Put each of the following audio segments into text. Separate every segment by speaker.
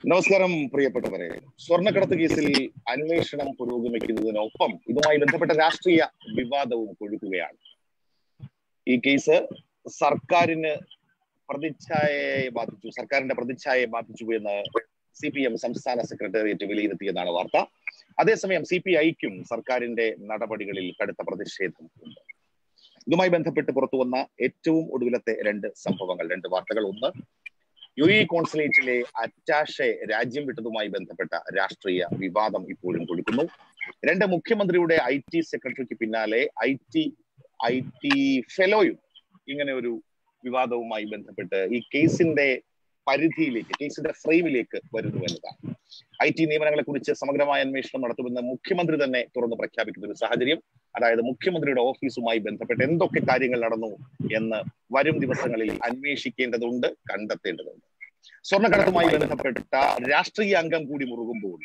Speaker 1: നമസ്കാരം പ്രിയപ്പെട്ടവരെ സ്വർണ്ണക്കടത്ത് കേസിൽ അന്വേഷണം പുരോഗമിക്കുന്നതിനൊപ്പം ഇതുമായി ബന്ധപ്പെട്ട രാഷ്ട്രീയ വിവാദവും കൊഴുക്കുകയാണ് ഈ കേസ് സർക്കാരിന് പ്രതിച്ഛായയെ ബാധിച്ചു സർക്കാരിന്റെ പ്രതിച്ഛായയെ ബാധിച്ചു എന്ന് സി പി എം സംസ്ഥാന സെക്രട്ടേറിയറ്റ് വിലയിരുത്തിയതാണ് വാർത്ത അതേസമയം സി പി ഐക്കും സർക്കാരിന്റെ നടപടികളിൽ കടുത്ത പ്രതിഷേധം ഉണ്ട് ഇതുമായി ബന്ധപ്പെട്ട് പുറത്തു വന്ന ഏറ്റവും ഒടുവിലത്തെ രണ്ട് സംഭവങ്ങൾ രണ്ട് വാർത്തകൾ ഒന്ന് യു ഇ കോൺസുലേറ്റിലെ അറ്റാഷെ രാജ്യം വിട്ടതുമായി ബന്ധപ്പെട്ട രാഷ്ട്രീയ വിവാദം ഇപ്പോഴും കൊടുക്കുന്നു രണ്ട് മുഖ്യമന്ത്രിയുടെ ഐ ടി സെക്രട്ടറിക്ക് പിന്നാലെ ഐ ടി ഐ ടി ഫെലോയും ഇങ്ങനെ ഒരു വിവാദവുമായി ബന്ധപ്പെട്ട് ഈ കേസിന്റെ പരിധിയിലേക്ക് കേസിന്റെ ഫ്രെയിമിലേക്ക് വരുന്നു എന്നതാണ് ഐ ടി നിയമനങ്ങളെ കുറിച്ച് സമഗ്രമായ അന്വേഷണം നടത്തുമെന്ന് മുഖ്യമന്ത്രി തന്നെ തുറന്നു പ്രഖ്യാപിക്കുന്ന ഒരു സാഹചര്യം അതായത് മുഖ്യമന്ത്രിയുടെ ഓഫീസുമായി ബന്ധപ്പെട്ട് എന്തൊക്കെ കാര്യങ്ങൾ നടന്നു എന്ന് വരും ദിവസങ്ങളിൽ അന്വേഷിക്കേണ്ടതുണ്ട് കണ്ടെത്തേണ്ടതുണ്ട് സ്വർണ്ണക്കടത്തുമായി ബന്ധപ്പെട്ട രാഷ്ട്രീയ അംഗം കൂടി മുറുകുമ്പോൾ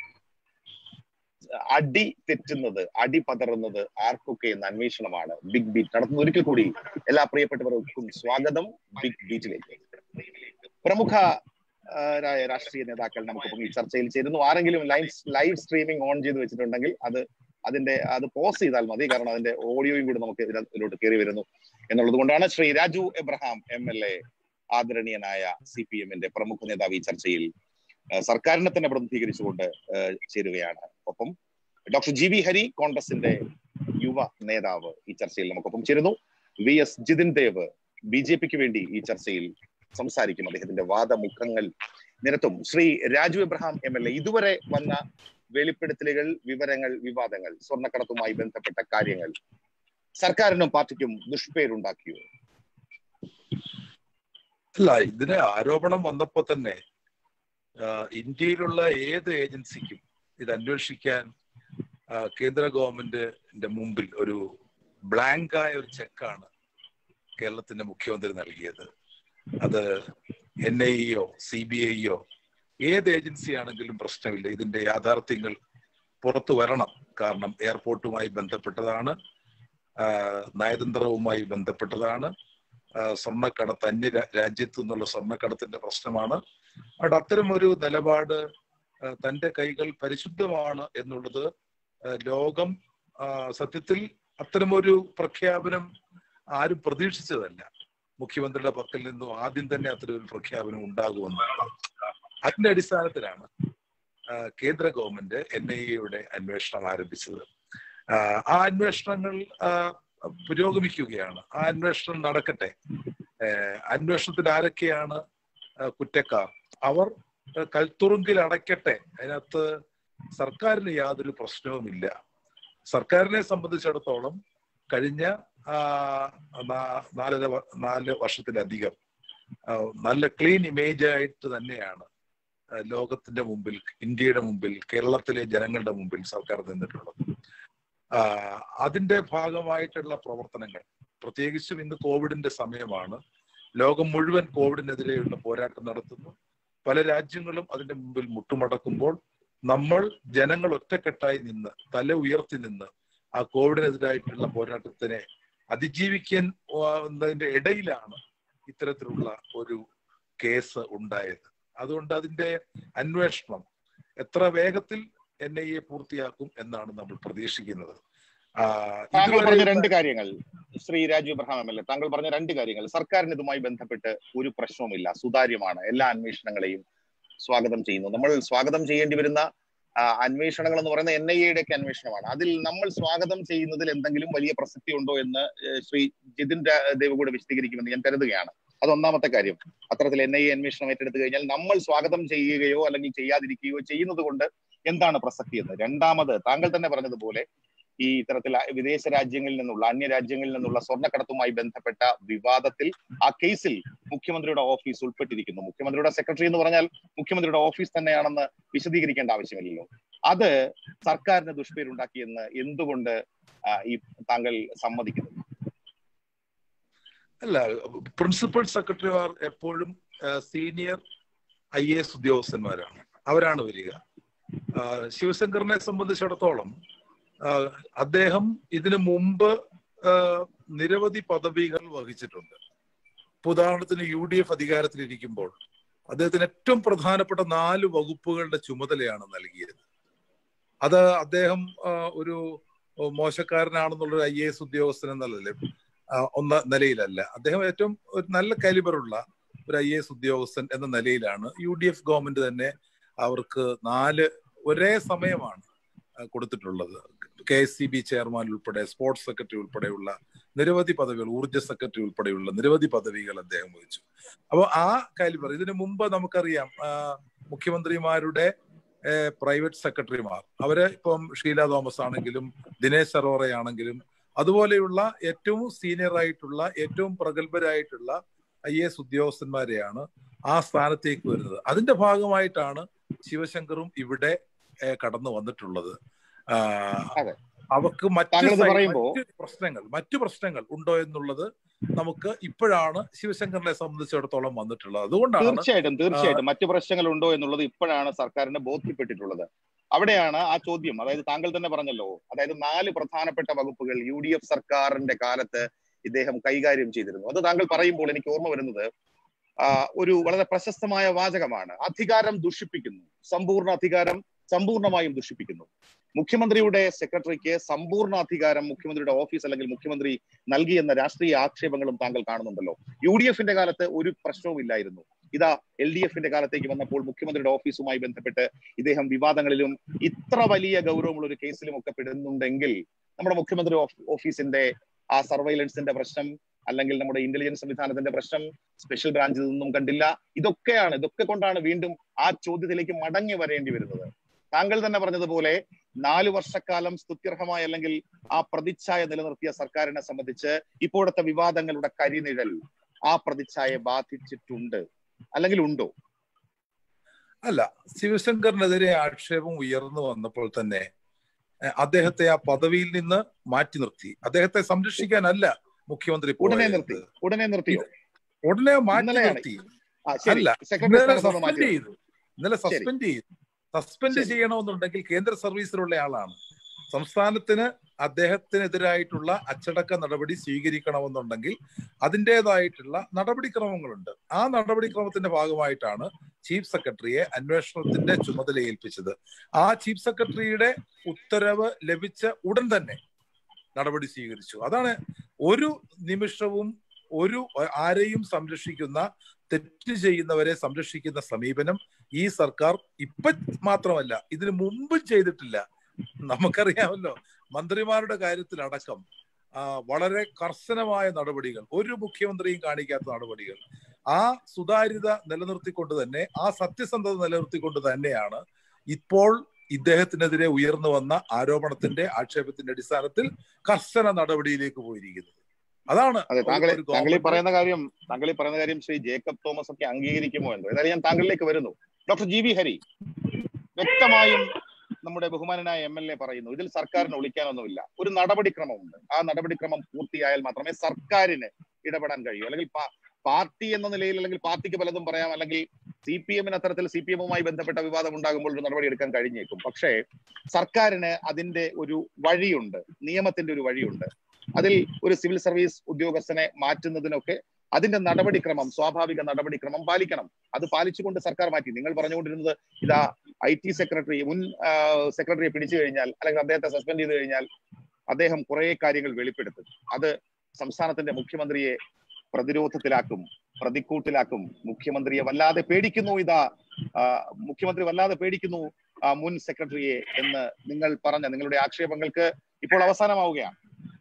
Speaker 1: അടി തെറ്റുന്നത് അടി പതറുന്നത് ആർക്കൊക്കെ എന്ന അന്വേഷണമാണ് ബിഗ് ബീറ്റ് നടത്തുന്നത് ഒരിക്കൽ കൂടി എല്ലാ പ്രിയപ്പെട്ടവർക്കും സ്വാഗതം ബിഗ് ബീറ്റിലേക്ക് പ്രമുഖ രായ രാഷ്ട്രീയ നേതാക്കൾ നമുക്കിപ്പം ഈ ചർച്ചയിൽ ചേരുന്നു ആരെങ്കിലും ലൈവ് ലൈവ് സ്ട്രീമിംഗ് ഓൺ ചെയ്ത് വെച്ചിട്ടുണ്ടെങ്കിൽ അത് അതിന്റെ അത് പോസ് ചെയ്താൽ മതി കാരണം അതിന്റെ ഓഡിയോയും കൂടി നമുക്ക് ഇതിലോട്ട് കയറി വരുന്നു എന്നുള്ളത് കൊണ്ടാണ് Shri Raju Abraham M L A ആദരണീയനായ സി പി എമ്മിന്റെ പ്രമുഖ നേതാവ് ഈ ചർച്ചയിൽ സർക്കാരിനെ തന്നെ പ്രതിനിധീകരിച്ചുകൊണ്ട് ചേരുകയാണ് ഒപ്പം ഡോക്ടർ ജി വി ഹരി കോൺഗ്രസിന്റെ യുവ നേതാവ് ഈ ചർച്ചയിൽ നമുക്കൊപ്പം ചേരുന്നു V S Jithin Dev B J പിക്ക് വേണ്ടി ഈ ചർച്ചയിൽ സംസാരിക്കും അദ്ദേഹത്തിന്റെ വാദമുഖങ്ങൾ നിരത്തും Shri Raju Abraham M L A ഇതുവരെ വന്ന വെളിപ്പെടുത്തലുകൾ വിവരങ്ങൾ വിവാദങ്ങൾ സ്വർണ്ണക്കടത്തുമായി ബന്ധപ്പെട്ട കാര്യങ്ങൾ സർക്കാരിനും പാർട്ടിക്കും ദുഷ്പേരുണ്ടാക്കിയോ
Speaker 2: അല്ല ഇതിന് ആരോപണം വന്നപ്പോ തന്നെ ഇന്ത്യയിലുള്ള ഏത് ഏജൻസിക്കും ഇത് അന്വേഷിക്കാൻ കേന്ദ്ര ഗവൺമെന്റിന്റെ മുമ്പിൽ ഒരു ബ്ലാങ്കായ ഒരു ചെക്കാണ് കേരളത്തിന്റെ മുഖ്യമന്ത്രി നൽകിയത് അത് N I O C B ഐയോ ഏത് ഏജൻസി ആണെങ്കിലും പ്രശ്നമില്ല ഇതിന്റെ യാഥാർത്ഥ്യങ്ങൾ പുറത്തു വരണം കാരണം എയർപോർട്ടുമായി ബന്ധപ്പെട്ടതാണ് നയതന്ത്രവുമായി ബന്ധപ്പെട്ടതാണ് സ്വർണ്ണക്കടത്ത് അന്യ രാജ്യത്തു നിന്നുള്ള സ്വർണ്ണക്കടത്തിന്റെ പ്രശ്നമാണ് അവിടെ അത്തരം ഒരു നിലപാട് തന്റെ കൈകൾ പരിശുദ്ധമാണ് എന്നുള്ളത് ലോകം സത്യത്തിൽ അത്തരമൊരു പ്രഖ്യാപനം ആരും പ്രതീക്ഷിച്ചതല്ല മുഖ്യമന്ത്രിയുടെ പക്കൽ നിന്നും ആദ്യം തന്നെ അത്തരം ഒരു പ്രഖ്യാപനം ഉണ്ടാകുമെന്ന് അതിന്റെ അടിസ്ഥാനത്തിലാണ് കേന്ദ്ര ഗവൺമെന്റ് എൻ ഐ എയുടെ അന്വേഷണം ആരംഭിച്ചത് ആ അന്വേഷണങ്ങൾ പുരോഗമിക്കുകയാണ് ആ അന്വേഷണം നടക്കട്ടെ അന്വേഷണത്തിൽ ആരൊക്കെയാണ് കുറ്റക്കാർ അവർ കൽത്തുറുങ്കിൽ അടയ്ക്കട്ടെ അതിനകത്ത് സർക്കാരിന് യാതൊരു പ്രശ്നവുമില്ല സർക്കാരിനെ സംബന്ധിച്ചിടത്തോളം കഴിഞ്ഞ നാലര നാല് വർഷത്തിലധികം നല്ല ക്ലീൻ ഇമേജ് ആയിട്ട് തന്നെയാണ് ലോകത്തിന്റെ മുമ്പിൽ ഇന്ത്യയുടെ മുമ്പിൽ കേരളത്തിലെ ജനങ്ങളുടെ മുമ്പിൽ സർക്കാർ നിന്നിട്ടുള്ളത് അതിന്റെ ഭാഗമായിട്ടുള്ള പ്രവർത്തനങ്ങൾ പ്രത്യേകിച്ചും ഇന്ന് കോവിഡിന്റെ സമയമാണ് ലോകം മുഴുവൻ കോവിഡിനെതിരെയുള്ള പോരാട്ടം നടത്തുന്നു പല രാജ്യങ്ങളും അതിന്റെ മുമ്പിൽ മുട്ടുമടക്കുമ്പോൾ നമ്മൾ ജനങ്ങൾ ഒറ്റക്കെട്ടായി നിന്ന് തല ഉയർത്തി നിന്ന് ആ കോവിഡിനെതിരായിട്ടുള്ള പോരാട്ടത്തിനെ അതിജീവിക്കാൻ എന്നതിന്റെ ഇടയിലാണ് ഇത്തരത്തിലുള്ള ഒരു കേസ് ഉണ്ടായത് അതുകൊണ്ട് അതിന്റെ അന്വേഷണം എത്ര വേഗത്തിൽ എൻ ഐ എ പൂർത്തിയാക്കും എന്നാണ് നമ്മൾ പ്രതീക്ഷിക്കുന്നത്
Speaker 1: താങ്കൾ പറഞ്ഞ രണ്ട് കാര്യങ്ങൾ Shri Raju Ibrahim M L A താങ്കൾ പറഞ്ഞ രണ്ട് കാര്യങ്ങൾ സർക്കാരിന് ഇതുമായി ബന്ധപ്പെട്ട് ഒരു പ്രശ്നവുമില്ല സുതാര്യമാണ് എല്ലാ അന്വേഷണങ്ങളെയും സ്വാഗതം ചെയ്യുന്നു നമ്മൾ സ്വാഗതം ചെയ്യേണ്ടി വരുന്ന അന്വേഷണങ്ങൾ എന്ന് പറയുന്ന എൻ ഐ എയുടെ ഒക്കെ അന്വേഷണമാണ് അതിൽ നമ്മൾ സ്വാഗതം ചെയ്യുന്നതിൽ എന്തെങ്കിലും വലിയ പ്രസക്തി ഉണ്ടോ എന്ന് ശ്രീ ജിതിൻ ദേവ് കൂടെ വിശദീകരിക്കുമെന്ന് ഞാൻ കരുതുകയാണ് അത് ഒന്നാമത്തെ കാര്യം അത്തരത്തിൽ എൻ ഐ എ അന്വേഷണം ഏറ്റെടുത്തു കഴിഞ്ഞാൽ നമ്മൾ സ്വാഗതം ചെയ്യുകയോ അല്ലെങ്കിൽ ചെയ്യാതിരിക്കുകയോ ചെയ്യുന്നത് കൊണ്ട് എന്താണ് പ്രസക്തി എന്ന് രണ്ടാമത് താങ്കൾ തന്നെ പറഞ്ഞതുപോലെ ഈ ഇത്തരത്തിൽ വിദേശ രാജ്യങ്ങളിൽ നിന്നുള്ള അന്യ രാജ്യങ്ങളിൽ നിന്നുള്ള സ്വർണ്ണക്കടത്തുമായി ബന്ധപ്പെട്ട വിവാദത്തിൽ ആ കേസിൽ മുഖ്യമന്ത്രിയുടെ ഓഫീസ് ഉൾപ്പെട്ടിരിക്കുന്നു മുഖ്യമന്ത്രിയുടെ സെക്രട്ടറി എന്ന് പറഞ്ഞാൽ മുഖ്യമന്ത്രിയുടെ ഓഫീസ് തന്നെയാണെന്ന് വിശദീകരിക്കേണ്ട ആവശ്യമില്ലല്ലോ അത് സർക്കാരിന് ദുഷ്പേരുണ്ടാക്കിയെന്ന് എന്തുകൊണ്ട് ഈ താങ്കൾ സമ്മതിക്കുന്നു
Speaker 2: അല്ല പ്രിൻസിപ്പൽ സെക്രട്ടറിമാർ എപ്പോഴും സീനിയർ ഐ എ എസ് ഉദ്യോഗസ്ഥന്മാരാണ് അവരാണ് വരിക ശിവശങ്കറിനെ സംബന്ധിച്ചിടത്തോളം അദ്ദേഹം ഇതിനു മുമ്പ് നിരവധി പദവികൾ വഹിച്ചിട്ടുണ്ട് ഉദാഹരണത്തിന് യു ഡി എഫ് അധികാരത്തിലിരിക്കുമ്പോൾ അദ്ദേഹത്തിന് ഏറ്റവും പ്രധാനപ്പെട്ട നാല് വകുപ്പുകളുടെ ചുമതലയാണ് നൽകിയത് അത് അദ്ദേഹം ആ, ഒരു മോശക്കാരനാണെന്നുള്ളൊരു ഐ എ എസ് ഉദ്യോഗസ്ഥൻ എന്നല്ലേ ഒന്ന നിലയിലല്ല അദ്ദേഹം ഏറ്റവും ഒരു നല്ല കാലിബറുള്ള ഒരു ഐ എ എസ് ഉദ്യോഗസ്ഥൻ എന്ന നിലയിലാണ് യു ഡി എഫ് ഗവൺമെന്റ് തന്നെ അവർക്ക് നാല് ഒരേ സമയമാണ് ആ, കൊടുത്തിട്ടുള്ളത് K S C B chairman ഉൾപ്പെടെ സ്പോർട്സ് സെക്രട്ടറി ഉൾപ്പെടെയുള്ള നിരവധി പദവികൾ ഊർജ്ജ സെക്രട്ടറി ഉൾപ്പെടെയുള്ള നിരവധി പദവികൾ അദ്ദേഹം വഹിച്ചു അപ്പോൾ ആ കാലിബർ ഇതിനു മുമ്പ് നമുക്കറിയാം ആ, മുഖ്യമന്ത്രിമാരുടെ പ്രൈവറ്റ് സെക്രട്ടറിമാർ അവര് ഇപ്പം ഷീല തോമസ് ആണെങ്കിലും ദിനേശ് അറോറയാണെങ്കിലും അതുപോലെയുള്ള ഏറ്റവും സീനിയർ ആയിട്ടുള്ള ഏറ്റവും പ്രഗത്ഭരായിട്ടുള്ള ഐ എസ് ഉദ്യോഗസ്ഥന്മാരെയാണ് ആ സ്ഥാനത്തേക്ക് വരുന്നത് അതിന്റെ ഭാഗമായിട്ടാണ് ശിവശങ്കറും ഇവിടെ ഏഹ്, കടന്നു വന്നിട്ടുള്ളത് ആ,
Speaker 1: അതെ.
Speaker 2: അവർക്ക് മറ്റ്
Speaker 1: താങ്കളിത്
Speaker 2: സൈ-
Speaker 1: പറയുമ്പോ-
Speaker 2: മറ്റ് പ്രശ്നങ്ങൾ മറ്റു പ്രശ്നങ്ങൾ ഉണ്ടോ എന്നുള്ളത് നമുക്ക് ഇപ്പോഴാണ് ശിവശങ്കറിനെ സംബന്ധിച്ചിടത്തോളം വന്നിട്ടുള്ളത് അതുകൊണ്ടാണ്
Speaker 1: തീർച്ചയായിട്ടും തീർച്ചയായിട്ടും മറ്റു പ്രശ്നങ്ങൾ ഉണ്ടോ എന്നുള്ളത് ഇപ്പോഴാണ് സർക്കാരിന് ബോധ്യപ്പെട്ടിട്ടുള്ളത് അവിടെയാണ് ആ ചോദ്യം അതായത് താങ്കൾ തന്നെ പറഞ്ഞല്ലോ അതായത് നാല് പ്രധാനപ്പെട്ട വകുപ്പുകൾ യു ഡി എഫ് സർക്കാരിന്റെ കാലത്ത് ഇദ്ദേഹം കൈകാര്യം ചെയ്തിരുന്നു അത് താങ്കൾ പറയുമ്പോൾ എനിക്ക് ഓർമ്മ വരുന്നത് ആ, ഒരു വളരെ പ്രശസ്തമായ വാചകമാണ് അധികാരം ദുഷിപ്പിക്കുന്നു സമ്പൂർണ്ണ അധികാരം സമ്പൂർണ്ണമായും ദുഷിപ്പിക്കുന്നു മുഖ്യമന്ത്രിയുടെ സെക്രട്ടറിക്ക് സമ്പൂർണ്ണ അധികാരം മുഖ്യമന്ത്രിയുടെ ഓഫീസ് അല്ലെങ്കിൽ മുഖ്യമന്ത്രി നൽകിയെന്ന രാഷ്ട്രീയ ആക്ഷേപങ്ങളും താങ്കൾ കാണുന്നുണ്ടല്ലോ യു ഡി എഫിന്റെ കാലത്ത് ഒരു പ്രശ്നവും ഇല്ലായിരുന്നു ഇതാ എൽ ഡി എഫിന്റെ കാലത്തേക്ക് വന്നപ്പോൾ മുഖ്യമന്ത്രിയുടെ ഓഫീസുമായി ബന്ധപ്പെട്ട് ഇദ്ദേഹം വിവാദങ്ങളിലും ഇത്ര വലിയ ഗൗരവമുള്ള ഒരു കേസിലും ഒക്കെ പെടുന്നുണ്ടെങ്കിൽ നമ്മുടെ മുഖ്യമന്ത്രി ഓഫ്- ഓഫീസിന്റെ ആ സർവൈലൻസിന്റെ പ്രശ്നം അല്ലെങ്കിൽ നമ്മുടെ ഇന്റലിജൻസ് സംവിധാനത്തിന്റെ പ്രശ്നം സ്പെഷ്യൽ ബ്രാഞ്ചിൽ നിന്നും കണ്ടില്ല ഇതൊക്കെയാണ് ഇതൊക്കെ കൊണ്ടാണ് വീണ്ടും ആ ചോദ്യത്തിലേക്ക് മടങ്ങി വരേണ്ടി വരുന്നത് താങ്കൾ തന്നെ പറഞ്ഞതുപോലെ നാലു വർഷക്കാലം സ്തുത്യർഹമായ അല്ലെങ്കിൽ ആ പ്രതിച്ഛായ നിലനിർത്തിയ സർക്കാരിനെ സംബന്ധിച്ച് ഇപ്പോഴത്തെ വിവാദങ്ങളുടെ കരിനിഴൽ ആ പ്രതിച്ഛായയെ ബാധിച്ചിട്ടുണ്ട് അല്ലെങ്കിൽ ഉണ്ടോ
Speaker 2: അല്ല ശിവശങ്കറിനെതിരെ ആക്ഷേപം ഉയർന്നു വന്നപ്പോൾ തന്നെ ഏഹ്, അദ്ദേഹത്തെ ആ പദവിയിൽ നിന്ന് മാറ്റി നിർത്തി അദ്ദേഹത്തെ സംരക്ഷിക്കാനല്ല മുഖ്യമന്ത്രി
Speaker 1: ഉടനെ
Speaker 2: പോയത്.
Speaker 1: നിർത്തി ഉടനെ നിർത്തിയോ
Speaker 2: ഉടനെ മാറ്റി
Speaker 1: ഇന്നലെയാണ്.
Speaker 2: നിർത്തി
Speaker 1: ആ ശരി
Speaker 2: അല്ല
Speaker 1: സെക്രട്ടറി
Speaker 2: ഇന്നലെ
Speaker 1: സ്ഥാനത്ത് നിന്ന് മാറ്റി
Speaker 2: സസ്പെൻഡ് ചെയ്തു ഇന്നലെ
Speaker 1: ശരി.
Speaker 2: സസ്പെൻഡ് ചെയ്തു സസ്പെൻഡ്
Speaker 1: ശരി.
Speaker 2: ചെയ്യണമെന്നുണ്ടെങ്കിൽ കേന്ദ്ര സർവീസിലുള്ള ആളാണ് സംസ്ഥാനത്തിന് അദ്ദേഹത്തിനെതിരായിട്ടുള്ള അച്ചടക്ക നടപടി സ്വീകരിക്കണമെന്നുണ്ടെങ്കിൽ അതിൻ്റെതായിട്ടുള്ള നടപടിക്രമങ്ങളുണ്ട് ആ നടപടിക്രമത്തിന്റെ ഭാഗമായിട്ടാണ് ചീഫ് സെക്രട്ടറിയെ അന്വേഷണത്തിന്റെ ചുമതല ഏൽപ്പിച്ചത് ആ ചീഫ് സെക്രട്ടറിയുടെ ഉത്തരവ് ലഭിച്ച ഉടൻ തന്നെ നടപടി സ്വീകരിച്ചു അതാണ് ഒരു നിമിഷവും ഒരു ആരെയും സംരക്ഷിക്കുന്ന തെറ്റ് ചെയ്യുന്നവരെ സംരക്ഷിക്കുന്ന സമീപനം ഈ സർക്കാർ ഇപ്പൊ മാത്രമല്ല ഇതിനു മുമ്പും ചെയ്തിട്ടില്ല നമുക്കറിയാമല്ലോ മന്ത്രിമാരുടെ കാര്യത്തിലടക്കം ആ, വളരെ കർശനമായ നടപടികൾ ഒരു മുഖ്യമന്ത്രിയും കാണിക്കാത്ത നടപടികൾ ആ സുതാര്യത നിലനിർത്തിക്കൊണ്ട് തന്നെ ആ സത്യസന്ധത നിലനിർത്തിക്കൊണ്ട് തന്നെയാണ് ഇപ്പോൾ ഇദ്ദേഹത്തിനെതിരെ ഉയർന്നു വന്ന ആരോപണത്തിന്റെ ആക്ഷേപത്തിന്റെ അടിസ്ഥാനത്തിൽ കർശന നടപടിയിലേക്ക് പോയിരിക്കുന്നത് അതാണ്
Speaker 1: അതെ താങ്കൾ
Speaker 2: ഒരു
Speaker 1: താങ്കൾ ഈ
Speaker 2: ഗവൺമെന്റ്
Speaker 1: പറയുന്ന കാര്യം താങ്കൾ ഈ പറയുന്ന കാര്യം ശ്രീ ജേക്കബ് തോമസ് ഒക്കെ അംഗീകരിക്കുമോ എന്തോ ഏതായാലും ഞാൻ താങ്കളിലേക്ക് വരുന്നു ഡോക്ടർ ജി വി ഹരി വ്യക്തമായും നമ്മുടെ ബഹുമാനനായ എം എൽ എ പറയുന്നു ഇതിൽ സർക്കാരിന് ഒളിക്കാനൊന്നുമില്ല ഒരു നടപടിക്രമമുണ്ട് ആ നടപടിക്രമം പൂർത്തിയായാൽ മാത്രമേ സർക്കാരിന് ഇടപെടാൻ കഴിയൂ അല്ലെങ്കിൽ പാ- പാർട്ടി എന്ന നിലയിൽ അല്ലെങ്കിൽ പാർട്ടിക്ക് പലതും പറയാം അല്ലെങ്കിൽ സി പി എമ്മിന് അത്തരത്തിൽ സി പി എമ്മുമായി ബന്ധപ്പെട്ട വിവാദം ഉണ്ടാകുമ്പോൾ ഒരു നടപടി എടുക്കാൻ കഴിഞ്ഞേക്കും പക്ഷേ സർക്കാരിന് അതിന്റെ ഒരു വഴിയുണ്ട് നിയമത്തിന്റെ ഒരു വഴിയുണ്ട് അതിൽ ഒരു സിവിൽ സർവീസ് ഉദ്യോഗസ്ഥനെ മാറ്റുന്നതിനൊക്കെ അതിന്റെ നടപടിക്രമം സ്വാഭാവിക നടപടിക്രമം പാലിക്കണം അത് പാലിച്ചുകൊണ്ട് സർക്കാർ മാറ്റി നിങ്ങൾ പറഞ്ഞുകൊണ്ടിരുന്നത് ഇതാ ഐ ടി സെക്രട്ടറി മുൻ സെക്രട്ടറിയെ പിടിച്ചു കഴിഞ്ഞാൽ അല്ലെങ്കിൽ അദ്ദേഹത്തെ സസ്പെൻഡ് ചെയ്ത് കഴിഞ്ഞാൽ അദ്ദേഹം കുറെ കാര്യങ്ങൾ വെളിപ്പെടുത്തും അത് സംസ്ഥാനത്തിന്റെ മുഖ്യമന്ത്രിയെ പ്രതിരോധത്തിലാക്കും പ്രതിക്കൂട്ടിലാക്കും മുഖ്യമന്ത്രിയെ വല്ലാതെ പേടിക്കുന്നു ഇതാ ആ, മുഖ്യമന്ത്രി വല്ലാതെ പേടിക്കുന്നു ആ, മുൻ സെക്രട്ടറിയെ എന്ന് നിങ്ങൾ പറഞ്ഞ നിങ്ങളുടെ ആക്ഷേപങ്ങൾക്ക് ഇപ്പോൾ അവസാനമാവുകയാണ്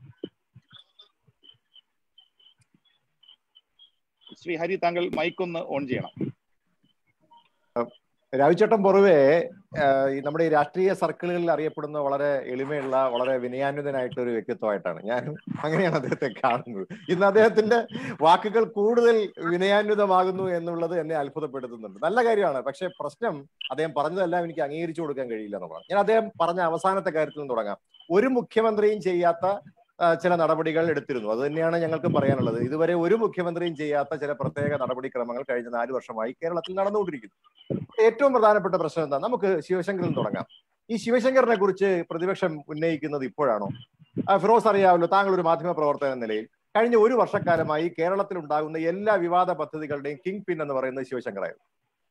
Speaker 1: ശ്രീ ഹരി താങ്കൾ മൈക്കൊന്ന് ഓൺ ചെയ്യണം
Speaker 3: രാവിച്ചേട്ടൻ പൊതുവെ ആഹ് ഈ നമ്മുടെ ഈ രാഷ്ട്രീയ സർക്കിളുകളിൽ അറിയപ്പെടുന്ന വളരെ എളിമയുള്ള വളരെ വിനയാന്വിതനായിട്ടുള്ള ഒരു വ്യക്തിത്വമായിട്ടാണ് ഞാൻ അങ്ങനെയാണ് അദ്ദേഹത്തെ കാണുന്നത് ഇന്ന് അദ്ദേഹത്തിന്റെ വാക്കുകൾ കൂടുതൽ വിനയാന്വിതമാകുന്നു എന്നുള്ളത് എന്നെ അത്ഭുതപ്പെടുത്തുന്നുണ്ട് നല്ല കാര്യമാണ് പക്ഷെ പ്രശ്നം അദ്ദേഹം പറഞ്ഞതെല്ലാം എനിക്ക് അംഗീകരിച്ചു കൊടുക്കാൻ കഴിയില്ല എന്നുള്ളതാണ് ഞാൻ അദ്ദേഹം പറഞ്ഞ അവസാനത്തെ കാര്യത്തിൽ നിന്ന് തുടങ്ങാം ഒരു മുഖ്യമന്ത്രിയും ചെയ്യാത്ത ആ, ചില നടപടികൾ എടുത്തിരുന്നു അത് തന്നെയാണ് ഞങ്ങൾക്ക് പറയാനുള്ളത് ഇതുവരെ ഒരു മുഖ്യമന്ത്രിയും ചെയ്യാത്ത ചില പ്രത്യേക നടപടിക്രമങ്ങൾ കഴിഞ്ഞ നാല് വർഷമായി കേരളത്തിൽ നടന്നുകൊണ്ടിരിക്കുന്നു ഏറ്റവും പ്രധാനപ്പെട്ട പ്രശ്നം എന്താ നമുക്ക് ശിവശങ്കറിൽ നിന്ന് തുടങ്ങാം ഈ ശിവശങ്കറിനെ കുറിച്ച് പ്രതിപക്ഷം ഉന്നയിക്കുന്നത് ഇപ്പോഴാണോ ആ, ഫിറോസ് അറിയാമല്ലോ താങ്കൾ ഒരു മാധ്യമ പ്രവർത്തകൻ എന്ന നിലയിൽ കഴിഞ്ഞ ഒരു വർഷക്കാലമായി കേരളത്തിൽ ഉണ്ടാകുന്ന എല്ലാ വിവാദ പദ്ധതികളുടെയും കിങ് പിൻ എന്ന് പറയുന്നത് ശിവശങ്കറായിരുന്നു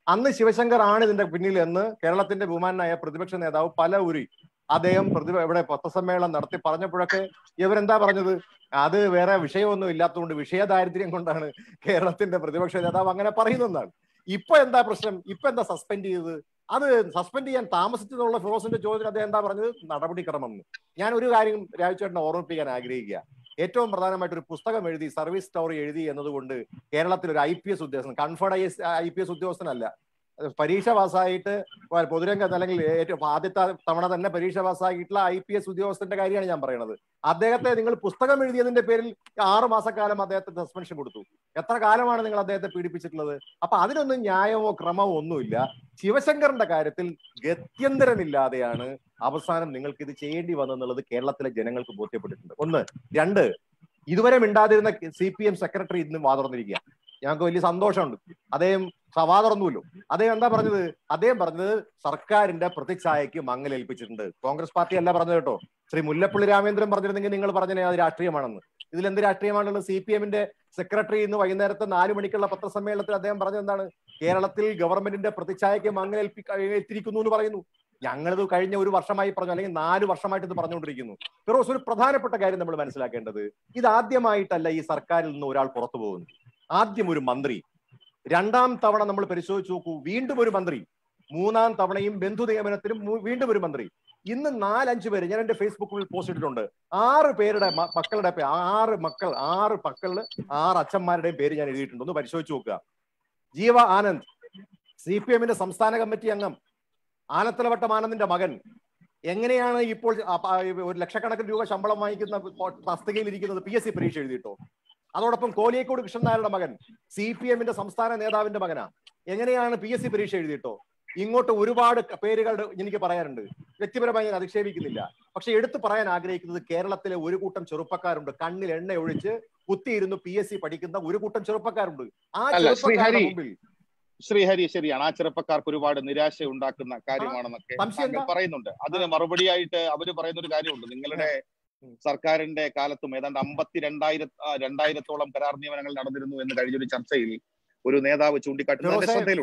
Speaker 3: അന്ന് ശിവശങ്കർ ആണ് ഇതിന്റെ പിന്നിൽ എന്ന് കേരളത്തിന്റെ ബഹുമാനായ പ്രതിപക്ഷ നേതാവ് പല ഉരി അദ്ദേഹം പ്രതിഭ ഇവിടെ പത്രസമ്മേളനം നടത്തി പറഞ്ഞപ്പോഴൊക്കെ ഇവരെന്താ പറഞ്ഞത് അത് വേറെ വിഷയമൊന്നും ഇല്ലാത്തതുകൊണ്ട് വിഷയദാരിദ്ര്യം കൊണ്ടാണ് കേരളത്തിന്റെ പ്രതിപക്ഷ നേതാവ് അങ്ങനെ പറയുന്നതെന്നാണ് ഇപ്പൊ എന്താ പ്രശ്നം ഇപ്പൊ എന്താ സസ്പെൻഡ് ചെയ്തത് അത് സസ്പെൻഡ് ചെയ്യാൻ താമസിച്ചെന്നുള്ള ഫിറോസിന്റെ ചോദ്യത്തിന് അദ്ദേഹം എന്താ പറഞ്ഞത് നടപടിക്രമം എന്ന് ഞാൻ ഒരു കാര്യം രാജുചേട്ടനെ ഓർമ്മിപ്പിക്കാൻ ആഗ്രഹിക്കുക ഏറ്റവും പ്രധാനമായിട്ട് ഒരു പുസ്തകം എഴുതി സർവീസ് സ്റ്റോറി എഴുതി എന്നതുകൊണ്ട് കേരളത്തിൽ ഒരു ഐ പി എസ് ഉദ്യോഗസ്ഥൻ കൺഫേർഡ് ഐ പി എസ് ഉദ്യോഗസ്ഥനല്ല പരീക്ഷ പാസ്സായിട്ട് പൊതുരംഗത്ത് അല്ലെങ്കിൽ ഏറ്റവും ആദ്യത്തെ തവണ തന്നെ പരീക്ഷ പാസ്സായിട്ടുള്ള ഐ പി എസ് ഉദ്യോഗസ്ഥന്റെ കാര്യമാണ് ഞാൻ പറയുന്നത് അദ്ദേഹത്തെ നിങ്ങൾ പുസ്തകം എഴുതിയതിന്റെ പേരിൽ ആറ് മാസക്കാലം അദ്ദേഹത്തിന് സസ്പെൻഷൻ കൊടുത്തു എത്ര കാലമാണ് നിങ്ങൾ അദ്ദേഹത്തെ പീഡിപ്പിച്ചിട്ടുള്ളത് അപ്പൊ അതിനൊന്നും ന്യായമോ ക്രമമോ ഒന്നുമില്ല ശിവശങ്കറിന്റെ കാര്യത്തിൽ ഗത്യന്തരമില്ലാതെയാണ് അവസാനം നിങ്ങൾക്ക് ഇത് ചെയ്യേണ്ടി വന്നെന്നുള്ളത് കേരളത്തിലെ ജനങ്ങൾക്ക് ബോധ്യപ്പെട്ടിട്ടുണ്ട് ഒന്ന് രണ്ട് ഇതുവരെ മിണ്ടാതിരുന്ന സി പി എം സെക്രട്ടറി ഇന്ന് വാതുറന്നിരിക്കുക ഞങ്ങൾക്ക് വലിയ സന്തോഷമുണ്ട് അദ്ദേഹം വാതുറന്നുല്ലോ അദ്ദേഹം എന്താ പറഞ്ഞത് അദ്ദേഹം പറഞ്ഞത് സർക്കാരിന്റെ പ്രതിച്ഛായക്ക് മങ്ങലേൽപ്പിച്ചിട്ടുണ്ട് കോൺഗ്രസ് പാർട്ടി അല്ല പറഞ്ഞത് കേട്ടോ ശ്രീ മുല്ലപ്പള്ളി രാമേന്ദ്രൻ പറഞ്ഞിരുന്നെങ്കിൽ നിങ്ങൾ പറഞ്ഞത് അത് രാഷ്ട്രീയമാണെന്ന് ഇതിൽ എന്ത് രാഷ്ട്രീയമാണുള്ളത് സി പി എമ്മിന്റെ സെക്രട്ടറി ഇന്ന് വൈകുന്നേരത്തെ നാലു മണിക്കുള്ള പത്രസമ്മേളനത്തിൽ അദ്ദേഹം പറഞ്ഞത് എന്താണ് കേരളത്തിൽ ഗവൺമെന്റിന്റെ പ്രതിച്ഛായക്ക് മങ്ങലേൽപ്പി എത്തിയിരിക്കുന്നു എന്ന് പറയുന്നു ഞങ്ങളിത് കഴിഞ്ഞ ഒരു വർഷമായി പറഞ്ഞു അല്ലെങ്കിൽ നാല് വർഷമായിട്ട് ഇത് പറഞ്ഞുകൊണ്ടിരിക്കുന്നു ഫിറോസ് ഒരു പ്രധാനപ്പെട്ട കാര്യം നമ്മൾ മനസ്സിലാക്കേണ്ടത് ഇത് ആദ്യമായിട്ടല്ല ഈ സർക്കാരിൽ നിന്ന് ഒരാൾ പുറത്തു പോകുന്നത് ആദ്യം ഒരു മന്ത്രി രണ്ടാം തവണ നമ്മൾ പരിശോധിച്ച് നോക്കൂ വീണ്ടും ഒരു മന്ത്രി മൂന്നാം തവണയും ബന്ധു നിയമനത്തിനും വീണ്ടും ഒരു മന്ത്രി ഇന്ന് നാലഞ്ച് പേര് ഞാൻ എന്റെ ഫേസ്ബുക്കിൽ പോസ്റ്റ് ഇട്ടിട്ടുണ്ട് ആറ് പേരുടെ മക്കളുടെ ആറ് മക്കൾ ആറ് മക്കളില് ആറ് അച്ഛന്മാരുടെയും പേര് ഞാൻ എഴുതിയിട്ടുണ്ട് ഒന്ന് പരിശോധിച്ച് നോക്കുക ജീവ ആനന്ദ് സി പി എമ്മിന്റെ സംസ്ഥാന കമ്മിറ്റി അംഗം ആനത്തലവട്ടം ആനന്ദിന്റെ മകൻ എങ്ങനെയാണ് ഇപ്പോൾ ഒരു ലക്ഷക്കണക്കിന് രൂപ ശമ്പളം വാങ്ങിക്കുന്ന തസ്തികയിൽ ഇരിക്കുന്നത് പി എസ് സി പരീക്ഷ എഴുതിയിട്ടോ അതോടൊപ്പം കോലിയേക്കോട് കൃഷ്ണൻ നായരുടെ മകൻ സി പി എമ്മിന്റെ സംസ്ഥാന നേതാവിന്റെ മകനാ എങ്ങനെയാണ് പി എസ് സി പരീക്ഷ എഴുതിയിട്ടോ ഇങ്ങോട്ട് ഒരുപാട് പേരുകൾ എനിക്ക് പറയാനുണ്ട് വ്യക്തിപരമായി ഞാൻ അധിക്ഷേപിക്കുന്നില്ല പക്ഷെ എടുത്തു പറയാൻ ആഗ്രഹിക്കുന്നത് കേരളത്തിലെ ഒരു കൂട്ടം ചെറുപ്പക്കാരുണ്ട് കണ്ണിൽ എണ്ണ ഒഴിച്ച് കുത്തിയിരുന്ന് പി എസ് സി പഠിക്കുന്ന ഒരു കൂട്ടം ചെറുപ്പക്കാരുണ്ട് ആ ചെറുപ്പക്കാരുടെ മുമ്പിൽ
Speaker 1: ശ്രീഹരി ശരിയാണ് ആ ചെറുപ്പക്കാർക്ക് ഒരുപാട് നിരാശ ഉണ്ടാക്കുന്ന കാര്യമാണെന്നൊക്കെ താങ്കൾ പറയുന്നുണ്ട് അതിന് മറുപടിയായിട്ട് അവര് പറയുന്ന ഒരു കാര്യമുണ്ട് നിങ്ങളുടെ സർക്കാരിന്റെ കാലത്തും ഏതാണ്ട് അമ്പത്തി രണ്ടായിരം രണ്ടായിരത്തോളം കരാർ നിയമനങ്ങൾ നടന്നിരുന്നു എന്ന് കഴിഞ്ഞൊരു ചർച്ചയിൽ ഒരു നേതാവ് ചൂണ്ടിക്കാട്ടുന്നത്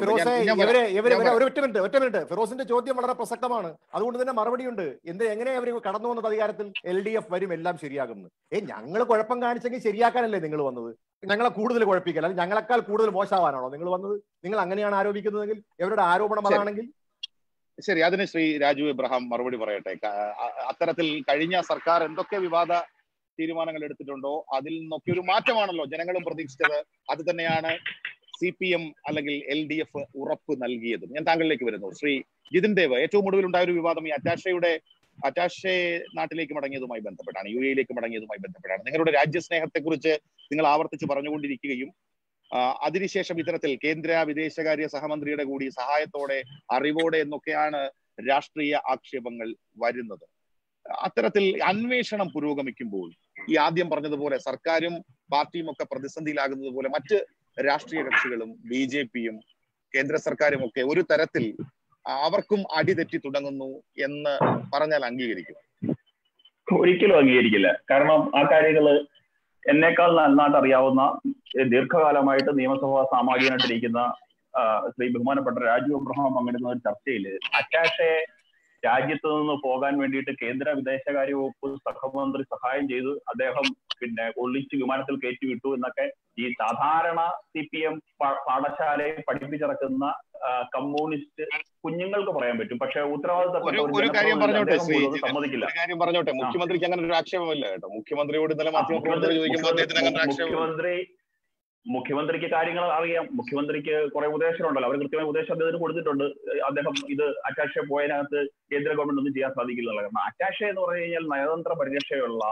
Speaker 3: ഒറ്റ മിനിറ്റ് ഒറ്റ മിനിറ്റ് ഫിറോസിന്റെ ചോദ്യം വളരെ പ്രസക്തമാണ് അതുകൊണ്ട് തന്നെ മറുപടിയുണ്ട് എന്ത് എങ്ങനെയാ അവർ കടന്നു വന്നത് അധികാരത്തിൽ എൽ ഡി എഫ് വരും എല്ലാം ശരിയാകുന്നു ഏ ഞങ്ങൾ കുഴപ്പം കാണിച്ചെങ്കിൽ ശരിയാക്കാനല്ലേ നിങ്ങൾ വന്നത് ഞങ്ങളെ കൂടുതൽ കുഴപ്പിക്കൽ അല്ലെങ്കിൽ ഞങ്ങളെക്കാൾ കൂടുതൽ മോശമാവാനാണോ നിങ്ങൾ വന്നത് നിങ്ങൾ അങ്ങനെയാണ് ആരോപിക്കുന്നതെങ്കിൽ ഇവരുടെ ആരോപണം അതാണെങ്കിൽ
Speaker 1: ശരി അതിന് ശ്രീ രാജു എബ്രഹാം മറുപടി പറയട്ടെ അത്തരത്തിൽ കഴിഞ്ഞ സർക്കാർ എന്തൊക്കെ വിവാദ തീരുമാനങ്ങൾ എടുത്തിട്ടുണ്ടോ അതിൽ നിന്നൊക്കെ ഒരു മാറ്റമാണല്ലോ ജനങ്ങളും പ്രതീക്ഷിച്ചത് അത് തന്നെയാണ് സി പി എം അല്ലെങ്കിൽ എൽ ഡി എഫ് ഉറപ്പ് നൽകിയതും ഞാൻ താങ്കളിലേക്ക് വരുന്നു ശ്രീ ജിതിൻ ദേവ് ഏറ്റവും ഒടുവിൽ ഉണ്ടായ ഒരു വിവാദം ഈ അറ്റാഷയുടെ അറ്റാഷെ നാട്ടിലേക്ക് മടങ്ങിയതുമായി ബന്ധപ്പെട്ടാണ് യു എയിലേക്ക് മടങ്ങിയതുമായി ബന്ധപ്പെട്ടാണ് നിങ്ങളുടെ രാജ്യസ്നേഹത്തെക്കുറിച്ച് നിങ്ങൾ ആവർത്തിച്ച് പറഞ്ഞുകൊണ്ടിരിക്കുകയും അതിനുശേഷം ഇത്തരത്തിൽ കേന്ദ്ര വിദേശകാര്യ സഹമന്ത്രിയുടെ കൂടി സഹായത്തോടെ അറിവോടെ എന്നൊക്കെയാണ് രാഷ്ട്രീയ ആക്ഷേപങ്ങൾ വരുന്നത് അത്തരത്തിൽ അന്വേഷണം പുരോഗമിക്കുമ്പോൾ ഈ ആദ്യം പറഞ്ഞതുപോലെ സർക്കാരും പാർട്ടിയും ഒക്കെ പ്രതിസന്ധിയിലാകുന്നത് പോലെ മറ്റ് രാഷ്ട്രീയ കക്ഷികളും ബി ജെ പിയും കേന്ദ്ര സർക്കാരും ഒക്കെ ഒരു തരത്തിൽ അവർക്കും അടിതെറ്റി തുടങ്ങുന്നു എന്ന് പറഞ്ഞാൽ അംഗീകരിക്കും
Speaker 4: ഒരിക്കലും അംഗീകരിക്കില്ല കാരണം ആ കാര്യങ്ങള് എന്നേക്കാൾ നന്നായിട്ട് അറിയാവുന്ന ദീർഘകാലമായിട്ട് നിയമസഭാ സാമാജികനായിട്ടിരിക്കുന്ന ശ്രീ ബഹുമാനപ്പെട്ട രാജു അബ്രഹാം പങ്കെടുക്കുന്ന ഒരു ചർച്ചയിൽ അറ്റാഷെ രാജ്യത്ത് നിന്ന് പോകാൻ വേണ്ടിയിട്ട് കേന്ദ്ര വിദേശകാര്യ വകുപ്പ് സഹമന്ത്രി സഹായം ചെയ്തു അദ്ദേഹം പിന്നെ ഒളിച്ച് വിമാനത്തിൽ കയറ്റി വിട്ടു എന്നൊക്കെ ഈ സാധാരണ സി പി എം പാഠശാലയിൽ പഠിപ്പിച്ചിറക്കുന്ന കമ്മ്യൂണിസ്റ്റ് കുഞ്ഞുങ്ങൾക്ക് പറയാൻ പറ്റും പക്ഷെ ഉത്തരവാദിത്തപ്പെട്ട സമ്മതിക്കില്ല
Speaker 1: കാര്യം പറഞ്ഞോട്ടെ മുഖ്യമന്ത്രിക്ക് അങ്ങനെ ഒരു ആക്ഷേപമില്ല കേട്ടോ മുഖ്യമന്ത്രിയോട് ഇന്നലെ മാധ്യമപ്രവർത്തകർ ചോദിക്കുമ്പോൾ അദ്ദേഹത്തിന് അങ്ങനെ
Speaker 4: മുഖ്യമന്ത്രി മുഖ്യമന്ത്രിക്ക് കാര്യങ്ങൾ അറിയാം മുഖ്യമന്ത്രിക്ക് കുറെ ഉപദേശങ്ങളുണ്ടല്ലോ അവർ കൃത്യമായ ഉപദേശം അദ്ദേഹത്തിന് കൊടുത്തിട്ടുണ്ട് അദ്ദേഹം ഇത് അറ്റാഷെ പോയതിനകത്ത് കേന്ദ്ര ഗവൺമെന്റ് ഒന്നും ചെയ്യാൻ സാധിക്കില്ല കാരണം അറ്റാഷെ എന്ന് പറഞ്ഞു കഴിഞ്ഞാൽ നയതന്ത്ര പരിരക്ഷയുള്ള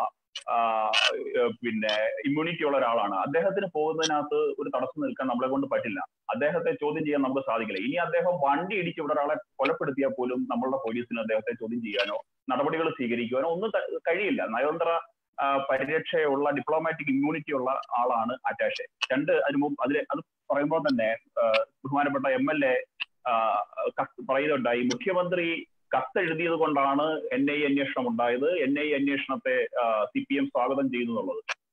Speaker 4: പിന്നെ ഇമ്മ്യൂണിറ്റി ഉള്ള ഒരാളാണ് അദ്ദേഹത്തിന് പോകുന്നതിനകത്ത് ഒരു തടസ്സം നിൽക്കാൻ നമ്മളെ കൊണ്ട് പറ്റില്ല അദ്ദേഹത്തെ ചോദ്യം ചെയ്യാൻ നമുക്ക് സാധിക്കില്ല ഇനി അദ്ദേഹം വണ്ടി ഇടിച്ച് ഇവിടെ ഒരാളെ കൊലപ്പെടുത്തിയാൽ പോലും നമ്മളുടെ പോലീസിന് അദ്ദേഹത്തെ ചോദ്യം ചെയ്യാനോ നടപടികൾ സ്വീകരിക്കുവാനോ ഒന്നും കഴിയില്ല നയതന്ത്ര പരിരക്ഷയുള്ള ഡിപ്ലോമാറ്റിക് ഇമ്മ്യൂണിറ്റി ഉള്ള ആളാണ് അറ്റാഷെ രണ്ട് അതിന് മുമ്പ് അതിൽ അത് പറയുമ്പോൾ തന്നെ ബഹുമാനപ്പെട്ട എം എൽ എ പറയുന്നുണ്ടായി മുഖ്യമന്ത്രി കത്തെഴുതിയത് കൊണ്ടാണ് എൻ ഐ അന്വേഷണം ഉണ്ടായത് എൻ ഐ അന്വേഷണത്തെ സി പി എം സ്വാഗതം ചെയ്യുന്നു എന്നുള്ളത്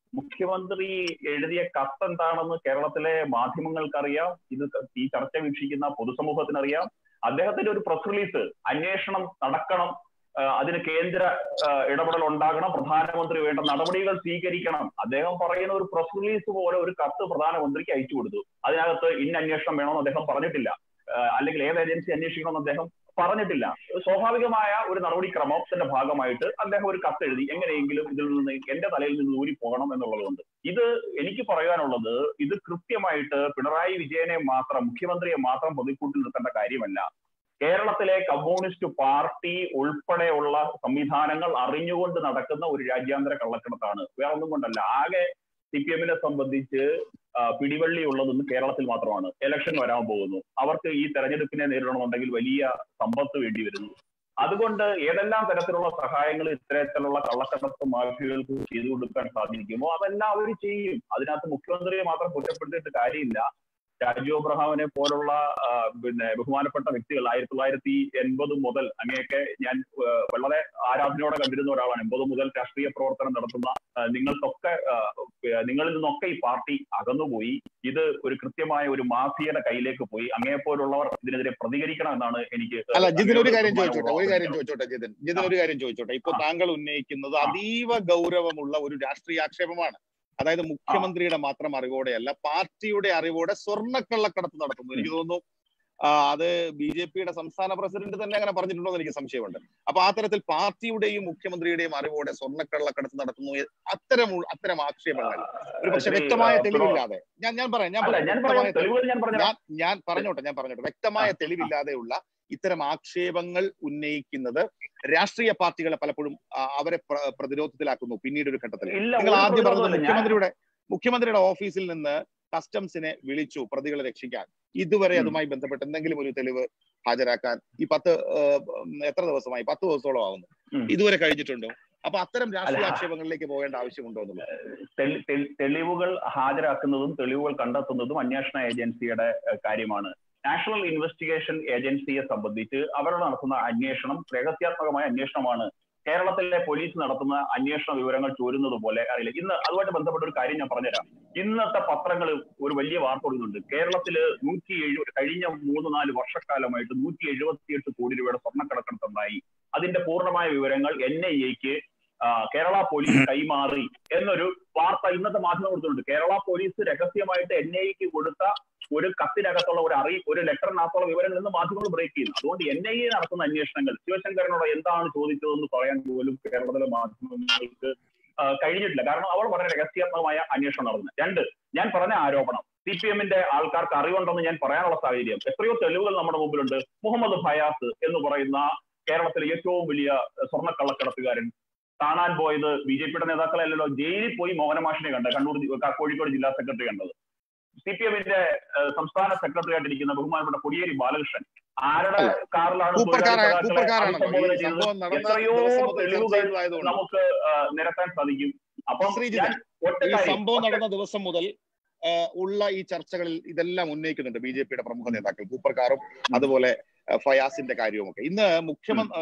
Speaker 4: മുഖ്യമന്ത്രി എഴുതിയ കത്ത് എന്താണെന്ന് കേരളത്തിലെ മാധ്യമങ്ങൾക്കറിയാം ഇത് ഈ ചർച്ച വീക്ഷിക്കുന്ന പൊതുസമൂഹത്തിനറിയാം അദ്ദേഹത്തിന്റെ ഒരു പ്രസ് റിലീസ് അന്വേഷണം നടക്കണം ആ, അതിന് കേന്ദ്ര ആ, ഇടപെടൽ ഉണ്ടാകണം പ്രധാനമന്ത്രി വേണ്ട നടപടികൾ സ്വീകരിക്കണം അദ്ദേഹം പറയുന്ന ഒരു പ്രസ് റിലീസ് പോലെ ഒരു കത്ത് പ്രധാനമന്ത്രിക്ക് അയച്ചു കൊടുത്തു അതിനകത്ത് ഇന്ന അന്വേഷണം വേണമെന്ന് അദ്ദേഹം പറഞ്ഞിട്ടില്ല ആ, അല്ലെങ്കിൽ ഏത് ഏജൻസി അന്വേഷിക്കണമെന്ന് അദ്ദേഹം പറഞ്ഞിട്ടില്ല സ്വാഭാവികമായ ഒരു നടപടിക്രമത്തിന്റെ ഭാഗമായിട്ട് അദ്ദേഹം ഒരു കത്ത് എഴുതി എങ്ങനെയെങ്കിലും ഇതിൽ നിന്ന് എന്റെ തലയിൽ നിന്ന് ഊരി പോകണം എന്നുള്ളതുകൊണ്ട് ഇത് എനിക്ക് പറയാനുള്ളത് ഇത് കൃത്യമായിട്ട് പിണറായി വിജയനെ മാത്രം മുഖ്യമന്ത്രിയെ മാത്രം പ്രതിക്കൂട്ടിൽ നിർത്തേണ്ട കാര്യമല്ല കേരളത്തിലെ കമ്മ്യൂണിസ്റ്റ് പാർട്ടി ഉൾപ്പെടെയുള്ള സംവിധാനങ്ങൾ അറിഞ്ഞുകൊണ്ട് നടക്കുന്ന ഒരു രാജ്യാന്തര കള്ളക്കടത്താണ് വേറെ ഒന്നും കൊണ്ടല്ല ആകെ സി പി എമ്മിനെ സംബന്ധിച്ച് ആ, പിടിവള്ളി ഉള്ളതെന്ന് കേരളത്തിൽ മാത്രമാണ് ഇലക്ഷൻ വരാൻ പോകുന്നു അവർക്ക് ഈ തെരഞ്ഞെടുപ്പിനെ നേരിടണമെന്നുണ്ടെങ്കിൽ വലിയ സമ്പത്ത് വേണ്ടി വരുന്നു അതുകൊണ്ട് ഏതെല്ലാം തരത്തിലുള്ള സഹായങ്ങൾ ഇത്തരത്തിലുള്ള കള്ളക്കടത്ത് മാഫിയകൾക്ക് ചെയ്തു കൊടുക്കാൻ സാധിക്കുമോ അതെല്ലാം അവർ ചെയ്യും അതിനകത്ത് മുഖ്യമന്ത്രിയെ മാത്രം കുറ്റപ്പെടുത്തിയിട്ട് കാര്യമില്ല രാജു അബ്രഹാമിനെ പോലുള്ള ആ, പിന്നെ ബഹുമാനപ്പെട്ട വ്യക്തികൾ ആയിരത്തി തൊള്ളായിരത്തി എൺപത് മുതൽ അങ്ങനെയൊക്കെ ഞാൻ ആ, വളരെ ആരാധനയോടെ കണ്ടിരുന്ന ഒരാളാണ് എൺപത് മുതൽ രാഷ്ട്രീയ പ്രവർത്തനം നടത്തുന്ന ആ, നിങ്ങൾക്കൊക്കെ ആ, ആ, നിങ്ങളിൽ നിന്നൊക്കെ ഈ പാർട്ടി അകന്നുപോയി ഇത് ഒരു കൃത്യമായ ഒരു മാഫിയയുടെ കയ്യിലേക്ക് പോയി അങ്ങനെപ്പോലുള്ളവർ ഇതിനെതിരെ പ്രതികരിക്കണം എന്നാണ് എനിക്ക്
Speaker 1: അല്ല ജിതിൻ ഒരു കാര്യം
Speaker 4: ബഹുമാനം
Speaker 1: ചോദിച്ചോട്ടെ ഒരു കാര്യം
Speaker 4: ഉറപ്പിക്കണം.
Speaker 1: ചോദിച്ചോട്ടെ ജിതിൻ ജിതിൻ ഒരു കാര്യം ചോദിച്ചോട്ടെ ഇപ്പൊ
Speaker 4: ആ.
Speaker 1: താങ്കൾ ഉന്നയിക്കുന്നത്
Speaker 4: ആ.
Speaker 1: അതീവ ഗൗരവമുള്ള ഒരു രാഷ്ട്രീയ ആക്ഷേപമാണ് അതായത് മുഖ്യമന്ത്രിയുടെ മാത്രം അറിവോടെയല്ല പാർട്ടിയുടെ അറിവോടെ സ്വർണ്ണക്കള്ളക്കടത്ത് നടത്തുന്നു എനിക്ക് തോന്നുന്നു ആ, അത് ബി ജെ പിയുടെ സംസ്ഥാന പ്രസിഡന്റ് തന്നെ അങ്ങനെ പറഞ്ഞിട്ടുണ്ടോ എന്ന് എനിക്ക് സംശയമുണ്ട് അപ്പൊ ആ തരത്തിൽ പാർട്ടിയുടെയും മുഖ്യമന്ത്രിയുടെയും അറിവോടെ സ്വർണ്ണക്കള്ളക്കടത്ത് നടത്തുന്നു അത്തരം അത്തരം ആക്ഷേപങ്ങൾ ഒരു പക്ഷെ
Speaker 4: ശ്രീ,
Speaker 1: വ്യക്തമായ
Speaker 4: ആ,
Speaker 1: തെളിവില്ലാതെ ഞാൻ ഞാൻ പറയാം ഞാൻ
Speaker 4: അല്ല
Speaker 1: പറയാം
Speaker 4: ഞാൻ
Speaker 1: വ്യക്തമായ
Speaker 4: പറയാം തെളിവുകൾ ഞാൻ പറഞ്ഞു
Speaker 1: ഞാൻ ഞാൻ പറഞ്ഞോട്ടെ ഞാൻ പറഞ്ഞോട്ടെ വ്യക്തമായ തെളിവില്ലാതെയുള്ള ഇത്തരം ആക്ഷേപങ്ങൾ ഉന്നയിക്കുന്നത് രാഷ്ട്രീയ പാർട്ടികളെ പലപ്പോഴും ആ, അവരെ പ്ര- പ്രതിരോധത്തിലാക്കുന്നു പിന്നീട് ഒരു ഘട്ടത്തിൽ
Speaker 4: ഇല്ല
Speaker 1: നിങ്ങൾ
Speaker 4: ഒരു
Speaker 1: ആദ്യം പറഞ്ഞത്
Speaker 4: പ്രതിരോധമില്ല. ഞാൻ
Speaker 1: മുഖ്യമന്ത്രിയുടെ മുഖ്യമന്ത്രിയുടെ ഓഫീസിൽ നിന്ന് കസ്റ്റംസിനെ വിളിച്ചു പ്രതികളെ രക്ഷിക്കാൻ ഇതുവരെ
Speaker 4: ഉം.
Speaker 1: അതുമായി ബന്ധപ്പെട്ട് എന്തെങ്കിലും ഒരു തെളിവ് ഹാജരാക്കാൻ ഈ പത്ത് ആ, ഉം, എത്ര ദിവസമായി പത്ത് ദിവസത്തോളം ആവുന്നു
Speaker 4: ഉം.
Speaker 1: ഇതുവരെ കഴിഞ്ഞിട്ടുണ്ടോ അപ്പൊ അത്തരം രാഷ്ട്രീയ
Speaker 4: അല്ല.
Speaker 1: ആക്ഷേപങ്ങളിലേക്ക് പോകേണ്ട ആവശ്യമുണ്ടോ എന്നുള്ളത്
Speaker 4: തെളി- തെളി- തെളിവുകൾ ഹാജരാക്കുന്നതും തെളിവുകൾ കണ്ടെത്തുന്നതും അന്വേഷണ ഏജൻസിയുടെ ഏഹ്, കാര്യമാണ് നാഷണൽ ഇൻവെസ്റ്റിഗേഷൻ ഏജൻസിയെ സംബന്ധിച്ച് അവർ നടത്തുന്ന അന്വേഷണം രഹസ്യാത്മകമായ അന്വേഷണമാണ് കേരളത്തിലെ പോലീസ് നടത്തുന്ന അന്വേഷണ വിവരങ്ങൾ ചോരുന്നത് പോലെ അറിയില്ല ഇന്ന് അതുമായിട്ട് ബന്ധപ്പെട്ട ഒരു കാര്യം ഞാൻ പറഞ്ഞുതരാം ഇന്നത്തെ പത്രങ്ങൾ ഒരു വലിയ വാർത്ത കൊടുക്കുന്നുണ്ട് കേരളത്തില് നൂറ്റി എഴുപത് കഴിഞ്ഞ മൂന്ന് നാല് വർഷക്കാലമായിട്ട് നൂറ്റി എഴുപത്തിയെട്ട് കോടി രൂപയുടെ സ്വർണ്ണക്കടക്കണത്തുണ്ടായി അതിന്റെ പൂർണ്ണമായ വിവരങ്ങൾ എൻ ഐ എക്ക് കേരള പോലീസ് കൈമാറി എന്നൊരു വാർത്ത ഇന്നത്തെ മാധ്യമം കൊടുത്തിട്ടുണ്ട് കേരള പോലീസ് രഹസ്യമായിട്ട് എൻ ഐക്ക് കൊടുത്ത ഒരു കത്തിനകത്തുള്ള ഒരു അറി ഒരു ലെറ്ററിനകത്തുള്ള വിവരങ്ങൾ ഇന്ന് മാധ്യമങ്ങൾ ബ്രേക്ക് ചെയ്യുന്നു അതുകൊണ്ട് എൻ ഐ എ നടത്തുന്ന അന്വേഷണങ്ങൾ ശിവശങ്കരനോട് എന്താണ് ചോദിച്ചതെന്ന് പറയാൻ പോലും കേരളത്തിലെ മാധ്യമങ്ങൾക്ക് ആ, കഴിഞ്ഞിട്ടില്ല കാരണം അവൾ വളരെ രഹസ്യാത്മകമായ അന്വേഷണം നടന്നു രണ്ട് ഞാൻ പറഞ്ഞ ആരോപണം സി പി എമ്മിന്റെ ആൾക്കാർക്ക് അറിവുണ്ടെന്ന് ഞാൻ പറയാനുള്ള സാഹചര്യം എത്രയോ തെളിവുകൾ നമ്മുടെ മുമ്പിലുണ്ട് മുഹമ്മദ് ഫയാസ് എന്ന് പറയുന്ന കേരളത്തിലെ ഏറ്റവും വലിയ സ്വർണ്ണക്കള്ളക്കടത്തുകാരൻ കാണാൻ പോയത് ബി ജെ പിയുടെ നേതാക്കളല്ലല്ലോ ജയിലിൽ പോയി മോഹനമാഷിനെ കണ്ട കണ്ണൂർ ജി- കോഴിക്കോട് ജില്ലാ സെക്രട്ടറി കണ്ടത് സി പി എമ്മിന്റെ സംസ്ഥാന സെക്രട്ടറി ആയിട്ടിരിക്കുന്ന ബഹുമാനപ്പെട്ട കൊടിയേരി ബാലകൃഷ്ണൻ ആരുടെ
Speaker 1: അല്ല.
Speaker 4: കാറിലാണ്
Speaker 1: കൂപ്പർക്കാരായ
Speaker 4: തൊഴിലാളി സഖാക്കളെ
Speaker 1: കൂപ്പർക്കാരാണല്ലോ
Speaker 4: അഭിസംബോധന
Speaker 1: ഈ
Speaker 4: ചെയ്തത്
Speaker 1: സംഭവം നടന്ന
Speaker 4: എത്രയോ
Speaker 1: ദിവസം മുതൽ
Speaker 4: തെളിവുകൾ
Speaker 1: ചർച്ചയിലായതുകൊണ്ട്
Speaker 4: നമുക്ക് ആ, നിരത്താൻ സാധിക്കും അപ്പം
Speaker 1: ശ്രീജിത്ത്,
Speaker 4: ഞാൻ ഒറ്റ
Speaker 1: ഈ
Speaker 4: കാര്യം
Speaker 1: സംഭവം
Speaker 4: ഒറ്റ-
Speaker 1: നടന്ന ദിവസം മുതൽ ആ, ഉള്ള ഈ ചർച്ചകളിൽ ഇതെല്ലാം ഉന്നയിക്കുന്നുണ്ട് ബി ജെ പിയുടെ പ്രമുഖ നേതാക്കൾ കൂപ്പർക്കാറും അതുപോലെ ആ, ഫയാസിന്റെ കാര്യവുമൊക്കെ ഇന്ന് മുഖ്യമന്ത്രി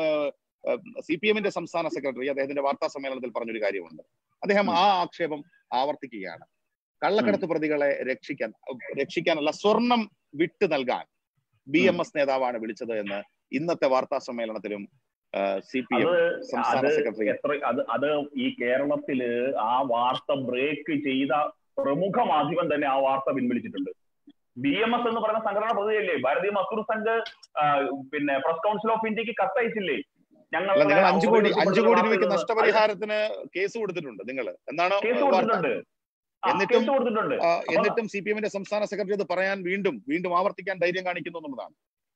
Speaker 1: സി പി എമ്മിന്റെ സംസ്ഥാന സെക്രട്ടറി അദ്ദേഹത്തിന്റെ വാർത്താ സമ്മേളനത്തിൽ പറഞ്ഞൊരു കാര്യമുണ്ട് അദ്ദേഹം ആ ആക്ഷേപം ആവർത്തിക്കുകയാണ് കള്ളക്കടത്ത് പ്രതികളെ രക്ഷിക്കാൻ രക്ഷിക്കാനല്ല സ്വർണം വിട്ടു നൽകാൻ ബി എം എസ് നേതാവാണ് വിളിച്ചത് എന്ന് ഇന്നത്തെ വാർത്താ സമ്മേളനത്തിലും സി പി എം
Speaker 4: അത്
Speaker 1: സംസ്ഥാന
Speaker 4: അത്
Speaker 1: സെക്രട്ടറി
Speaker 4: എത്ര അത് അത് ഈ കേരളത്തില് ആ വാർത്ത ബ്രേക്ക് ചെയ്ത പ്രമുഖ മാധ്യമം തന്നെ ആ വാർത്ത പിൻവലിച്ചിട്ടുണ്ട് ബി എം എസ് എന്ന് പറയുന്ന സംഘടന പ്രതിയല്ലേ ഭാരതീയ മസൂർ സംഘ് ആ, പിന്നെ പ്രസ് കൗൺസിൽ ഓഫ് ഇന്ത്യക്ക് കത്തയച്ചില്ലേ ഞങ്ങൾ
Speaker 1: അല്ല നിങ്ങൾ അഞ്ചു കോടി അഞ്ചു കോടി രൂപയ്ക്ക് നഷ്ടപരിഹാരത്തിന് കേസ് കൊടുത്തിട്ടുണ്ട് നിങ്ങൾ എന്നാണ്
Speaker 4: കേസ്
Speaker 1: വാർത്ത
Speaker 4: കൊടുത്തിട്ടുണ്ട് ആ,
Speaker 1: എന്നിട്ടും,
Speaker 4: കേസ് കൊടുത്തിട്ടുണ്ട്
Speaker 1: ആ, എന്നിട്ടും സി പി എമ്മിന്റെ സംസ്ഥാന സെക്രട്ടറി അത് പറയാൻ വീണ്ടും വീണ്ടും ആവർത്തിക്കാൻ ധൈര്യം കാണിക്കുന്നു എന്നുള്ളതാണ്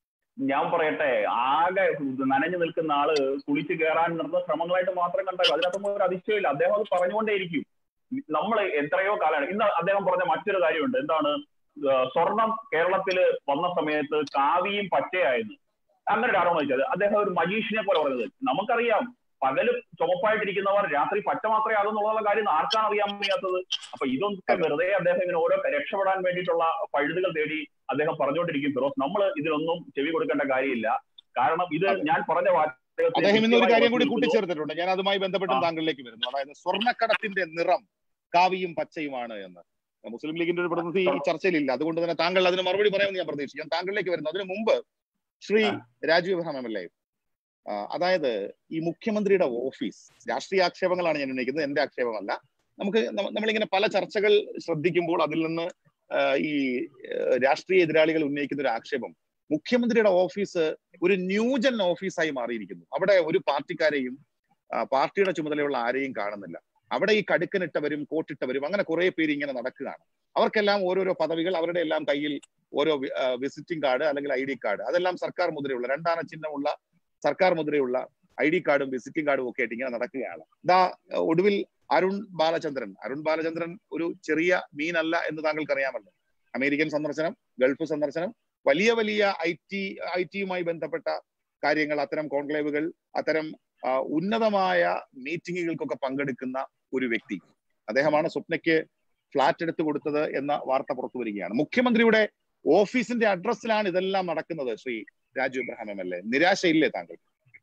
Speaker 4: ഞാൻ പറയട്ടെ ആകെ നനഞ്ഞു നിൽക്കുന്ന ആള് കുളിച്ച് കയറാൻ നടന്ന ശ്രമങ്ങളായിട്ട് മാത്രം കണ്ടാൽ അതിനകത്തൊന്നും ഒരു അതിശയമില്ല അദ്ദേഹം അത് പറഞ്ഞുകൊണ്ടേയിരിക്കും നമ്മൾ എത്രയോ കാലമാണ് ഇന്ന് അദ്ദേഹം പറഞ്ഞ മറ്റൊരു കാര്യമുണ്ട് എന്താണ് ആ, സ്വർണം കേരളത്തില് വന്ന സമയത്ത് കാവിയും പച്ചയായിരുന്നു അങ്ങനെ ഒരു ആരോപണം വെച്ചത് അദ്ദേഹം ഒരു മജീഷിനെ പോലെ പറഞ്ഞത് നമുക്കറിയാം പകല് ചുമപ്പായിട്ടിരിക്കുന്നവർ രാത്രി പച്ച മാത്രമേ അതെന്നുള്ള കാര്യം ആർക്കാണ് അറിയാൻ വയ്യാത്തത് അപ്പൊ ഇതൊക്കെ വെറുതെ അദ്ദേഹം ഇങ്ങനെ ഓരോ രക്ഷപ്പെടാൻ വേണ്ടിയിട്ടുള്ള പഴുതുകൾ തേടി അദ്ദേഹം പറഞ്ഞുകൊണ്ടിരിക്കും ഫിറോസ് നമ്മൾ ഇതിനൊന്നും ചെവി കൊടുക്കേണ്ട കാര്യമില്ല കാരണം ഇത്
Speaker 1: അതെ.
Speaker 4: ഞാൻ പറഞ്ഞ വാചകത്തിൽ
Speaker 1: അദ്ദേഹം ഇന്നൊരു കാര്യം കൂടി
Speaker 4: കൃത്യമായി
Speaker 1: കൂട്ടിച്ചേർത്തിട്ടുണ്ട് ഞാൻ അതുമായി ബന്ധപ്പെട്ടും
Speaker 4: ആ.
Speaker 1: താങ്കളിലേക്ക് വരുന്നു അതായത് സ്വർണ്ണക്കടത്തിന്റെ നിറം കാവിയും പച്ചയുമാണ് എന്ന് മുസ്ലിം ലീഗിന്റെ ഒരു പ്രതിനിധി ഈ ചർച്ചയിലില്ല അതുകൊണ്ട് തന്നെ താങ്കൾ അതിന് മറുപടി പറയാമെന്ന് ഞാൻ പ്രതീക്ഷിക്കാം താങ്കളിലേക്ക് വരുന്നു അതിനു മുമ്പ് Shri Rajeev Ibrahim M L A അതായത് ഈ മുഖ്യമന്ത്രിയുടെ ഓഫീസ് രാഷ്ട്രീയ ആക്ഷേപങ്ങളാണ് ഞാൻ ഉന്നയിക്കുന്നത് എന്റെ ആക്ഷേപമല്ല നമുക്ക് നമ്മ- നമ്മളിങ്ങനെ പല ചർച്ചകൾ ശ്രദ്ധിക്കുമ്പോൾ അതിൽ നിന്ന് ആ, ഈ ആ, രാഷ്ട്രീയ എതിരാളികൾ ഉന്നയിക്കുന്ന ഒരു ആക്ഷേപം മുഖ്യമന്ത്രിയുടെ ഓഫീസ് ഒരു ന്യൂജൻ ഓഫീസായി മാറിയിരിക്കുന്നു അവിടെ ഒരു പാർട്ടിക്കാരെയും ആ, പാർട്ടിയുടെ ചുമതലയുള്ള ആരെയും കാണുന്നില്ല അവിടെ ഈ കടുക്കനിട്ടവരും കോട്ടിട്ടവരും അങ്ങനെ കുറെ പേര് ഇങ്ങനെ നടക്കുകയാണ് അവർക്കെല്ലാം ഓരോരോ പദവികൾ അവരുടെ എല്ലാം കയ്യിൽ ഓരോ വിസിറ്റിംഗ് കാർഡ് അല്ലെങ്കിൽ ഐ ഡി കാർഡ് അതെല്ലാം സർക്കാർ മുദ്രയുള്ള രണ്ടാന ചിഹ്നമുള്ള സർക്കാർ മുദ്രയുള്ള ഐ ഡി കാർഡും വിസിറ്റിംഗ് കാർഡും ഒക്കെ ആയിട്ട് ഇങ്ങനെ നടക്കുകയാണ് ദാ ഒടുവിൽ അരുൺ ബാലചന്ദ്രൻ അരുൺ ബാലചന്ദ്രൻ ഒരു ചെറിയ മീനല്ല എന്ന് താങ്കൾക്ക് അറിയാമല്ലോ അമേരിക്കൻ സന്ദർശനം ഗൾഫ് സന്ദർശനം വലിയ വലിയ ഐ ടി ഐ ടിയുമായി ബന്ധപ്പെട്ട കാര്യങ്ങൾ അത്തരം കോൺക്ലേവുകൾ അത്തരം ആ, ഉന്നതമായ മീറ്റിങ്ങുകൾക്കൊക്കെ പങ്കെടുക്കുന്ന ഒരു വ്യക്തി അദ്ദേഹമാണ് സ്വപ്നയ്ക്ക് ഫ്ലാറ്റ് എടുത്തു കൊടുത്തത് എന്ന വാർത്ത പുറത്തു വരികയാണ് മുഖ്യമന്ത്രിയുടെ ഓഫീസിന്റെ അഡ്രസ്സിലാണ് ഇതെല്ലാം നടക്കുന്നത് Shri Raju Ibrahim M L A നിരാശയില്ലേ താങ്കൾ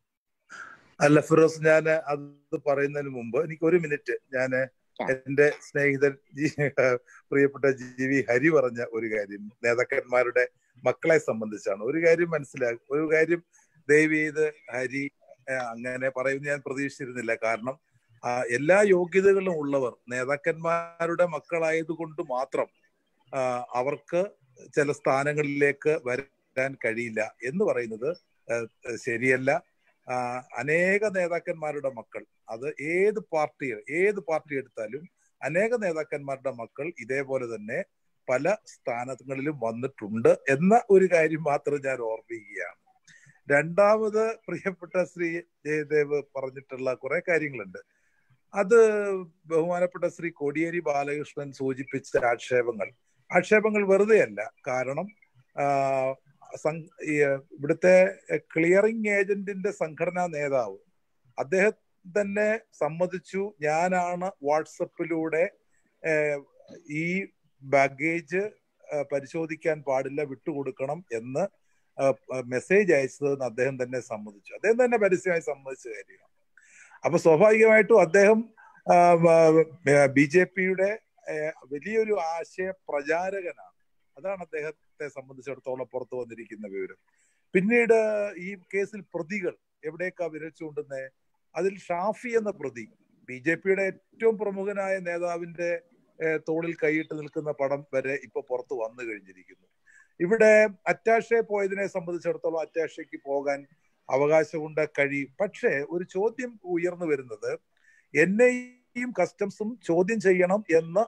Speaker 2: അല്ല ഫിറോസ് ഞാൻ അത് പറയുന്നതിന് മുമ്പ് എനിക്ക് ഒരു മിനിറ്റ് ഞാൻ
Speaker 1: ആ.
Speaker 2: എന്റെ സ്നേഹിതൻ ജി- പ്രിയപ്പെട്ട ജി വി ഹരി പറഞ്ഞ ഒരു കാര്യം നേതാക്കന്മാരുടെ മക്കളെ സംബന്ധിച്ചാണ് ഒരു കാര്യം മനസ്സിലാക്കി ഒരു കാര്യം ദയവ് ചെയ്ത് ഹരി ആ, അങ്ങനെ പറയുന്നത് ഞാൻ പ്രതീക്ഷിച്ചിരുന്നില്ല കാരണം ആ, എല്ലാ യോഗ്യതകളും ഉള്ളവർ നേതാക്കന്മാരുടെ മക്കളായതുകൊണ്ട് മാത്രം ആ, അവർക്ക് ചില സ്ഥാനങ്ങളിലേക്ക് വരാൻ കഴിയില്ല എന്ന് പറയുന്നത് ആ, ശരിയല്ല ആ, അനേക നേതാക്കന്മാരുടെ മക്കൾ അത് ഏത് പാർട്ടി ഏത് പാർട്ടി എടുത്താലും അനേക നേതാക്കന്മാരുടെ മക്കൾ ഇതേപോലെ തന്നെ പല സ്ഥാനങ്ങളിലും വന്നിട്ടുണ്ട് എന്ന ഒരു കാര്യം മാത്രം ഞാൻ ഓർമ്മിക്കുകയാണ് രണ്ടാമത് പ്രിയപ്പെട്ട ശ്രീ ജയദേവ് പറഞ്ഞിട്ടുള്ള കുറെ കാര്യങ്ങളുണ്ട് അത് ബഹുമാനപ്പെട്ട ശ്രീ കോടിയേരി ബാലകൃഷ്ണൻ സൂചിപ്പിച്ച ആക്ഷേപങ്ങൾ ആക്ഷേപങ്ങൾ വെറുതെയല്ല കാരണം ആ, സം- ഈ, ഇവിടുത്തെ ക്ലിയറിംഗ് ഏജന്റിന്റെ സംഘടനാ നേതാവ് അദ്ദേഹം തന്നെ സമ്മതിച്ചു ഞാനാണ് വാട്സപ്പിലൂടെ ഏഹ്, ഈ ബാഗേജ് ഏഹ്, പരിശോധിക്കാൻ പാടില്ല വിട്ടുകൊടുക്കണം എന്ന് മെസ്സേജ് അയച്ചതെന്ന് അദ്ദേഹം തന്നെ സമ്മതിച്ചു അദ്ദേഹം തന്നെ പരസ്യമായി സമ്മതിച്ച കാര്യമാണ് അപ്പൊ സ്വാഭാവികമായിട്ടും അദ്ദേഹം ബി ജെ പിയുടെ വലിയൊരു ആശയ പ്രചാരകനാണ് അതാണ് അദ്ദേഹത്തെ സംബന്ധിച്ചിടത്തോളം പുറത്തു വന്നിരിക്കുന്ന വിവരം പിന്നീട് ഈ കേസിൽ പ്രതികൾ എവിടേക്കാ വിരൽ ചൂണ്ടുന്നത് അതിൽ ഷാഫി എന്ന പ്രതി ബി ജെ പിയുടെ ഏറ്റവും പ്രമുഖനായ നേതാവിന്റെ ഏഹ്, തോളിൽ കൈയിട്ട് നിൽക്കുന്ന പടം വരെ ഇപ്പൊ പുറത്ത് വന്നു കഴിഞ്ഞിരിക്കുന്നു ഇവിടെ അറ്റാഷെ പോയതിനെ സംബന്ധിച്ചിടത്തോളം അറ്റാഷയ്ക്ക് പോകാൻ അവകാശമുണ്ട് കഴിയും പക്ഷേ ഒരു ചോദ്യം ഉയർന്നു വരുന്നത് എൻ ഐയും കസ്റ്റംസും ചോദ്യം ചെയ്യണം എന്ന്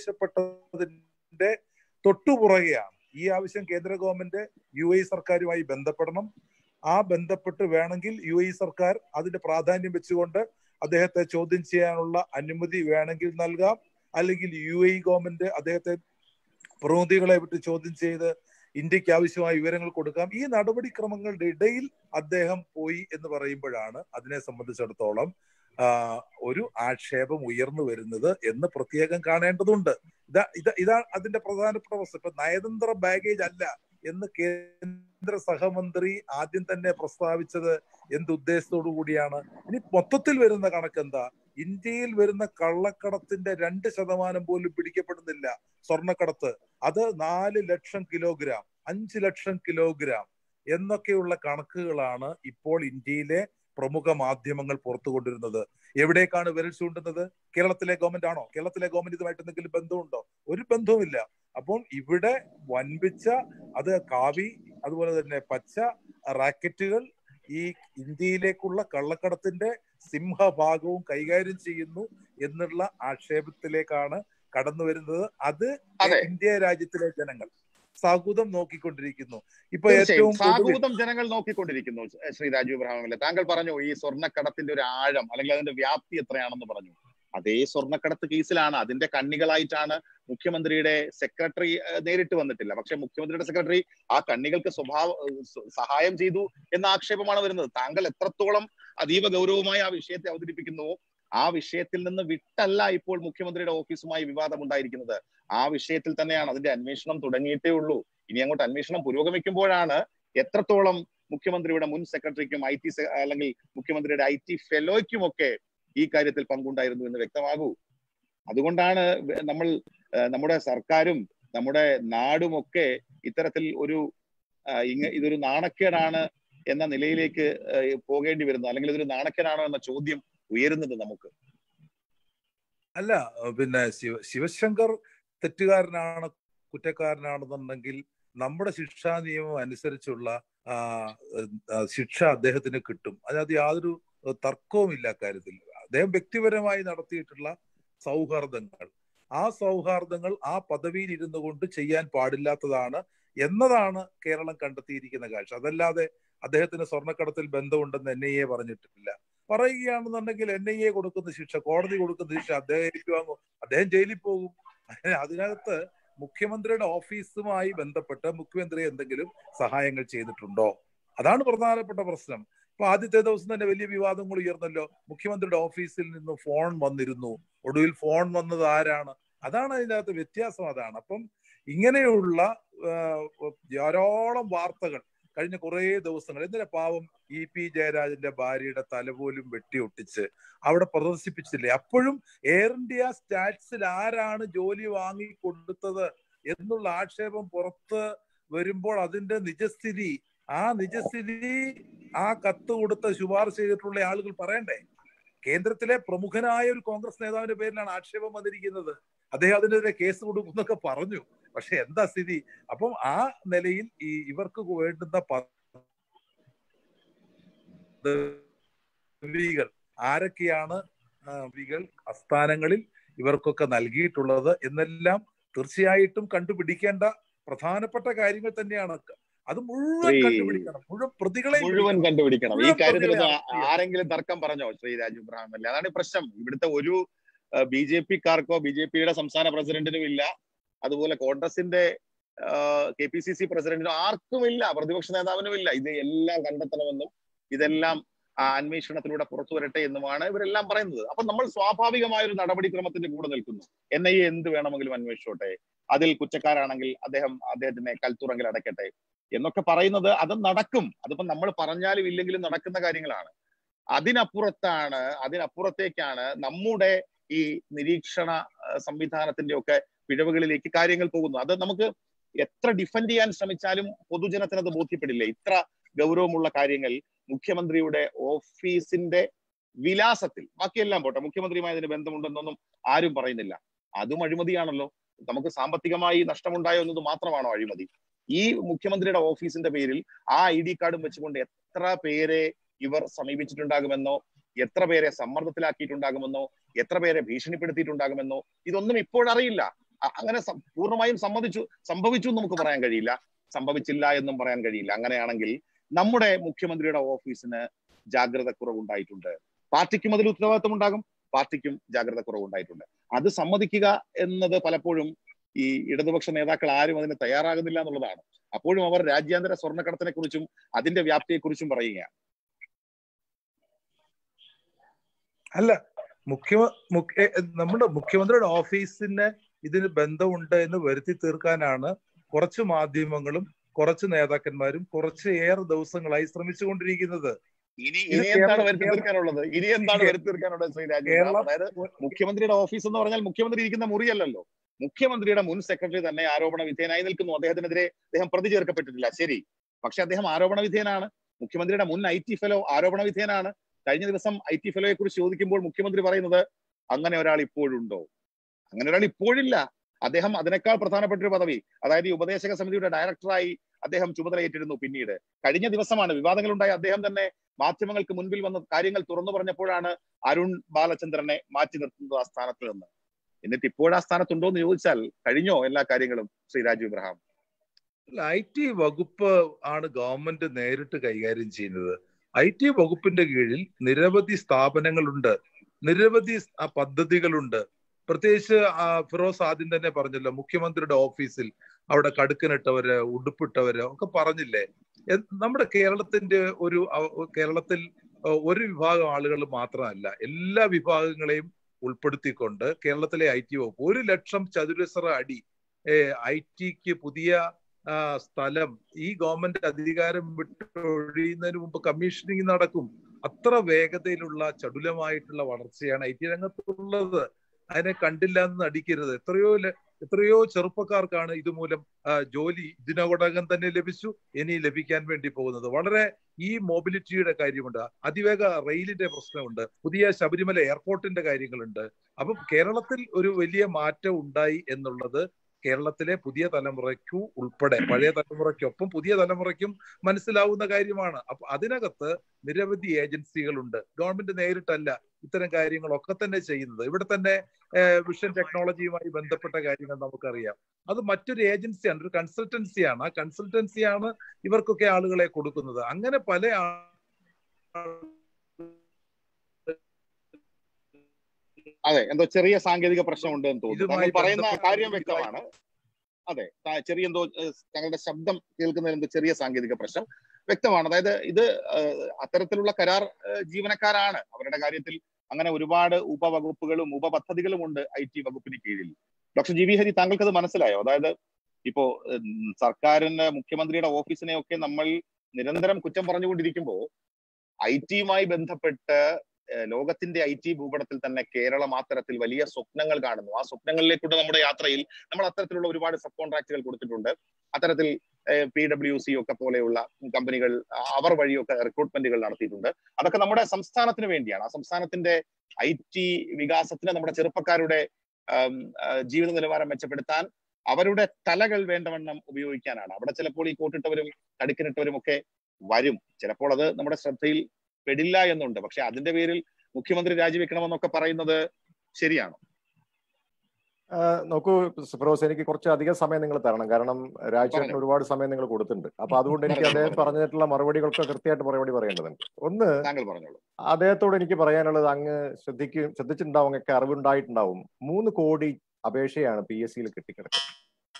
Speaker 2: ആവശ്യപ്പെട്ടതിന്റെ തൊട്ടുപുറകെയാണ് ഈ ആവശ്യം കേന്ദ്ര ഗവൺമെന്റ് യു എ സർക്കാരുമായി ബന്ധപ്പെടണം ആ ബന്ധപ്പെട്ട് വേണമെങ്കിൽ യു എ സർക്കാർ അതിന്റെ പ്രാധാന്യം വെച്ചുകൊണ്ട് അദ്ദേഹത്തെ ചോദ്യം ചെയ്യാനുള്ള അനുമതി വേണമെങ്കിൽ നൽകാം അല്ലെങ്കിൽ യു എ ഗവൺമെന്റ് അദ്ദേഹത്തെ പ്രതിനിധികളെ വിട്ട് ചോദ്യം ചെയ്ത് ഇന്ത്യക്ക് ആവശ്യമായ വിവരങ്ങൾ കൊടുക്കാം ഈ നടപടിക്രമങ്ങളുടെ ഇടയിൽ അദ്ദേഹം പോയി എന്ന് പറയുമ്പോഴാണ് അതിനെ സംബന്ധിച്ചിടത്തോളം ആ, ഒരു ആക്ഷേപം ഉയർന്നു വരുന്നത് എന്ന് പ്രത്യേകം കാണേണ്ടതുണ്ട് ഇതാ ഇതാ ഇതാ അതിന്റെ പ്രധാനപ്പെട്ട വസ്തു ഇപ്പൊ നയതന്ത്ര ബാഗേജ് അല്ല എന്ന് കേന്ദ്ര സഹമന്ത്രി ആദ്യം തന്നെ പ്രസ്താവിച്ചത് എന്ത് ഉദ്ദേശത്തോടു കൂടിയാണ് ഇനി മൊത്തത്തിൽ വരുന്ന കണക്കെന്താ ഇന്ത്യയിൽ വരുന്ന കള്ളക്കടത്തിന്റെ രണ്ട് ശതമാനം പോലും പിടിക്കപ്പെടുന്നില്ല സ്വർണ്ണക്കടത്ത് അത് നാല് ലക്ഷം കിലോഗ്രാം അഞ്ച് ലക്ഷം കിലോഗ്രാം എന്നൊക്കെയുള്ള കണക്കുകളാണ് ഇപ്പോൾ ഇന്ത്യയിലെ പ്രമുഖ മാധ്യമങ്ങൾ പുറത്തു കൊണ്ടിരുന്നത് എവിടേക്കാണ് വിരൽ ചൂണ്ടുന്നത് കേരളത്തിലെ ഗവൺമെന്റ് ആണോ കേരളത്തിലെ ഗവൺമെന്റ് ഇതുമായിട്ട് എന്തെങ്കിലും ബന്ധമുണ്ടോ ഒരു ബന്ധവുമില്ല അപ്പോൾ ഇവിടെ വൻപിച്ച അത് കാവി അതുപോലെ തന്നെ പച്ച റാക്കറ്റുകൾ ഈ ഇന്ത്യയിലേക്കുള്ള കള്ളക്കടത്തിന്റെ സിംഹഭാഗവും കൈകാര്യം ചെയ്യുന്നു എന്നുള്ള ആക്ഷേപത്തിലേക്കാണ് കടന്നു വരുന്നത് അത്
Speaker 1: അതെ.
Speaker 2: ഇന്ത്യ രാജ്യത്തിലെ ജനങ്ങൾ സൗഹൃദം നോക്കിക്കൊണ്ടിരിക്കുന്നു ഇപ്പൊ
Speaker 1: തീർച്ചയായും
Speaker 2: ഏറ്റവും കൂടുതൽ
Speaker 1: സാഹൂതം ജനങ്ങൾ നോക്കിക്കൊണ്ടിരിക്കുന്നു ശ്രീ രാജീവ് ഇബ്രാഹിമില്ല താങ്കൾ പറഞ്ഞു ഈ സ്വർണ്ണക്കടത്തിന്റെ ഒരു ആഴം അല്ലെങ്കിൽ അതിന്റെ വ്യാപ്തി എത്രയാണെന്ന് പറഞ്ഞു അതേ സ്വർണ്ണക്കടത്ത് കേസിലാണ് അതിന്റെ കണ്ണികളായിട്ടാണ് മുഖ്യമന്ത്രിയുടെ സെക്രട്ടറി ഏഹ്, നേരിട്ട് വന്നിട്ടില്ല പക്ഷെ മുഖ്യമന്ത്രിയുടെ സെക്രട്ടറി ആ കണ്ണികൾക്ക് സ്വഭാവ ഏഹ്, സ- സഹായം ചെയ്തു എന്ന ആക്ഷേപമാണ് വരുന്നത് താങ്കൾ എത്രത്തോളം അതീവ ഗൗരവമായി ആ വിഷയത്തെ അവതരിപ്പിക്കുന്നുവോ ആ വിഷയത്തിൽ നിന്ന് വിട്ടല്ല ഇപ്പോൾ മുഖ്യമന്ത്രിയുടെ ഓഫീസുമായി വിവാദം ഉണ്ടായിരിക്കുന്നത് ആ വിഷയത്തിൽ തന്നെയാണ് അതിന്റെ അന്വേഷണം തുടങ്ങിയിട്ടേ ഉള്ളൂ ഇനി അങ്ങോട്ട് അന്വേഷണം പുരോഗമിക്കുമ്പോഴാണ് എത്രത്തോളം മുഖ്യമന്ത്രിയുടെ മുൻ സെക്രട്ടറിക്കും ഐ ടി അല്ലെങ്കിൽ മുഖ്യമന്ത്രിയുടെ ഐ ടി ഫെലോയ്ക്കും ഒക്കെ ഈ കാര്യത്തിൽ പങ്കുണ്ടായിരുന്നു എന്ന് വ്യക്തമാകൂ അതുകൊണ്ടാണ് നമ്മൾ ഏഹ്, നമ്മുടെ സർക്കാരും നമ്മുടെ നാടുമൊക്കെ ഇത്തരത്തിൽ ഒരു ആഹ്, ഇങ്ങ ഇതൊരു നാണക്കേടാണ് എന്ന നിലയിലേക്ക് ഏഹ്, പോകേണ്ടി വരുന്നത് അല്ലെങ്കിൽ ഇതൊരു നാണക്കേടാണോ എന്ന ചോദ്യം ഉയരുന്നത് നമുക്ക്
Speaker 2: അല്ല പിന്നെ ശിവ ശിവശങ്കർ തെറ്റുകാരനാണ് കുറ്റക്കാരനാണെന്നുണ്ടെങ്കിൽ നമ്മുടെ ശിക്ഷാ നിയമം അനുസരിച്ചുള്ള ആ, ആ, ശിക്ഷ അദ്ദേഹത്തിന് കിട്ടും അതിനകത്ത് യാതൊരു തർക്കവുമില്ല കാര്യത്തിൽ അദ്ദേഹം വ്യക്തിപരമായി നടത്തിയിട്ടുള്ള സൗഹാർദ്ദങ്ങൾ ആ സൗഹാർദ്ദങ്ങൾ ആ പദവിയിൽ ഇരുന്നു കൊണ്ട് ചെയ്യാൻ പാടില്ലാത്തതാണ് എന്നതാണ് കേരളം കണ്ടെത്തിയിരിക്കുന്ന കാഴ്ച അതല്ലാതെ അദ്ദേഹത്തിന് സ്വർണ്ണക്കടത്തിൽ ബന്ധമുണ്ടെന്ന് എൻ ഐ എ പറഞ്ഞിട്ടില്ല പറയുകയാണെന്നുണ്ടെങ്കിൽ എൻ ഐ എ കൊടുക്കുന്ന ശിക്ഷ കോടതി കൊടുക്കുന്ന ശിക്ഷ അദ്ദേഹം ഏറ്റുവാങ്ങും അദ്ദേഹം ജയിലിൽ പോകും അതിനകത്ത് മുഖ്യമന്ത്രിയുടെ ഓഫീസുമായി ബന്ധപ്പെട്ട് മുഖ്യമന്ത്രി എന്തെങ്കിലും സഹായങ്ങൾ ചെയ്തിട്ടുണ്ടോ അതാണ് പ്രധാനപ്പെട്ട പ്രശ്നം ഇപ്പൊ ആദ്യത്തെ ദിവസം തന്നെ വലിയ വിവാദങ്ങൾ ഉയർന്നല്ലോ മുഖ്യമന്ത്രിയുടെ ഓഫീസിൽ നിന്ന് ഫോൺ വന്നിരുന്നു ഒടുവിൽ ഫോൺ വന്നത് ആരാണ് അതാണ് അതിനകത്ത് വ്യത്യാസം അതാണ് അപ്പം ഇങ്ങനെയുള്ള ആ, ധാരാളം വാർത്തകൾ കഴിഞ്ഞ കുറേ ദിവസങ്ങൾ എന്തിനാ പാവം ഇ പി ജയരാജന്റെ ഭാര്യയുടെ തല പോലും വെട്ടിയൊട്ടിച്ച് അവിടെ പ്രദർശിപ്പിച്ചില്ലേ അപ്പോഴും എയർ ഇന്ത്യ സ്റ്റാറ്റ്സിൽ ആരാണ് ജോലി വാങ്ങി കൊടുത്തത് എന്നുള്ള ആക്ഷേപം പുറത്ത് വരുമ്പോൾ അതിന്റെ നിജസ്ഥിതി ആ നിജസ്ഥിതി ആ കത്ത് കൊടുത്ത ശുപാർശ ചെയ്തിട്ടുള്ള ആളുകൾ പറയണ്ടേ കേന്ദ്രത്തിലെ പ്രമുഖനായ ഒരു കോൺഗ്രസ് നേതാവിന്റെ പേരിലാണ് ആക്ഷേപം വന്നിരിക്കുന്നത് അദ്ദേഹം അതിനെതിരെ കേസ് കൊടുക്കുന്നൊക്കെ പറഞ്ഞു പക്ഷെ എന്താ സ്ഥിതി അപ്പം ആ നിലയിൽ ഈ ഇവർക്ക് വേണ്ടുന്ന പദവികൾ ആരൊക്കെയാണ് ആ, പദവികൾ അസ്ഥാനങ്ങളിൽ ഇവർക്കൊക്കെ നൽകിയിട്ടുള്ളത് എന്നെല്ലാം തീർച്ചയായിട്ടും കണ്ടുപിടിക്കേണ്ട പ്രധാനപ്പെട്ട കാര്യങ്ങൾ തന്നെയാണ് അത് മുഴുവൻ
Speaker 1: ശ്രീ-
Speaker 2: കണ്ടുപിടിക്കണം മുഴുവൻ പ്രതികളെ
Speaker 1: മുഴുവൻ കണ്ടുപിടിക്കണം ഈ
Speaker 2: മുഴുവൻ
Speaker 1: കാര്യത്തിൽ ഒന്ന്
Speaker 2: പ്രതികളെ
Speaker 1: ആ- ആരെങ്കിലും തർക്കം പറഞ്ഞോ ശ്രീ രാജു ഇബ്രാഹിം അല്ലേ അതാണ് ഈ പ്രശ്നം ഇവിടുത്തെ ഒരു ബി ജെ പിക്കാർക്കോ ബി ജെ പിയുടെ സംസ്ഥാന പ്രസിഡന്റിനും ഇല്ല അതുപോലെ കോൺഗ്രസിന്റെ കെ പി സി സി പ്രസിഡന്റിനും ആർക്കുമില്ല പ്രതിപക്ഷ നേതാവിനും ഇല്ല ഇത് എല്ലാം കണ്ടെത്തണമെന്നും ഇതെല്ലാം ആ അന്വേഷണത്തിലൂടെ പുറത്തു വരട്ടെ എന്നുമാണ് ഇവരെല്ലാം പറയുന്നത് അപ്പൊ നമ്മൾ സ്വാഭാവികമായ ഒരു നടപടിക്രമത്തിന്റെ കൂടെ നിൽക്കുന്നു എൻ ഐ എ എന്ത് വേണമെങ്കിലും അന്വേഷിച്ചോട്ടെ അതിൽ കുറ്റക്കാരാണെങ്കിൽ അദ്ദേഹം അദ്ദേഹത്തിനെ കൽത്തുറങ്കിൽ അടയ്ക്കട്ടെ എന്നൊക്കെ പറയുന്നത് അത് നടക്കും അതിപ്പോ നമ്മൾ പറഞ്ഞാലും ഇല്ലെങ്കിലും നടക്കുന്ന കാര്യങ്ങളാണ് അതിനപ്പുറത്താണ് അതിനപ്പുറത്തേക്കാണ് നമ്മുടെ ഈ നിരീക്ഷണ അഹ് സംവിധാനത്തിന്റെ ഒക്കെ പിഴവുകളിലേക്ക് കാര്യങ്ങൾ പോകുന്നു അത് നമുക്ക് എത്ര ഡിഫെൻഡ് ചെയ്യാൻ ശ്രമിച്ചാലും പൊതുജനത്തിന് അത് ബോധ്യപ്പെടില്ല ഇത്ര ഗൗരവമുള്ള കാര്യങ്ങൾ മുഖ്യമന്ത്രിയുടെ ഓഫീസിന്റെ വിലാസത്തിൽ ബാക്കിയെല്ലാം പോട്ടെ മുഖ്യമന്ത്രിയുമായി അതിന് ബന്ധമുണ്ടെന്നൊന്നും ആരും പറയുന്നില്ല അതും അഴിമതിയാണല്ലോ നമുക്ക് സാമ്പത്തികമായി നഷ്ടമുണ്ടായോ എന്നത് മാത്രമാണോ അഴിമതി ഈ മുഖ്യമന്ത്രിയുടെ ഓഫീസിന്റെ പേരിൽ ആ ഐ ഡി കാർഡും വെച്ചുകൊണ്ട് എത്ര പേരെ ഇവർ സമീപിച്ചിട്ടുണ്ടാകുമെന്നോ എത്ര പേരെ സമ്മർദ്ദത്തിലാക്കിയിട്ടുണ്ടാകുമെന്നോ എത്ര പേരെ ഭീഷണിപ്പെടുത്തിയിട്ടുണ്ടാകുമെന്നോ ഇതൊന്നും ഇപ്പോഴറിയില്ല അ- അങ്ങനെ സം- പൂർണ്ണമായും സമ്മതിച്ചു സംഭവിച്ചു എന്ന് നമുക്ക് പറയാൻ കഴിയില്ല സംഭവിച്ചില്ല എന്നും പറയാൻ കഴിയില്ല അങ്ങനെയാണെങ്കിൽ നമ്മുടെ മുഖ്യമന്ത്രിയുടെ ഓഫീസിന് ജാഗ്രത കുറവുണ്ടായിട്ടുണ്ട് പാർട്ടിക്കും അതിൽ ഉത്തരവാദിത്വം ഉണ്ടാകും പാർട്ടിക്കും ജാഗ്രത കുറവുണ്ടായിട്ടുണ്ട് അത് സമ്മതിക്കുക എന്നത് പലപ്പോഴും ഈ ഇടതുപക്ഷ നേതാക്കൾ ആരും അതിന് തയ്യാറാകുന്നില്ല എന്നുള്ളതാണ് അപ്പോഴും അവർ രാജ്യാന്തര സ്വർണ്ണക്കടത്തിനെ കുറിച്ചും അതിന്റെ വ്യാപ്തിയെക്കുറിച്ചും പറയുകയാണ്
Speaker 2: അല്ല മുഖ്യ മുഖ്യ നമ്മുടെ മുഖ്യമന്ത്രിയുടെ ഓഫീസിന് ഇതിന് ബന്ധമുണ്ട് എന്ന് വരുത്തി തീർക്കാനാണ് കുറച്ച് മാധ്യമങ്ങളും കുറച്ച് നേതാക്കന്മാരും കുറച്ച് ഏറെ ദിവസങ്ങളായി ശ്രമിച്ചുകൊണ്ടിരിക്കുന്നത്
Speaker 1: ഇനി
Speaker 2: ഇത്
Speaker 1: ഇനി എന്താണ്
Speaker 2: കേരള-
Speaker 1: വരുത്തി തീർക്കാനുള്ളത് ഇനി എന്താണ് വരുത്തി തീർക്കാനുള്ളത് ശ്രീ രാജു
Speaker 2: കേരളം-
Speaker 1: അതായത് മുഖ്യമന്ത്രിയുടെ ഓഫീസ് എന്ന് പറഞ്ഞാൽ മുഖ്യമന്ത്രി ഇരിക്കുന്ന മുറിയല്ലല്ലോ മുഖ്യമന്ത്രിയുടെ മുൻ സെക്രട്ടറി തന്നെ ആരോപണ വിധേയനായി നിൽക്കുന്നു അദ്ദേഹത്തിനെതിരെ അദ്ദേഹം പ്രതി ചേർക്കപ്പെട്ടിട്ടില്ല ശരി പക്ഷെ അദ്ദേഹം ആരോപണ വിധേയനാണ് മുഖ്യമന്ത്രിയുടെ മുൻ ഐ ടി ഫെലോ ആരോപണ വിധേയനാണ് കഴിഞ്ഞ ദിവസം ഐ ടി ഫെലോയെ കുറിച്ച് ചോദിക്കുമ്പോൾ മുഖ്യമന്ത്രി പറയുന്നത് അങ്ങനെ ഒരാൾ ഇപ്പോഴുണ്ടോ അങ്ങനെ ഒരാൾ ഇപ്പോഴില്ല അദ്ദേഹം അതിനേക്കാൾ പ്രധാനപ്പെട്ട ഒരു പദവി അതായത് ഈ ഉപദേശക സമിതിയുടെ ഡയറക്ടറായി അദ്ദേഹം ചുമതലയേറ്റിരുന്നു പിന്നീട് കഴിഞ്ഞ ദിവസമാണ് വിവാദങ്ങളുണ്ടായ അദ്ദേഹം തന്നെ മാധ്യമങ്ങൾക്ക് മുൻപിൽ വന്ന കാര്യങ്ങൾ തുറന്നു പറഞ്ഞപ്പോഴാണ് അരുൺ ബാലചന്ദ്രനെ മാറ്റി നിർത്തുന്നത് ആ സ്ഥാനത്ത് നിന്ന് എന്നിട്ട് ഇപ്പോഴാ സ്ഥാനത്തുണ്ടോ എന്ന് ചോദിച്ചാൽ കഴിഞ്ഞോ എല്ലാ കാര്യങ്ങളും Shri Raju Ibrahim
Speaker 2: I T വകുപ്പ് ആണ് ഗവൺമെന്റ് നേരിട്ട് കൈകാര്യം ചെയ്യുന്നത് ഐ ടി വകുപ്പിന്റെ കീഴിൽ നിരവധി സ്ഥാപനങ്ങളുണ്ട് നിരവധി ആ പദ്ധതികളുണ്ട് പ്രത്യേകിച്ച് ആ ഫിറോസ് ആദ്യം തന്നെ പറഞ്ഞല്ലോ മുഖ്യമന്ത്രിയുടെ ഓഫീസിൽ അവിടെ കടുക്കനിട്ടവര് ഉടുപ്പിട്ടവര് ഒക്കെ പറഞ്ഞില്ലേ എ- നമ്മുടെ കേരളത്തിന്റെ ഒരു അവ- കേരളത്തിൽ അഹ് ഒരു വിഭാഗം ആളുകൾ മാത്രമല്ല എല്ലാ വിഭാഗങ്ങളെയും ഉൾപ്പെടുത്തിക്കൊണ്ട് കേരളത്തിലെ ഐ ടി വകുപ്പ് ഒരു ലക്ഷം ചതുരശ്ര അടി ഐ ടിക്ക് പുതിയ ആ, സ്ഥലം ഈ ഗവൺമെന്റ് അധികാരം വിട്ടൊഴിയുന്നതിന് മുമ്പ് കമ്മീഷനിങ് നടക്കും അത്ര വേഗതയിലുള്ള ചടുലമായിട്ടുള്ള വളർച്ചയാണ് ഐ ടി രംഗത്തുള്ളത് അതിനെ കണ്ടില്ല എന്ന് നടിക്കരുത് എത്രയോ ല- എത്രയോ ചെറുപ്പക്കാർക്കാണ് ഇതുമൂലം ആ, ജോലി ഇതിനോടകം തന്നെ ലഭിച്ചു ഇനി ലഭിക്കാൻ വേണ്ടി പോകുന്നത് വളരെ ഈ മൊബിലിറ്റിയുടെ കാര്യമുണ്ട് അതിവേഗ റെയിലിന്റെ പ്രശ്നമുണ്ട് പുതിയ ശബരിമല എയർപോർട്ടിന്റെ കാര്യങ്ങളുണ്ട് അപ്പം കേരളത്തിൽ ഒരു വലിയ മാറ്റം ഉണ്ടായി എന്നുള്ളത് കേരളത്തിലെ പുതിയ തലമുറയ്ക്കു ഉൾപ്പെടെ പഴയ തലമുറയ്ക്കൊപ്പം പുതിയ തലമുറയ്ക്കും മനസ്സിലാവുന്ന കാര്യമാണ് അപ്പൊ അതിനകത്ത് നിരവധി ഏജൻസികളുണ്ട് ഗവൺമെന്റ് നേരിട്ടല്ല ഇത്തരം കാര്യങ്ങളൊക്കെ തന്നെ ചെയ്യുന്നത് ഇവിടെ തന്നെ ഏഹ്, വിഷൻ ടെക്നോളജിയുമായി ബന്ധപ്പെട്ട കാര്യങ്ങൾ നമുക്കറിയാം അത് മറ്റൊരു ഏജൻസിയാണ് ഒരു കൺസൾട്ടൻസിയാണ് ആ കൺസൾട്ടൻസിയാണ് ഇവർക്കൊക്കെ ആളുകളെ കൊടുക്കുന്നത് അങ്ങനെ പല ആ-
Speaker 1: അതെ എന്തോ ചെറിയ സാങ്കേതിക പ്രശ്നമുണ്ട് എന്ന് തോന്നുന്നു
Speaker 2: ഇതുമായി
Speaker 1: താങ്കൾ പറയുന്ന
Speaker 2: ബന്ധപ്പെട്ട
Speaker 1: കാര്യം
Speaker 2: ഇതുമായി-
Speaker 1: വ്യക്തമാണ് അതെ താ- ചെറിയ എന്തോ ഏഹ്, താങ്കളുടെ ശബ്ദം കേൾക്കുന്നതിൽ എന്തോ ചെറിയ സാങ്കേതിക പ്രശ്നം വ്യക്തമാണ് അതായത് ഇത് ഏഹ്, അത്തരത്തിലുള്ള കരാർ ഏഹ്, ജീവനക്കാരാണ് അവരുടെ കാര്യത്തിൽ അങ്ങനെ ഒരുപാട് ഉപവകുപ്പുകളും ഉപപദ്ധതികളും ഉണ്ട് ഐ ടി വകുപ്പിന് കീഴിൽ ഡോക്ടർ ജി വി ഹരി താങ്കൾക്ക് അത് മനസ്സിലായോ അതായത് ഇപ്പോ ഉം, സർക്കാരിന്റെ മുഖ്യമന്ത്രിയുടെ ഓഫീസിനെ ഒക്കെ നമ്മൾ നിരന്തരം കുറ്റം പറഞ്ഞുകൊണ്ടിരിക്കുമ്പോൾ ഐ ടിയുമായി ബന്ധപ്പെട്ട് ഏഹ്, ലോകത്തിന്റെ ഐ ടി ഭൂപടത്തിൽ തന്നെ കേരളം അത്തരത്തിൽ വലിയ സ്വപ്നങ്ങൾ കാണുന്നു ആ സ്വപ്നങ്ങളിലേക്കുള്ള നമ്മുടെ യാത്രയിൽ നമ്മൾ അത്തരത്തിലുള്ള ഒരുപാട് സബ് കോൺട്രാക്റ്റുകൾ കൊടുത്തിട്ടുണ്ട് അത്തരത്തിൽ പി ഡബ്ല്യു സി ഒക്കെ പോലെയുള്ള കമ്പനികൾ ആ, അവർ വഴിയൊക്കെ റിക്രൂട്ട്മെന്റുകൾ നടത്തിയിട്ടുണ്ട് അതൊക്കെ നമ്മുടെ സംസ്ഥാനത്തിന് വേണ്ടിയാണ് ആ സംസ്ഥാനത്തിന്റെ ഐ ടി വികാസത്തിന് നമ്മുടെ ചെറുപ്പക്കാരുടെ ആം, ആ, ജീവിത നിലവാരം മെച്ചപ്പെടുത്താൻ അവരുടെ തലകൾ വേണ്ടവണ്ണം ഉപയോഗിക്കാനാണ് അവിടെ ചിലപ്പോൾ ഈ കോട്ടിട്ടവരും കടുക്കിനിട്ടവരും ഒക്കെ വരും ചിലപ്പോൾ അത് നമ്മുടെ ശ്രദ്ധയിൽ പെടില്ല എന്നുണ്ട് പക്ഷെ അതിന്റെ പേരിൽ മുഖ്യമന്ത്രി രാജിവെക്കണമെന്നൊക്കെ പറയുന്നത് ശരിയാണോ
Speaker 3: ആ, നോക്കൂ ഫിറോസ് എനിക്ക് കുറച്ച് അധികം സമയം നിങ്ങൾ തരണം കാരണം രാജ്യത്തിന്
Speaker 1: പറഞ്ഞോ.
Speaker 3: ഒരുപാട് സമയം നിങ്ങൾ കൊടുത്തിട്ടുണ്ട് അപ്പൊ അതുകൊണ്ട് എനിക്ക്
Speaker 1: പറഞ്ഞോ,
Speaker 3: അദ്ദേഹം
Speaker 1: പറഞ്ഞോ.
Speaker 3: പറഞ്ഞിട്ടുള്ള മറുപടികൾക്ക് കൃത്യമായിട്ട് മറുപടി പറയേണ്ടതുണ്ട് ഒന്ന്
Speaker 1: താങ്കൾ പറഞ്ഞോളൂ
Speaker 3: അദ്ദേഹത്തോട് എനിക്ക് പറയാനുള്ളത് അങ്ങ് ശ്രദ്ധിക്കും ശ്രദ്ധിച്ചിട്ടുണ്ടാവും ഒക്കെ അറിവുണ്ടായിട്ടുണ്ടാവും മൂന്ന് കോടി അപേക്ഷയാണ് പി എസ് സിയിൽ കെട്ടിക്കിടക്കുന്നത്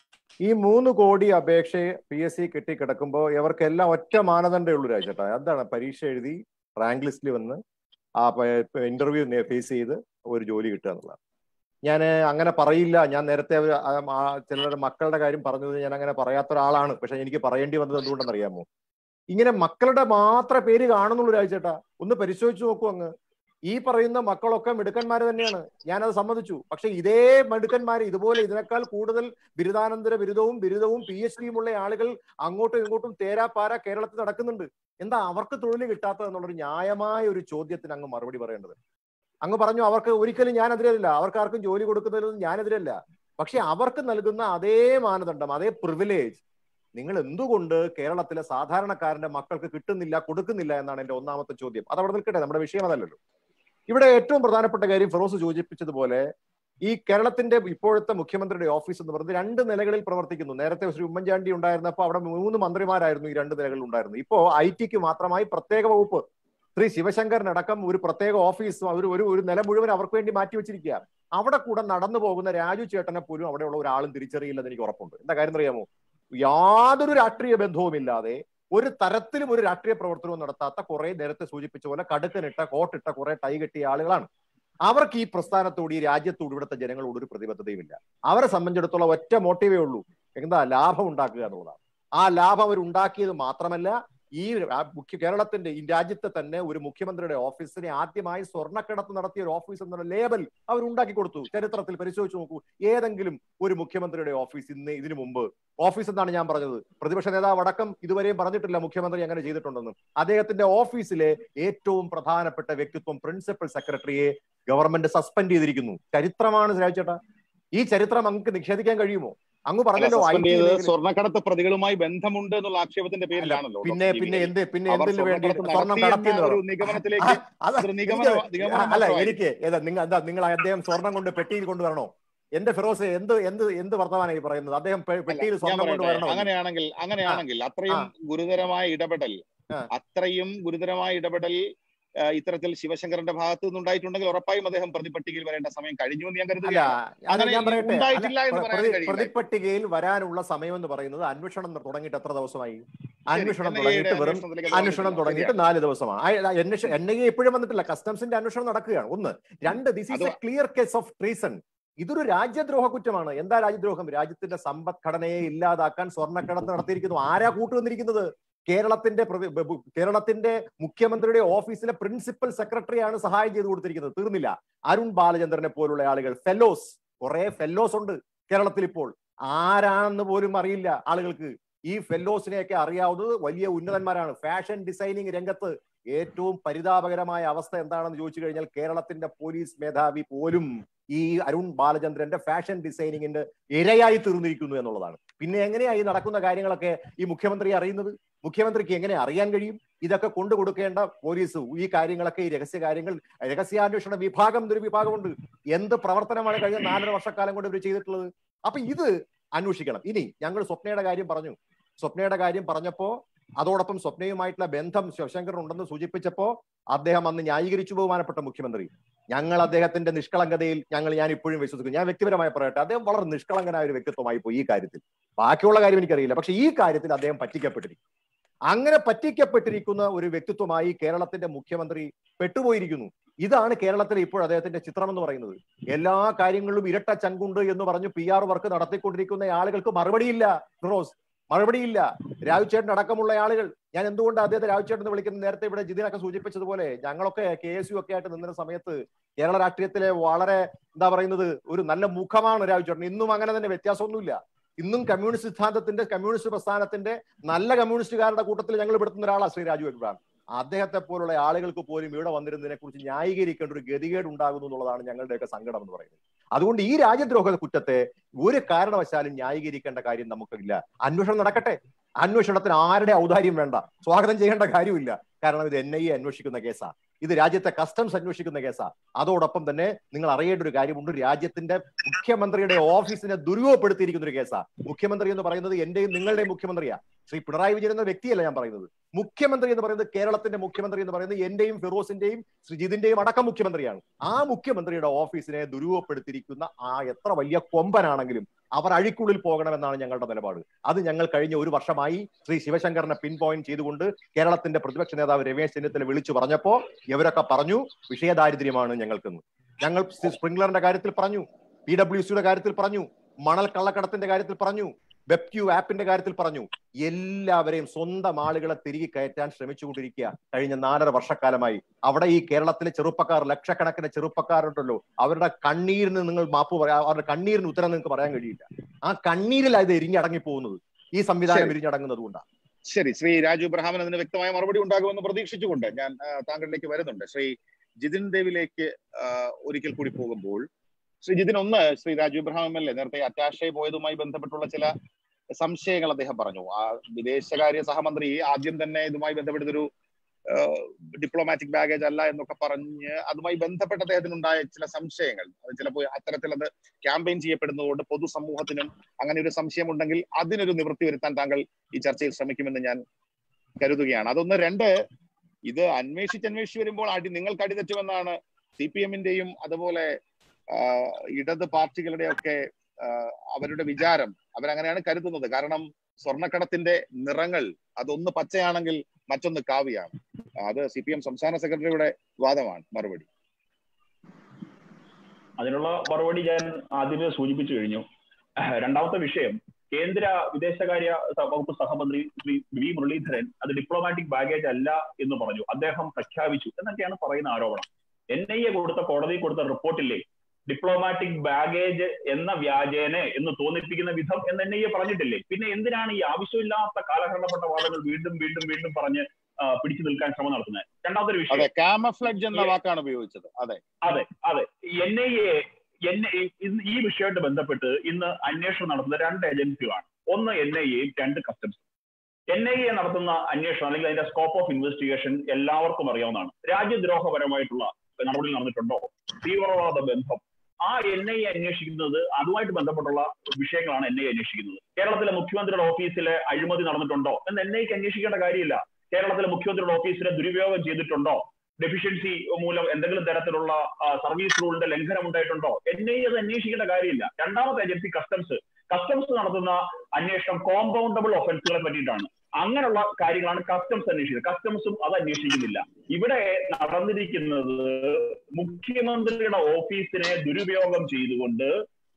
Speaker 3: ഈ മൂന്ന് കോടി അപേക്ഷ പി എസ് സി കെട്ടിക്കിടക്കുമ്പോൾ ഇവർക്കെല്ലാം ഒറ്റ മാനദണ്ഡമേ ഉള്ളൂ രാജേട്ടാ എന്താണ് പരീക്ഷ എഴുതി റാങ്ക് ലിസ്റ്റിൽ വന്ന് ആ ഇന്റർവ്യൂ ഫേസ് ചെയ്ത് ഒരു ജോലി കിട്ടുക എന്നുള്ളതാണ് ഞാൻ അങ്ങനെ പറയില്ല ഞാൻ നേരത്തെ ഒരു, ആ, ആ, ചിലരുടെ മക്കളുടെ കാര്യം പറഞ്ഞത് ഞാൻ അങ്ങനെ പറയാത്ത ഒരാളാണ് പക്ഷെ എനിക്ക് പറയേണ്ടി വന്നത് എന്തുകൊണ്ടെന്ന് അറിയാമോ ഇങ്ങനെ മക്കളുടെ മാത്രം പേര് കാണുന്നുള്ളൂ രാജേട്ടാ ഒന്ന് പരിശോധിച്ച് നോക്കൂ അങ്ങ് ഈ പറയുന്ന മക്കളൊക്കെ മിടുക്കന്മാര് തന്നെയാണ് ഞാനത് സമ്മതിച്ചു പക്ഷെ ഇതേ മിടുക്കന്മാര് ഇതുപോലെ ഇതിനേക്കാൾ കൂടുതൽ ബിരുദാനന്തര ബിരുദവും ബിരുദവും പി എച്ച് ഡിയും ഉള്ള ആളുകൾ അങ്ങോട്ടും ഇങ്ങോട്ടും തേരാപ്പാര കേരളത്തിൽ നടക്കുന്നുണ്ട് എന്താ അവർക്ക് തൊഴിൽ കിട്ടാത്തത് എന്നുള്ളൊരു ന്യായമായ ഒരു ചോദ്യത്തിന് അങ്ങ് മറുപടി പറയേണ്ടത് അങ്ങ് പറഞ്ഞു അവർക്ക് ഒരിക്കലും ഞാൻ എതിരല്ല അവർക്ക് ആർക്കും ജോലി കൊടുക്കുന്നതിലൊന്നും ഞാൻ എതിരല്ല പക്ഷെ അവർക്ക് നൽകുന്ന അതേ മാനദണ്ഡം അതേ പ്രിവിലേജ് നിങ്ങൾ എന്തുകൊണ്ട് കേരളത്തിലെ സാധാരണക്കാരന്റെ മക്കൾക്ക് കിട്ടുന്നില്ല കൊടുക്കുന്നില്ല എന്നാണ് എന്റെ ഒന്നാമത്തെ ചോദ്യം അത് അവിടെ നിൽക്കട്ടെ നമ്മുടെ വിഷയം അതല്ലല്ലോ ഇവിടെ ഏറ്റവും പ്രധാനപ്പെട്ട കാര്യം ഫിറോസ് സൂചിപ്പിച്ചതുപോലെ ഈ കേരളത്തിന്റെ ഇപ്പോഴത്തെ മുഖ്യമന്ത്രിയുടെ ഓഫീസ് എന്ന് പറയുന്നത് രണ്ട് നിലകളിൽ പ്രവർത്തിക്കുന്നു നേരത്തെ ശ്രീ ഉമ്മൻചാണ്ടി ഉണ്ടായിരുന്നപ്പോൾ അവിടെ മൂന്ന് മന്ത്രിമാരായിരുന്നു ഈ രണ്ട് നിലകളിൽ ഉണ്ടായിരുന്നത് ഇപ്പോ ഐ ടിക്ക് മാത്രമായി പ്രത്യേക വകുപ്പ് ശ്രീ ശിവശങ്കറിനടക്കം ഒരു പ്രത്യേക ഓഫീസ് ഒരു ഒരു ഒരു നില മുഴുവൻ അവർക്ക് വേണ്ടി മാറ്റിവെച്ചിരിക്കുക അവിടെ കൂടെ നടന്നു പോകുന്ന രാജു ചേട്ടനെ പോലും അവിടെയുള്ള ഒരാളും തിരിച്ചറിയില്ലെന്ന് എനിക്ക് ഉറപ്പുണ്ട് എന്താ കാര്യം അറിയാമോ യാതൊരു രാഷ്ട്രീയ ബന്ധവുമില്ലാതെ ഒരു തരത്തിലും ഒരു രാഷ്ട്രീയ പ്രവർത്തനവും നടത്താത്ത കുറെ നേരത്തെ സൂചിപ്പിച്ച പോലെ കടുക്കനിട്ട കോട്ടിട്ട കുറെ ടൈ കെട്ടിയ ആളുകളാണ് അവർക്ക് ഈ പ്രസ്ഥാനത്തോട് ഈ രാജ്യത്തോട് ഇവിടുത്തെ ജനങ്ങളോട് ഒരു പ്രതിബദ്ധതയുമില്ല അവരെ സംബന്ധിച്ചിടത്തോളം ഒറ്റ മോട്ടീവേ ഉള്ളൂ എന്താ ലാഭം ഉണ്ടാക്കുക എന്നുള്ളതാണ് ആ ലാഭം അവർ ഉണ്ടാക്കിയത് മാത്രമല്ല ഈ ആ മുഖ്യ കേരളത്തിന്റെ ഈ രാജ്യത്തെ തന്നെ ഒരു മുഖ്യമന്ത്രിയുടെ ഓഫീസിനെ ആദ്യമായി സ്വർണ്ണക്കടത്ത് നടത്തിയ ഒരു ഓഫീസ് എന്നുള്ള ലേബൽ അവർ ഉണ്ടാക്കി കൊടുത്തു ചരിത്രത്തിൽ പരിശോധിച്ച് നോക്കൂ ഏതെങ്കിലും ഒരു മുഖ്യമന്ത്രിയുടെ ഓഫീസ് ഇന്ന് ഇതിനു മുമ്പ് ഓഫീസ് എന്നാണ് ഞാൻ പറഞ്ഞത് പ്രതിപക്ഷ നേതാവ് അടക്കം ഇതുവരെയും പറഞ്ഞിട്ടില്ല മുഖ്യമന്ത്രി അങ്ങനെ ചെയ്തിട്ടുണ്ടെന്ന് അദ്ദേഹത്തിന്റെ ഓഫീസിലെ ഏറ്റവും പ്രധാനപ്പെട്ട വ്യക്തിത്വം പ്രിൻസിപ്പൽ സെക്രട്ടറിയെ ഗവൺമെന്റ് സസ്പെൻഡ് ചെയ്തിരിക്കുന്നു ചരിത്രമാണ് രാജേട്ടാ ഈ ചരിത്രം അങ്ങ് നിഷേധിക്കാൻ കഴിയുമോ അങ്ങ് പറഞ്ഞല്ലോ ഐ
Speaker 1: സസ്പെൻഡ്
Speaker 3: ടി
Speaker 1: ചെയ്തത് സ്വർണ്ണക്കടത്ത് പ്രതികളുമായി ബന്ധമുണ്ട് എന്നുള്ള ആക്ഷേപത്തിന്റെ പേരിലാണല്ലോ
Speaker 3: പിന്നെ
Speaker 1: ഡോക്ടർ ജി.
Speaker 3: പിന്നെ എന്ത് പിന്നെ
Speaker 1: അവർ
Speaker 3: എന്തിനു വേണ്ടി
Speaker 1: സ്വർണ്ണക്കടത്ത്
Speaker 3: സ്വർണം
Speaker 1: നടത്തി
Speaker 3: കടത്തി
Speaker 1: എന്ന
Speaker 3: എന്ന്
Speaker 1: ഒരു
Speaker 3: പറഞ്ഞു.
Speaker 1: നിഗമനത്തിലേക്ക്
Speaker 3: അത്
Speaker 1: അതൊരു നിഗമനം
Speaker 3: എനിക്ക്
Speaker 1: നിഗമനം
Speaker 3: അല്ല
Speaker 1: മാത്രമായി.
Speaker 3: എനിക്ക് ഏതാ നിങ്ങൾ എന്താ നിങ്ങൾ അദ്ദേഹം സ്വർണം കൊണ്ട് പെട്ടിയിൽ കൊണ്ടുവരണോ എന്റെ ഫിറോസ് എന്ത് എന്ത് എന്ത് വർത്തമാനമായി പറയുന്നത് അദ്ദേഹം പെ-
Speaker 1: അല്ല,
Speaker 3: പെട്ടിയിൽ
Speaker 1: ഞാൻ
Speaker 3: സ്വർണം കൊണ്ട്
Speaker 1: പറയട്ടെ
Speaker 3: വരണോ
Speaker 1: അങ്ങനെയാണെങ്കിൽ അങ്ങനെയാണെങ്കിൽ അത്രയും ഗുരുതരമായ ഇടപെടൽ
Speaker 3: ആ.
Speaker 1: അത്രയും ഗുരുതരമായ ഇടപെടൽ ആ, ഇത്തരത്തിൽ ശിവശങ്കരന്റെ ഭാഗത്ത് നിന്നുണ്ടായിട്ടുണ്ടെങ്കിൽ ഉറപ്പായും അദ്ദേഹം പ്രതിപട്ടികയിൽ വരേണ്ട സമയം കഴിഞ്ഞു എന്ന് ഞാൻ
Speaker 3: അല്ല
Speaker 1: കരുതുകയാണ്
Speaker 3: അത്
Speaker 1: അങ്ങനെ
Speaker 3: ഞാൻ പറയട്ടെ
Speaker 1: ഉണ്ടായിട്ടില്ല
Speaker 3: അല്ല,
Speaker 1: എന്ന് പറയാൻ
Speaker 3: പ്രതി-
Speaker 1: കഴിയില്ല.
Speaker 3: പ്രതിപട്ടികയിൽ വരാനുള്ള സമയം എന്ന് പറയുന്നത് അന്വേഷണം തുടങ്ങിയിട്ട് എത്ര ദിവസമായി അന്വേഷണം
Speaker 1: NIA യുടെ
Speaker 3: തുടങ്ങിയിട്ട് വെറും
Speaker 1: അന്വേഷണത്തിലേക്ക്
Speaker 3: അന്വേഷണം
Speaker 1: വന്നിട്ടില്ല.
Speaker 3: തുടങ്ങിയിട്ട് നാല് ദിവസമാണ് അന്വേഷണം എൻ ഐ എ ഇപ്പോഴും വന്നിട്ടില്ല കസ്റ്റംസിന്റെ അന്വേഷണം നടക്കുകയാണ് ഒന്ന് രണ്ട് ദിസ് ഈസ് എ
Speaker 1: അത്
Speaker 3: ക്ലിയർ കേസ് ഓഫ് ട്രീസൺ ഇതൊരു രാജ്യദ്രോഹ കുറ്റമാണ് എന്താ രാജ്യദ്രോഹം രാജ്യത്തിന്റെ സമ്പദ്ഘടനയെ ഇല്ലാതാക്കാൻ സ്വർണ്ണക്കടത്ത് നടത്തിയിരിക്കുന്നു ആരാ കൂട്ടുവന്നിരിക്കുന്നത് കേരളത്തിന്റെ പ്രതി- ബ- ബ- കേരളത്തിന്റെ മുഖ്യമന്ത്രിയുടെ ഓഫീസിലെ പ്രിൻസിപ്പൽ സെക്രട്ടറിയാണ് സഹായം ചെയ്തു കൊടുത്തിരിക്കുന്നത് തീർന്നില്ല അരുൺ ബാലചന്ദ്രനെ പോലുള്ള ആളുകൾ ഫെലോസ് കുറെ ഫെലോസ് ഉണ്ട് കേരളത്തിൽ ഇപ്പോൾ ആരാണെന്ന് പോലും അറിയില്ല ആളുകൾക്ക് ഈ ഫെലോസിനെയൊക്കെ അറിയാവുന്നത് വലിയ ഉന്നതന്മാരാണ് ഫാഷൻ ഡിസൈനിങ് രംഗത്ത് ഏറ്റവും പരിതാപകരമായ അവസ്ഥ എന്താണെന്ന് ചോദിച്ചു കഴിഞ്ഞാൽ കേരളത്തിന്റെ പോലീസ് മേധാവി പോലും ഈ അരുൺ ബാലചന്ദ്രന്റെ ഫാഷൻ ഡിസൈനിങ്ങിന്റെ ഇരയായി തീർന്നിരിക്കുന്നു എന്നുള്ളതാണ് പിന്നെ എങ്ങനെയായി നടക്കുന്ന കാര്യങ്ങളൊക്കെ ഈ മുഖ്യമന്ത്രി അറിയുന്നത് മുഖ്യമന്ത്രിക്ക് എങ്ങനെ അറിയാൻ കഴിയും ഇതൊക്കെ കൊണ്ടു കൊടുക്കേണ്ട പോലീസ് ഈ കാര്യങ്ങളൊക്കെ ഈ രഹസ്യ കാര്യങ്ങൾ രഹസ്യാന്വേഷണ വിഭാഗം എന്നൊരു വിഭാഗമുണ്ട് എന്ത് പ്രവർത്തനമാണ് കഴിഞ്ഞ നാലര വർഷക്കാലം കൊണ്ട് ഇവർ ചെയ്തിട്ടുള്ളത് അപ്പൊ ഇത് അന്വേഷിക്കണം ഇനി ഞങ്ങൾ സ്വപ്നയുടെ കാര്യം പറഞ്ഞു സ്വപ്നയുടെ കാര്യം പറഞ്ഞപ്പോ അതോടൊപ്പം സ്വപ്നയുമായിട്ടുള്ള ബന്ധം ശിവശങ്കർ ഉണ്ടെന്ന് സൂചിപ്പിച്ചപ്പോ അദ്ദേഹം അന്ന് ന്യായീകരിച്ചു ബഹുമാനപ്പെട്ട മുഖ്യമന്ത്രി ഞങ്ങൾ അദ്ദേഹത്തിന്റെ നിഷ്കളങ്കതയിൽ ഞങ്ങൾ ഞാൻ ഇപ്പോഴും വിശ്വസിക്കുന്നു ഞാൻ വ്യക്തിപരമായി പറയട്ടെ അദ്ദേഹം വളരെ നിഷ്കളങ്കനായ ഒരു വ്യക്തിത്വമായി പോയി ഈ കാര്യത്തിൽ ബാക്കിയുള്ള കാര്യം എനിക്കറിയില്ല പക്ഷെ ഈ കാര്യത്തിൽ അദ്ദേഹം പറ്റിക്കപ്പെട്ടിരിക്കും അങ്ങനെ പറ്റിക്കപ്പെട്ടിരിക്കുന്ന ഒരു വ്യക്തിത്വമായി കേരളത്തിന്റെ മുഖ്യമന്ത്രി പെട്ടുപോയിരിക്കുന്നു ഇതാണ് കേരളത്തിലെ ഇപ്പോൾ അദ്ദേഹത്തിന്റെ ചിത്രം എന്ന് പറയുന്നത് എല്ലാ കാര്യങ്ങളിലും ഇരട്ട ചങ്കുണ്ട് എന്ന് പറഞ്ഞു പി ആർ വർക്ക് നടത്തിക്കൊണ്ടിരിക്കുന്ന ആളുകൾക്ക് മറുപടിയില്ല ഫിറോസ് മറുപടിയില്ല രാജുചേട്ടൻ അടക്കമുള്ള ആളുകൾ ഞാൻ എന്തുകൊണ്ട് അദ്ദേഹത്തെ രാജുചേട്ടൻ എന്ന് വിളിക്കുന്നത് നേരത്തെ ഇവിടെ ജിതിനൊക്കെ സൂചിപ്പിച്ചതുപോലെ ഞങ്ങളൊക്കെ കെ എസ് യു ഒക്കെ ആയിട്ട് നിന്ന സമയത്ത് കേരള രാഷ്ട്രീയത്തിലെ വളരെ എന്താ പറയുന്നത് ഒരു നല്ല മുഖമാണ് രാജുചേട്ടൻ ഇന്നും അങ്ങനെ തന്നെ വ്യത്യാസമൊന്നുമില്ല ഇന്നും കമ്മ്യൂണിസ്റ്റ് സിദ്ധാന്തത്തിന്റെ കമ്മ്യൂണിസ്റ്റ് പ്രസ്ഥാനത്തിന്റെ നല്ല കമ്മ്യൂണിസ്റ്റുകാരുടെ കൂട്ടത്തിൽ ഞങ്ങൾ പെടുത്തുന്ന ഒരാളാണ് ശ്രീ രാജു എബ്രാം അദ്ദേഹത്തെ പോലുള്ള ആളുകൾക്ക് പോലും ഇവിടെ വന്നിരുന്നതിനെ കുറിച്ച് ന്യായീകരിക്കേണ്ട ഒരു ഗതികേട് ഉണ്ടാകുന്നു എന്നുള്ളതാണ് ഞങ്ങളുടെയൊക്കെ സങ്കടം എന്ന് പറയുന്നത് അതുകൊണ്ട് ഈ രാജ്യദ്രോഹ കുറ്റത്തെ ഒരു കാരണവശാലും ന്യായീകരിക്കേണ്ട കാര്യം നമുക്കില്ല അന്വേഷണം നടക്കട്ടെ അന്വേഷണത്തിന് ആരുടെ ഔദാര്യം വേണ്ട സ്വാഗതം ചെയ്യേണ്ട കാര്യമില്ല കാരണം ഇത് എൻ ഐ എ അന്വേഷിക്കുന്ന കേസാ ഇത് രാജ്യത്തെ കസ്റ്റംസ് അന്വേഷിക്കുന്ന കേസാ അതോടൊപ്പം തന്നെ നിങ്ങൾ അറിയേണ്ട ഒരു കാര്യമുണ്ട് രാജ്യത്തിന്റെ മുഖ്യമന്ത്രിയുടെ ഓഫീസിനെ ദുരുപയോഗപ്പെടുത്തിയിരിക്കുന്ന ഒരു കേസാ മുഖ്യമന്ത്രി എന്ന് പറയുന്നത് എന്റെയും നിങ്ങളുടെയും മുഖ്യമന്ത്രിയാ ശ്രീ പിണറായി വിജയൻ എന്ന വ്യക്തിയല്ല ഞാൻ പറയുന്നത് മുഖ്യമന്ത്രി എന്ന് പറയുന്നത് കേരളത്തിന്റെ മുഖ്യമന്ത്രി എന്ന് പറയുന്നത് എന്റെയും ഫിറോസിന്റെയും ശ്രീജിതിന്റെയും അടക്കം മുഖ്യമന്ത്രിയാണ് ആ മുഖ്യമന്ത്രിയുടെ ഓഫീസിനെ ദുരുപയോഗപ്പെടുത്തിയിരിക്കുന്ന ആ എത്ര വലിയ കൊമ്പനാണെങ്കിലും അവർ അഴിക്കുള്ളിൽ പോകണമെന്നാണ് ഞങ്ങളുടെ നിലപാട് അത് ഞങ്ങൾ കഴിഞ്ഞ ഒരു വർഷമായി ശ്രീ ശിവശങ്കറിനെ പിൻ പോയിന്റ് ചെയ്തുകൊണ്ട് കേരളത്തിന്റെ പ്രതിപക്ഷ നേതാവ് രമേശ് ചെന്നിത്തല വിളിച്ചു പറഞ്ഞപ്പോ ഇവരൊക്കെ പറഞ്ഞു വിഷയദാരിദ്ര്യമാണ് ഞങ്ങൾക്കെന്ന് ഞങ്ങൾ സ്പ്രിംഗ്ലറിന്റെ കാര്യത്തിൽ പറഞ്ഞു പി ഡബ്ല്യു സിയുടെ കാര്യത്തിൽ പറഞ്ഞു മണൽ കള്ളക്കടത്തിന്റെ കാര്യത്തിൽ പറഞ്ഞു വെബ്ക്യൂ ആപ്പിന്റെ കാര്യത്തിൽ പറഞ്ഞു എല്ലാവരെയും സ്വന്തം ആളുകളെ തിരികെ കയറ്റാൻ ശ്രമിച്ചുകൊണ്ടിരിക്കുക കഴിഞ്ഞ നാലര വർഷക്കാലമായി അവിടെ ഈ കേരളത്തിലെ ചെറുപ്പക്കാർ ലക്ഷക്കണക്കിന് ചെറുപ്പക്കാരുണ്ടല്ലോ അവരുടെ കണ്ണീരിന് നിങ്ങൾ മാപ്പ് പറയാ അവരുടെ കണ്ണീരിന് ഉത്തരം നിങ്ങൾക്ക് പറയാൻ കഴിയില്ല ആ കണ്ണീരിലാണ് ഇത് എരിഞ്ഞടങ്ങി പോകുന്നത് ഈ സംവിധാനം
Speaker 1: ശരി.
Speaker 3: എരിഞ്ഞടങ്ങുന്നത് കൊണ്ടാണ്
Speaker 1: ശരി ശ്രീ രാജു ഇബ്രഹാമിന് അതിന് വ്യക്തമായ മറുപടി ഉണ്ടാകുമെന്ന് പ്രതീക്ഷിച്ചുകൊണ്ട് ഞാൻ ആ, താങ്കളിലേക്ക് വരുന്നുണ്ട് ശ്രീ ജിതിൻ ദേവിലേക്ക് ആ, ഒരിക്കൽ കൂടി പോകുമ്പോൾ ശ്രീ ജിതിൻ ഒന്ന് Shri Raju Ibrahim M L A നേരത്തെ അറ്റാഷെ പോയതുമായി ബന്ധപ്പെട്ടുള്ള ചില സംശയങ്ങൾ അദ്ദേഹം പറഞ്ഞു ആ വിദേശകാര്യ സഹമന്ത്രി ആദ്യം തന്നെ ഇതുമായി ബന്ധപ്പെട്ടൊരു ഡിപ്ലോമാറ്റിക് ബാഗേജ് അല്ല എന്നൊക്കെ പറഞ്ഞ് അതുമായി ബന്ധപ്പെട്ട് അദ്ദേഹത്തിനുണ്ടായ ചില സംശയങ്ങൾ അത് ചിലപ്പോൾ അത്തരത്തിൽ അത് ക്യാമ്പയിൻ ചെയ്യപ്പെടുന്നതുകൊണ്ട് പൊതുസമൂഹത്തിനും അങ്ങനെ ഒരു സംശയമുണ്ടെങ്കിൽ അതിനൊരു നിവൃത്തി വരുത്താൻ താങ്കൾ ഈ ചർച്ചയിൽ ശ്രമിക്കുമെന്ന് ഞാൻ കരുതുകയാണ് അതൊന്ന് രണ്ട് ഇത് അന്വേഷിച്ച് അന്വേഷിച്ച് വരുമ്പോൾ അടി നിങ്ങൾക്ക് അടിതെറ്റുമെന്നാണ് സി പി എമ്മിന്റെയും അതുപോലെ ആ, ഇടത് പാർട്ടികളുടെയൊക്കെ ആ, അവരുടെ വിചാരം അവരങ്ങനെയാണ് കരുതുന്നത് കാരണം സ്വർണ്ണക്കടത്തിന്റെ നിറങ്ങൾ അതൊന്ന് പച്ചയാണെങ്കിൽ മറ്റൊന്ന് കാവിയാണ് അത് സി പി എം സംസ്ഥാന സെക്രട്ടറിയുടെ വാദമാണ് മറുപടി
Speaker 4: അതിനുള്ള മറുപടി ഞാൻ ആദ്യമേ സൂചിപ്പിച്ചു കഴിഞ്ഞു രണ്ടാമത്തെ വിഷയം കേന്ദ്ര വിദേശകാര്യ സ- വകുപ്പ് സഹമന്ത്രി ശ്രീ വി മുരളീധരൻ അത് ഡിപ്ലോമാറ്റിക് ബാഗേജ് അല്ല എന്ന് പറഞ്ഞു അദ്ദേഹം പ്രഖ്യാപിച്ചു എന്നൊക്കെയാണ് പറയുന്ന ആരോപണം എൻ ഐ എ കൊടുത്ത കോടതി കൊടുത്ത റിപ്പോർട്ടില്ലേ ഡിപ്ലോമാറ്റിക് ബാഗേജ് എന്ന വ്യാജേനെ എന്ന് തോന്നിപ്പിക്കുന്ന വിധം എന്ന് എൻ ഐ എ പറഞ്ഞിട്ടില്ലേ പിന്നെ എന്തിനാണ് ഈ ആവശ്യമില്ലാത്ത കാലഹരണപ്പെട്ട വാദങ്ങൾ വീണ്ടും വീണ്ടും വീണ്ടും പറഞ്ഞ് ആ, പിടിച്ചു നിൽക്കാൻ ശ്രമം നടത്തുന്നത് രണ്ടാമത്തെ ഒരു വിഷയം
Speaker 1: അതെ കാമഫ്ലഡ്ജ് എന്ന വാക്കാണ് ഉപയോഗിച്ചത് അതെ
Speaker 4: അതെ അതെ എൻ ഐ എ എൻ ഈ വിഷയമായിട്ട് ബന്ധപ്പെട്ട് ഇന്ന് അന്വേഷണം നടത്തുന്ന രണ്ട് ഏജൻസികളാണ് ഒന്ന് എൻ ഐ എയും രണ്ട് കസ്റ്റംസ് എൻ ഐ എ നടത്തുന്ന അന്വേഷണം അല്ലെങ്കിൽ അതിന്റെ സ്കോപ്പ് ഓഫ് ഇൻവെസ്റ്റിഗേഷൻ എല്ലാവർക്കും അറിയാവുന്നതാണ് രാജ്യദ്രോഹപരമായിട്ടുള്ള നടപടി നടന്നിട്ടുണ്ടോ തീവ്രവാദ ബന്ധം ആ എൻ ഐ എ അന്വേഷിക്കുന്നത് അതുമായിട്ട് ബന്ധപ്പെട്ടുള്ള വിഷയങ്ങളാണ് എൻ ഐ എ അന്വേഷിക്കുന്നത് കേരളത്തിലെ മുഖ്യമന്ത്രിയുടെ ഓഫീസിലെ അഴിമതി നടന്നിട്ടുണ്ടോ എന്ന് എൻ ഐക്ക് അന്വേഷിക്കേണ്ട കാര്യമില്ല കേരളത്തിലെ മുഖ്യമന്ത്രിയുടെ ഓഫീസിലെ ദുരുപയോഗം ചെയ്തിട്ടുണ്ടോ ഡെഫിഷ്യൻസി മൂലം എന്തെങ്കിലും തരത്തിലുള്ള സർവീസ് റൂളിന്റെ ലംഘനം ഉണ്ടായിട്ടുണ്ടോ എൻ ഐ അത് അന്വേഷിക്കേണ്ട കാര്യമില്ല രണ്ടാമത്തെ ഏജൻസി കസ്റ്റംസ് കസ്റ്റംസ് നടത്തുന്ന അന്വേഷണം കോമ്പൗണ്ടബിൾ ഒഫൻസുകളെ പറ്റിയിട്ടാണ് അങ്ങനെയുള്ള കാര്യങ്ങളാണ് കസ്റ്റംസ് അന്വേഷിക്കുന്നത് കസ്റ്റംസും അത് അന്വേഷിക്കുന്നില്ല ഇവിടെ നടന്നിരിക്കുന്നത് മുഖ്യമന്ത്രിയുടെ ഓഫീസിനെ ദുരുപയോഗം ചെയ്തുകൊണ്ട്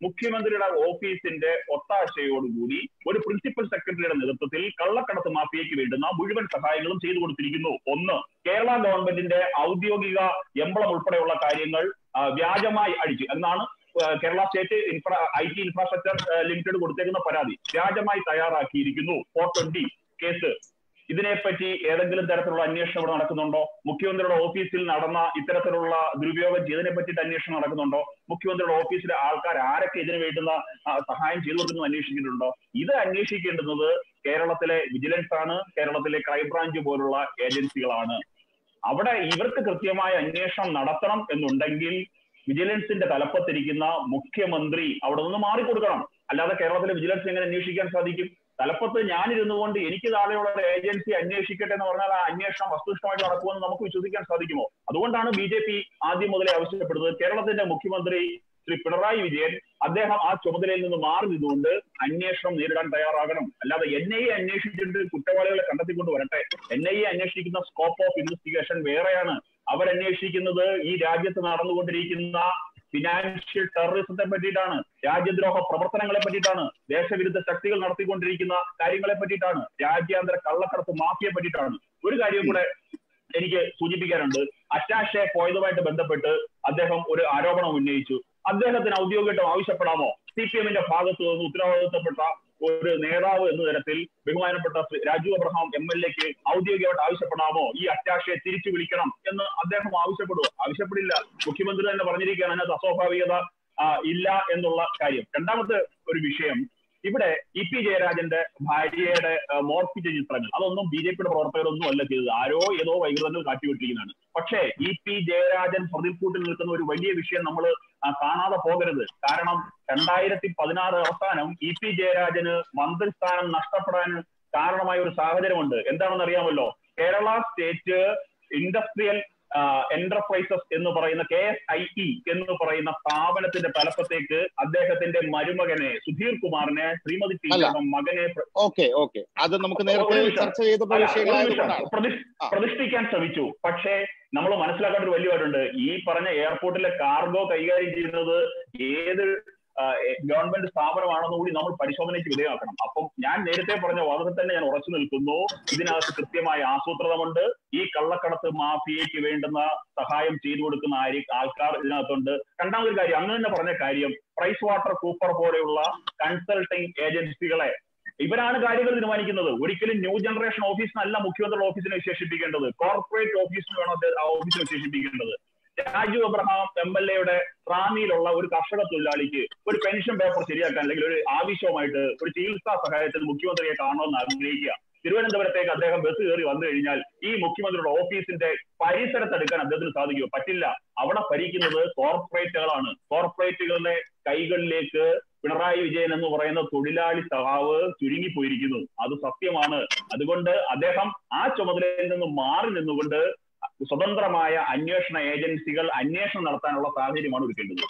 Speaker 4: മുഖ്യമന്ത്രിയുടെ ഓഫീസിന്റെ ഒത്താശയോടുകൂടി ഒരു പ്രിൻസിപ്പൽ സെക്രട്ടറിയുടെ നേതൃത്വത്തിൽ കള്ളക്കടത്ത് മാഫിയയ്ക്ക് വേണ്ടുന്ന മുഴുവൻ സഹായങ്ങളും ചെയ്തു കൊടുത്തിരിക്കുന്നു ഒന്ന് കേരള ഗവൺമെന്റിന്റെ ഔദ്യോഗിക എംബ്ലം ഉൾപ്പെടെയുള്ള കാര്യങ്ങൾ ആ, വ്യാജമായി അടിച്ചു എന്നാണ് ആ, Kerala state infra I T infrastructure limited കൊടുത്തേക്കുന്ന പരാതി വ്യാജമായി തയ്യാറാക്കിയിരിക്കുന്നു ഫോർ ട്വന്റി കേസ് ഇതിനെപ്പറ്റി ഏതെങ്കിലും തരത്തിലുള്ള അന്വേഷണം ഇവിടെ നടക്കുന്നുണ്ടോ മുഖ്യമന്ത്രിയുടെ ഓഫീസിൽ നടന്ന ഇത്തരത്തിലുള്ള ദുരുപയോഗം ചെയ്തതിനെ പറ്റിയിട്ട് അന്വേഷണം നടക്കുന്നുണ്ടോ മുഖ്യമന്ത്രിയുടെ ഓഫീസിലെ ആൾക്കാർ ആരൊക്കെ ഇതിന് വേണ്ടുന്ന ആ, സഹായം ചെയ്തു കൊടുക്കുന്നു അന്വേഷിക്കുന്നുണ്ടോ ഇത് അന്വേഷിക്കേണ്ടുന്നത് കേരളത്തിലെ വിജിലൻസ് ആണ് കേരളത്തിലെ ക്രൈംബ്രാഞ്ച് പോലുള്ള ഏജൻസികളാണ് അവിടെ ഇവർക്ക് കൃത്യമായ അന്വേഷണം നടത്തണം എന്നുണ്ടെങ്കിൽ വിജിലൻസിന്റെ തലപ്പത്തിരിക്കുന്ന മുഖ്യമന്ത്രി അവിടെ നിന്ന് മാറിക്കൊടുക്കണം അല്ലാതെ കേരളത്തിലെ വിജിലൻസ് എങ്ങനെ അന്വേഷിക്കാൻ സാധിക്കും തലപ്പത്ത് ഞാനിരുന്നു കൊണ്ട് എനിക്ക് താഴെയുള്ള ഒരു ഏജൻസി അന്വേഷിക്കട്ടെ എന്ന് പറഞ്ഞാൽ ആ അന്വേഷണം വസ്തുനിഷ്ഠമായിട്ട് നടക്കുമെന്ന് നമുക്ക് വിശ്വസിക്കാൻ സാധിക്കുമോ അതുകൊണ്ടാണ് ബി ജെ പി ആദ്യം മുതലേ ആവശ്യപ്പെടുന്നത് കേരളത്തിന്റെ മുഖ്യമന്ത്രി ശ്രീ പിണറായി വിജയൻ അദ്ദേഹം ആ ചുമതലയിൽ നിന്ന് മാറി നിന്നുകൊണ്ട് അന്വേഷണം നേരിടാൻ തയ്യാറാകണം അല്ലാതെ എൻ ഐ എ അന്വേഷിച്ചിട്ട് കുറ്റവാളികളെ കണ്ടെത്തിക്കൊണ്ട് വരട്ടെ എൻ ഐ എ അന്വേഷിക്കുന്ന സ്കോപ്പ് ഓഫ് ഇൻവെസ്റ്റിഗേഷൻ വേറെയാണ് അവരന്വേഷിക്കുന്നത് ഈ രാജ്യത്ത് നടന്നുകൊണ്ടിരിക്കുന്ന ഫിനാൻഷ്യൽ ടെററിസത്തെ പറ്റിയിട്ടാണ് രാജ്യദ്രോഹ പ്രവർത്തനങ്ങളെ പറ്റിയിട്ടാണ് ദേശവിരുദ്ധ ശക്തികൾ നടത്തിക്കൊണ്ടിരിക്കുന്ന കാര്യങ്ങളെ പറ്റിയിട്ടാണ് രാജ്യാന്തര കള്ളക്കടത്ത് മാഫിയെ പറ്റിയിട്ടാണ് ഒരു കാര്യം കൂടെ എനിക്ക് സൂചിപ്പിക്കാനുണ്ട് അറ്റാഷെ പോയതുമായിട്ട് ബന്ധപ്പെട്ട് അദ്ദേഹം ഒരു ആരോപണം ഉന്നയിച്ചു അദ്ദേഹത്തിന് ഔദ്യോഗികമായിട്ടും ആവശ്യപ്പെടാമോ സി പി എമ്മിന്റെ ഭാഗത്ത് നിന്ന് ഉത്തരവാദിത്തപ്പെട്ട ഒരു നേതാവ് എന്ന തരത്തിൽ ബഹുമാനപ്പെട്ട Shri Raju Abraham M L എക്ക് ഔദ്യോഗികമായിട്ട് ആവശ്യപ്പെടാമോ ഈ അറ്റാഷയെ തിരിച്ചു വിളിക്കണം എന്ന് അദ്ദേഹം ആവശ്യപ്പെടുമോ ആവശ്യപ്പെടില്ല മുഖ്യമന്ത്രി തന്നെ പറഞ്ഞിരിക്കുകയാണ് അതിനകത്ത് അസ്വാഭാവികത ആ, ഇല്ല എന്നുള്ള കാര്യം രണ്ടാമത്തെ ഒരു വിഷയം ഇവിടെ ഇ പി ജയരാജന്റെ ഭാര്യയുടെ ആ, മോർഫിച്ച ചിത്രങ്ങൾ അതൊന്നും ബി ജെ പിയുടെ പ്രവർത്തകരൊന്നും അല്ല ചെയ്തത് ആരോ ഏതോ വൈകൃതങ്ങൾ കാട്ടിവിട്ടിരിക്കുന്നതാണ് പക്ഷേ ഇ പി ജയരാജൻ പ്രതിക്കൂട്ടിൽ നിൽക്കുന്ന ഒരു വലിയ വിഷയം നമ്മൾ കാണാതെ പോകരുത് കാരണം രണ്ടായിരത്തി പതിനാറ് അവസാനം ഇ പി ജയരാജന് മന്ത്രിസ്ഥാനം നഷ്ടപ്പെടാൻ കാരണമായ ഒരു സാഹചര്യമുണ്ട് എന്താണെന്ന് അറിയാമല്ലോ കേരള സ്റ്റേറ്റ് ഇൻഡസ്ട്രിയൽ എന്റർപ്രൈസസ് എന്ന് പറയുന്ന കെ എസ് ഐ ഇ എന്ന് പറയുന്ന സ്ഥാപനത്തിന്റെ തലപ്പത്തേക്ക് അദ്ദേഹത്തിന്റെ മരുമകനെ സുധീർ കുമാറിനെ ശ്രീമതി ടീച്ചറുടെ മകനെ പ്ര-
Speaker 1: ഓക്കെ ഓക്കെ അത് നമുക്ക്
Speaker 4: ഒരു
Speaker 1: നേരത്തെ
Speaker 4: നിമിഷം.
Speaker 1: ചർച്ച ചെയ്തപ്പോൾ
Speaker 4: അല്ല, ഒരു നിമിഷം.
Speaker 1: വിഷയങ്ങളായതുകൊണ്ടാണ്
Speaker 4: പ്രതി-
Speaker 1: ആ.
Speaker 4: പ്രതിഷ്ഠിക്കാൻ ശ്രമിച്ചു പക്ഷേ നമ്മൾ മനസ്സിലാക്കേണ്ട ഒരു വലിയ കാര്യമുണ്ട് ഈ പറഞ്ഞ എയർപോർട്ടിലെ കാർഗോ കൈകാര്യം ചെയ്യുന്നത് ഏത് ആ, എ- ഗവൺമെന്റ് സ്ഥാപനമാണെന്ന് കൂടി നമ്മൾ പരിശോധനയ്ക്ക് വിധേയമാക്കണം അപ്പം ഞാൻ നേരത്തെ പറഞ്ഞ വാദത്തിൽ തന്നെ ഞാൻ ഉറച്ചു നിൽക്കുന്നു ഇതിനകത്ത് കൃത്യമായ ആസൂത്രിതമുണ്ട് ഈ കള്ളക്കടത്ത് മാഫിയയ്ക്ക് വേണ്ടുന്ന സഹായം ചെയ്തു കൊടുക്കുന്ന ആര് ആൾക്കാർ ഇതിനകത്തുണ്ട് രണ്ടാമതൊരു കാര്യം അങ്ങ് തന്നെ പറഞ്ഞ കാര്യം പ്രൈസ് വാട്ടർ കൂപ്പർ പോലെയുള്ള കൺസൾട്ടിംഗ് ഏജൻസികളെ ഇവരാണ് കാര്യങ്ങൾ തീരുമാനിക്കുന്നത് ഒരിക്കലും ന്യൂ ജനറേഷൻ ഓഫീസിനല്ല മുഖ്യമന്ത്രിയുടെ ഓഫീസിനെ വിശേഷിപ്പിക്കേണ്ടത് കോർപ്പറേറ്റ് ഓഫീസിന് വേണം അദ്ദേഹം ആ ഓഫീസിനെ വിശേഷിപ്പിക്കേണ്ടത് രാജു അബ്രഹാം എം എൽ എയുടെ റാന്നിയിലുള്ള ഒരു കർഷക തൊഴിലാളിക്ക് ഒരു പെൻഷൻ പേപ്പർ ശരിയാക്കാൻ അല്ലെങ്കിൽ ഒരു ആവശ്യമായിട്ട് ഒരു ചികിത്സാ സഹായത്തിന് മുഖ്യമന്ത്രിയെ കാണണമെന്ന് ആഗ്രഹിക്കുക തിരുവനന്തപുരത്തേക്ക് അദ്ദേഹം ബസ് കയറി വന്നു കഴിഞ്ഞാൽ ഈ മുഖ്യമന്ത്രിയുടെ ഓഫീസിന്റെ പരിസരത്തെടുക്കാൻ അദ്ദേഹത്തിന് സാധിക്കുമോ പറ്റില്ല അവിടെ ഭരിക്കുന്നത് കോർപ്പറേറ്റുകളാണ് കോർപ്പറേറ്റുകളുടെ കൈകളിലേക്ക് പിണറായി വിജയൻ എന്ന് പറയുന്ന തൊഴിലാളി സഹാവ് ചുരുങ്ങിപ്പോയിരിക്കുന്നു അത് സത്യമാണ് അതുകൊണ്ട് അദ്ദേഹം ആ ചുമതലയിൽ നിന്ന് മാറി നിന്നുകൊണ്ട് സ്വതന്ത്രമായ അന്വേഷണ ഏജൻസികൾ അന്വേഷണം നടത്താനുള്ള സാഹചര്യമാണ് ഒരുക്കേണ്ടത്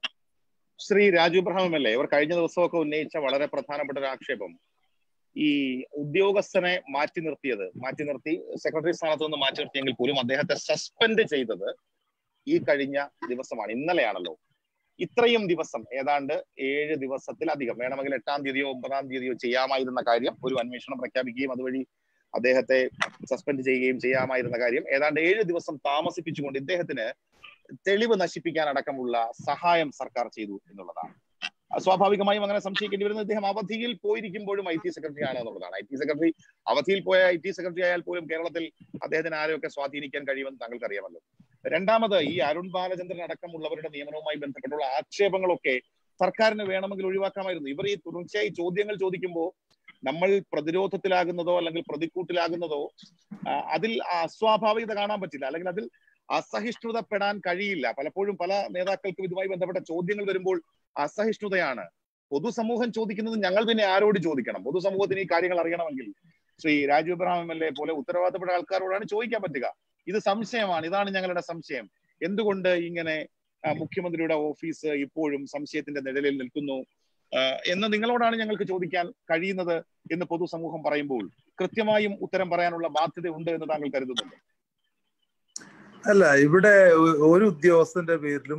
Speaker 1: Shri Raju Ibrahim M L A ഇവർ കഴിഞ്ഞ ദിവസമൊക്കെ ഉന്നയിച്ച വളരെ പ്രധാനപ്പെട്ട ഒരു ആക്ഷേപം ഈ ഉദ്യോഗസ്ഥനെ മാറ്റി നിർത്തിയത് മാറ്റി നിർത്തി സെക്രട്ടറി സ്ഥാനത്ത് നിന്ന് മാറ്റി നിർത്തിയെങ്കിൽ പോലും അദ്ദേഹത്തെ സസ്പെൻഡ് ചെയ്തത് ഈ കഴിഞ്ഞ ദിവസമാണ് ഇന്നലെയാണല്ലോ ഇത്രയും ദിവസം ഏതാണ്ട് ഏഴ് ദിവസത്തിലധികം വേണമെങ്കിൽ എട്ടാം തീയതിയോ ഒമ്പതാം തീയതിയോ ചെയ്യാമായിരുന്ന കാര്യം ഒരു അന്വേഷണം പ്രഖ്യാപിക്കുകയും അതുവഴി അദ്ദേഹത്തെ സസ്പെൻഡ് ചെയ്യുകയും ചെയ്യാമായിരുന്ന കാര്യം ഏതാണ്ട് ഏഴ് ദിവസം താമസിപ്പിച്ചുകൊണ്ട് ഇദ്ദേഹത്തിന് തെളിവ് നശിപ്പിക്കാൻ അടക്കമുള്ള സഹായം സർക്കാർ ചെയ്തു എന്നുള്ളതാണ് സ്വാഭാവികമായും അങ്ങനെ സംശയിക്കേണ്ടി വരുന്നത് ഇദ്ദേഹം അവധിയിൽ പോയിരിക്കുമ്പോഴും ഐ ടി സെക്രട്ടറി ആണ് എന്നുള്ളതാണ് ഐ ടി സെക്രട്ടറി അവധിയിൽ പോയ ഐ ടി സെക്രട്ടറി ആയാൽ പോലും കേരളത്തിൽ അദ്ദേഹത്തിന് ആരെയൊക്കെ സ്വാധീനിക്കാൻ കഴിയുമെന്ന് താങ്കൾക്ക് അറിയാമല്ലോ രണ്ടാമത് ഈ അരുൺ ബാലചന്ദ്രൻ അടക്കമുള്ളവരുടെ നിയമനവുമായി ബന്ധപ്പെട്ടുള്ള ആക്ഷേപങ്ങളൊക്കെ സർക്കാരിന് വേണമെങ്കിൽ ഒഴിവാക്കാമായിരുന്നു ഇവർ ഈ തുടർച്ചയായി ചോദ്യങ്ങൾ ചോദിക്കുമ്പോൾ നമ്മൾ പ്രതിരോധത്തിലാകുന്നതോ അല്ലെങ്കിൽ പ്രതിക്കൂട്ടിലാകുന്നതോ ആ, അതിൽ അസ്വാഭാവികത കാണാൻ പറ്റില്ല അല്ലെങ്കിൽ അതിൽ അസഹിഷ്ണുതപ്പെടാൻ കഴിയില്ല പലപ്പോഴും പല നേതാക്കൾക്കും ഇതുമായി ബന്ധപ്പെട്ട ചോദ്യങ്ങൾ വരുമ്പോൾ അസഹിഷ്ണുതയാണ് പൊതുസമൂഹം ചോദിക്കുന്നത് ഞങ്ങൾ പിന്നെ ആരോട് ചോദിക്കണം പൊതുസമൂഹത്തിന് ഈ കാര്യങ്ങൾ അറിയണമെങ്കിൽ Shri Raju Ibrahim M L A പോലെ ഉത്തരവാദിത്തപ്പെട്ട ആൾക്കാരോടാണ് ചോദിക്കാൻ പറ്റുക ഇത് സംശയമാണ് ഇതാണ് ഞങ്ങളുടെ സംശയം എന്തുകൊണ്ട് ഇങ്ങനെ ആ, മുഖ്യമന്ത്രിയുടെ ഓഫീസ് ഇപ്പോഴും സംശയത്തിന്റെ നിഴലിൽ നിൽക്കുന്നു ആ, എന്ന് നിങ്ങളോടാണ് ഞങ്ങൾക്ക് ചോദിക്കാൻ കഴിയുന്നത് എന്ന് പൊതുസമൂഹം പറയുമ്പോൾ കൃത്യമായും ഉത്തരം പറയാനുള്ള ബാധ്യത ഉണ്ട് എന്ന് താങ്കൾ കരുതുന്നുണ്ട്
Speaker 2: അല്ല ഇവിടെ ഒ- ഒരു ഉദ്യോഗസ്ഥന്റെ പേരിലും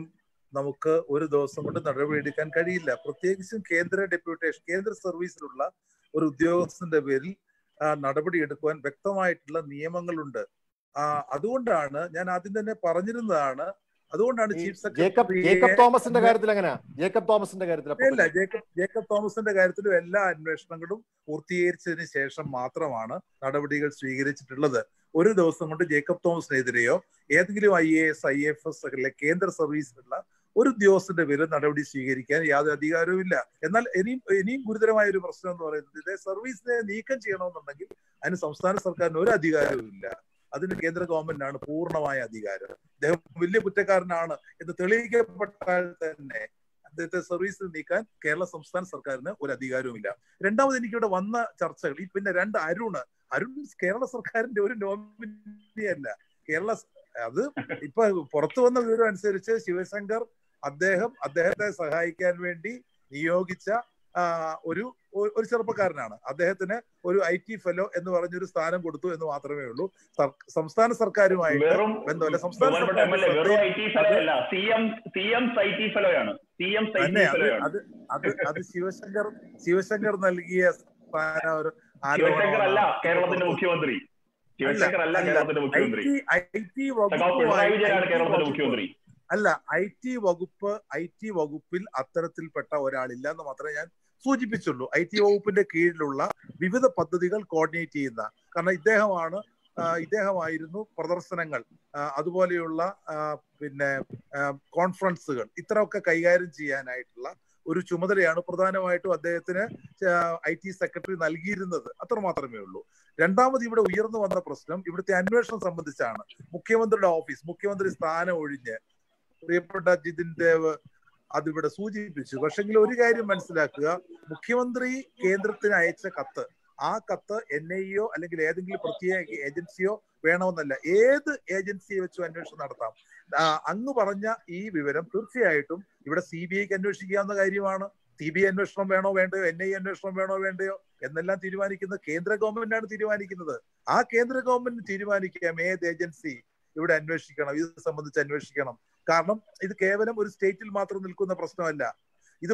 Speaker 2: നമുക്ക് ഒരു ദിവസം കൊണ്ട് നടപടിയെടുക്കാൻ കഴിയില്ല പ്രത്യേകിച്ചും കേന്ദ്ര ഡെപ്യൂട്ടേഷൻ കേന്ദ്ര സർവീസിലുള്ള ഒരു ഉദ്യോഗസ്ഥന്റെ പേരിൽ ആ, നടപടിയെടുക്കുവാൻ വ്യക്തമായിട്ടുള്ള നിയമങ്ങളുണ്ട് ആ, അതുകൊണ്ടാണ് ഞാൻ ആദ്യം തന്നെ പറഞ്ഞിരുന്നതാണ് അതുകൊണ്ടാണ്
Speaker 3: ഈ
Speaker 2: ചീഫ്
Speaker 3: ജേക്കബ്
Speaker 2: സെക്രട്ടറിയെ
Speaker 3: ജേക്കബ് തോമസിന്റെ കാര്യത്തിൽ എങ്ങനെയാ ജേക്കബ് തോമസിന്റെ കാര്യത്തിൽ അപ്പൊ
Speaker 2: ഇല്ല ജേക്കബ് ജേക്കബ് തോമസിന്റെ കാര്യത്തിലും എല്ലാ അന്വേഷണങ്ങളും പൂർത്തീകരിച്ചതിന് ശേഷം മാത്രമാണ് നടപടികൾ സ്വീകരിച്ചിട്ടുള്ളത് ഒരു ദിവസം കൊണ്ട് ജേക്കബ് തോമസിനെതിരെയോ ഏതെങ്കിലും I A S I F S അല്ലെ കേന്ദ്ര സർവീസിലുള്ള ഒരു ഉദ്യോഗസ്ഥന്റെ പേരിൽ നടപടി സ്വീകരിക്കാൻ യാതൊരു അധികാരവും ഇല്ല എന്നാൽ ഇനിയും ഇനിയും ഗുരുതരമായ ഒരു പ്രശ്നം എന്ന് പറയുന്നത് ഇതേ സർവീസിനെ നീക്കം ചെയ്യണമെന്നുണ്ടെങ്കിൽ അതിന് സംസ്ഥാന സർക്കാരിന് ഒരു അധികാരവും ഇല്ല അതിന് കേന്ദ്ര ഗവൺമെന്റിനാണ് പൂർണ്ണമായ അധികാരം അദ്ദേഹം വലിയ കുറ്റക്കാരനാണ് എന്ന് തെളിയിക്കപ്പെട്ടാൽ തന്നെ അദ്ദേഹത്തെ സർവീസിൽ നീക്കാൻ കേരള സംസ്ഥാന സർക്കാരിന് ഒരു അധികാരവുമില്ല രണ്ടാമത് എനിക്കിവിടെ വന്ന ചർച്ചകൾ ഈ പിന്നെ രണ്ട് അരുണ് അരുൺ കേരള സർക്കാരിന്റെ ഒരു നോമിനി അല്ല കേരള സ- അത് ഇപ്പൊ പുറത്തു വന്ന വിവരം അനുസരിച്ച് ശിവശങ്കർ അദ്ദേഹം അദ്ദേഹത്തെ സഹായിക്കാൻ വേണ്ടി നിയോഗിച്ച ആ, ഒരു ഒരു ഒരു ചെറുപ്പക്കാരനാണ് അദ്ദേഹത്തിന് ഒരു ഐ ടി ഫെലോ എന്ന് പറഞ്ഞൊരു സ്ഥാനം കൊടുത്തു എന്ന് മാത്രമേ ഉള്ളൂ സർ- സംസ്ഥാന സർക്കാരുമായിട്ട്
Speaker 4: വെറും
Speaker 2: ബന്ധമല്ല സംസ്ഥാന
Speaker 4: ബഹുമാനപ്പെട്ട എം എൽ എ വെറും ഐ ടി ഫെലോ അല്ല C M C M I T ഫെലോയാണ് സി എം ഐ
Speaker 2: തന്നെ
Speaker 4: ടി
Speaker 2: അത്
Speaker 4: ഫെലോയാണ്
Speaker 2: അത് അത് അത് ശിവശങ്കർ ശിവശങ്കർ നൽകിയ സ്ഥാന ഒരു
Speaker 4: ശിവശങ്കർ അല്ല
Speaker 2: ആരോപണമാണ്
Speaker 4: കേരളത്തിന്റെ മുഖ്യമന്ത്രി ശിവശങ്കർ അല്ല
Speaker 2: അല്ല.
Speaker 4: കേരളത്തിന്റെ
Speaker 2: ഐ
Speaker 4: മുഖ്യമന്ത്രി
Speaker 2: ടി ഐ ടി
Speaker 4: സഖാവ് പിണറായി വിജയനാണ്
Speaker 2: വകുപ്പുമായി
Speaker 4: കേരളത്തിന്റെ മുഖ്യമന്ത്രി
Speaker 2: അല്ല ഐ ടി വകുപ്പ് ഐ ടി വകുപ്പിൽ അത്തരത്തിൽപ്പെട്ട ഒരാളില്ല എന്ന് മാത്രമേ ഞാൻ സൂചിപ്പിച്ചുള്ളൂ ഐ ടി വകുപ്പിന്റെ കീഴിലുള്ള വിവിധ പദ്ധതികൾ കോർഡിനേറ്റ് ചെയ്യുന്ന കാരണം ഇദ്ദേഹമാണ് ആ, ഇദ്ദേഹമായിരുന്നു പ്രദർശനങ്ങൾ ആ, അതുപോലെയുള്ള ആ, പിന്നെ ആ, കോൺഫറൻസുകൾ ഇത്രയൊക്കെ കൈകാര്യം ചെയ്യാനായിട്ടുള്ള ഒരു ചുമതലയാണ് പ്രധാനമായിട്ടും അദ്ദേഹത്തിന് ഐ ടി സെക്രട്ടറി നൽകിയിരുന്നത് അത്ര മാത്രമേ ഉള്ളൂ രണ്ടാമത് ഇവിടെ ഉയർന്നു വന്ന പ്രശ്നം ഇവിടുത്തെ അന്വേഷണം സംബന്ധിച്ചാണ് മുഖ്യമന്ത്രിയുടെ ഓഫീസ് മുഖ്യമന്ത്രി സ്ഥാനം ഒഴിഞ്ഞ് പ്രിയപ്പെട്ട ജിതിൻ ദേവ് അതിവിടെ സൂചിപ്പിച്ചു പക്ഷെങ്കിൽ ഒരു കാര്യം മനസ്സിലാക്കുക മുഖ്യമന്ത്രി കേന്ദ്രത്തിന് അയച്ച കത്ത് ആ കത്ത് എൻ ഐയോ അല്ലെങ്കിൽ ഏതെങ്കിലും പ്രത്യേക ഏജൻസിയോ വേണമെന്നല്ല ഏത് ഏജൻസിയെ വെച്ചും അന്വേഷണം നടത്താം ആ, അങ്ങ് പറഞ്ഞ ഈ വിവരം തീർച്ചയായിട്ടും ഇവിടെ സി ബി ഐക്ക് അന്വേഷിക്കാവുന്ന കാര്യമാണ് സി ബി ഐ അന്വേഷണം വേണോ വേണ്ടയോ എൻ ഐ അന്വേഷണം വേണോ വേണ്ടയോ എന്നെല്ലാം തീരുമാനിക്കുന്നത് കേന്ദ്ര ഗവൺമെന്റാണ് തീരുമാനിക്കുന്നത് ആ കേന്ദ്ര ഗവൺമെന്റ് തീരുമാനിക്കാം ഏത് ഏജൻസി ഇവിടെ അന്വേഷിക്കണം ഇത് സംബന്ധിച്ച് അന്വേഷിക്കണം കാരണം ഇത് കേവലം ഒരു സ്റ്റേറ്റിൽ മാത്രം നിൽക്കുന്ന പ്രശ്നമല്ല ഇത്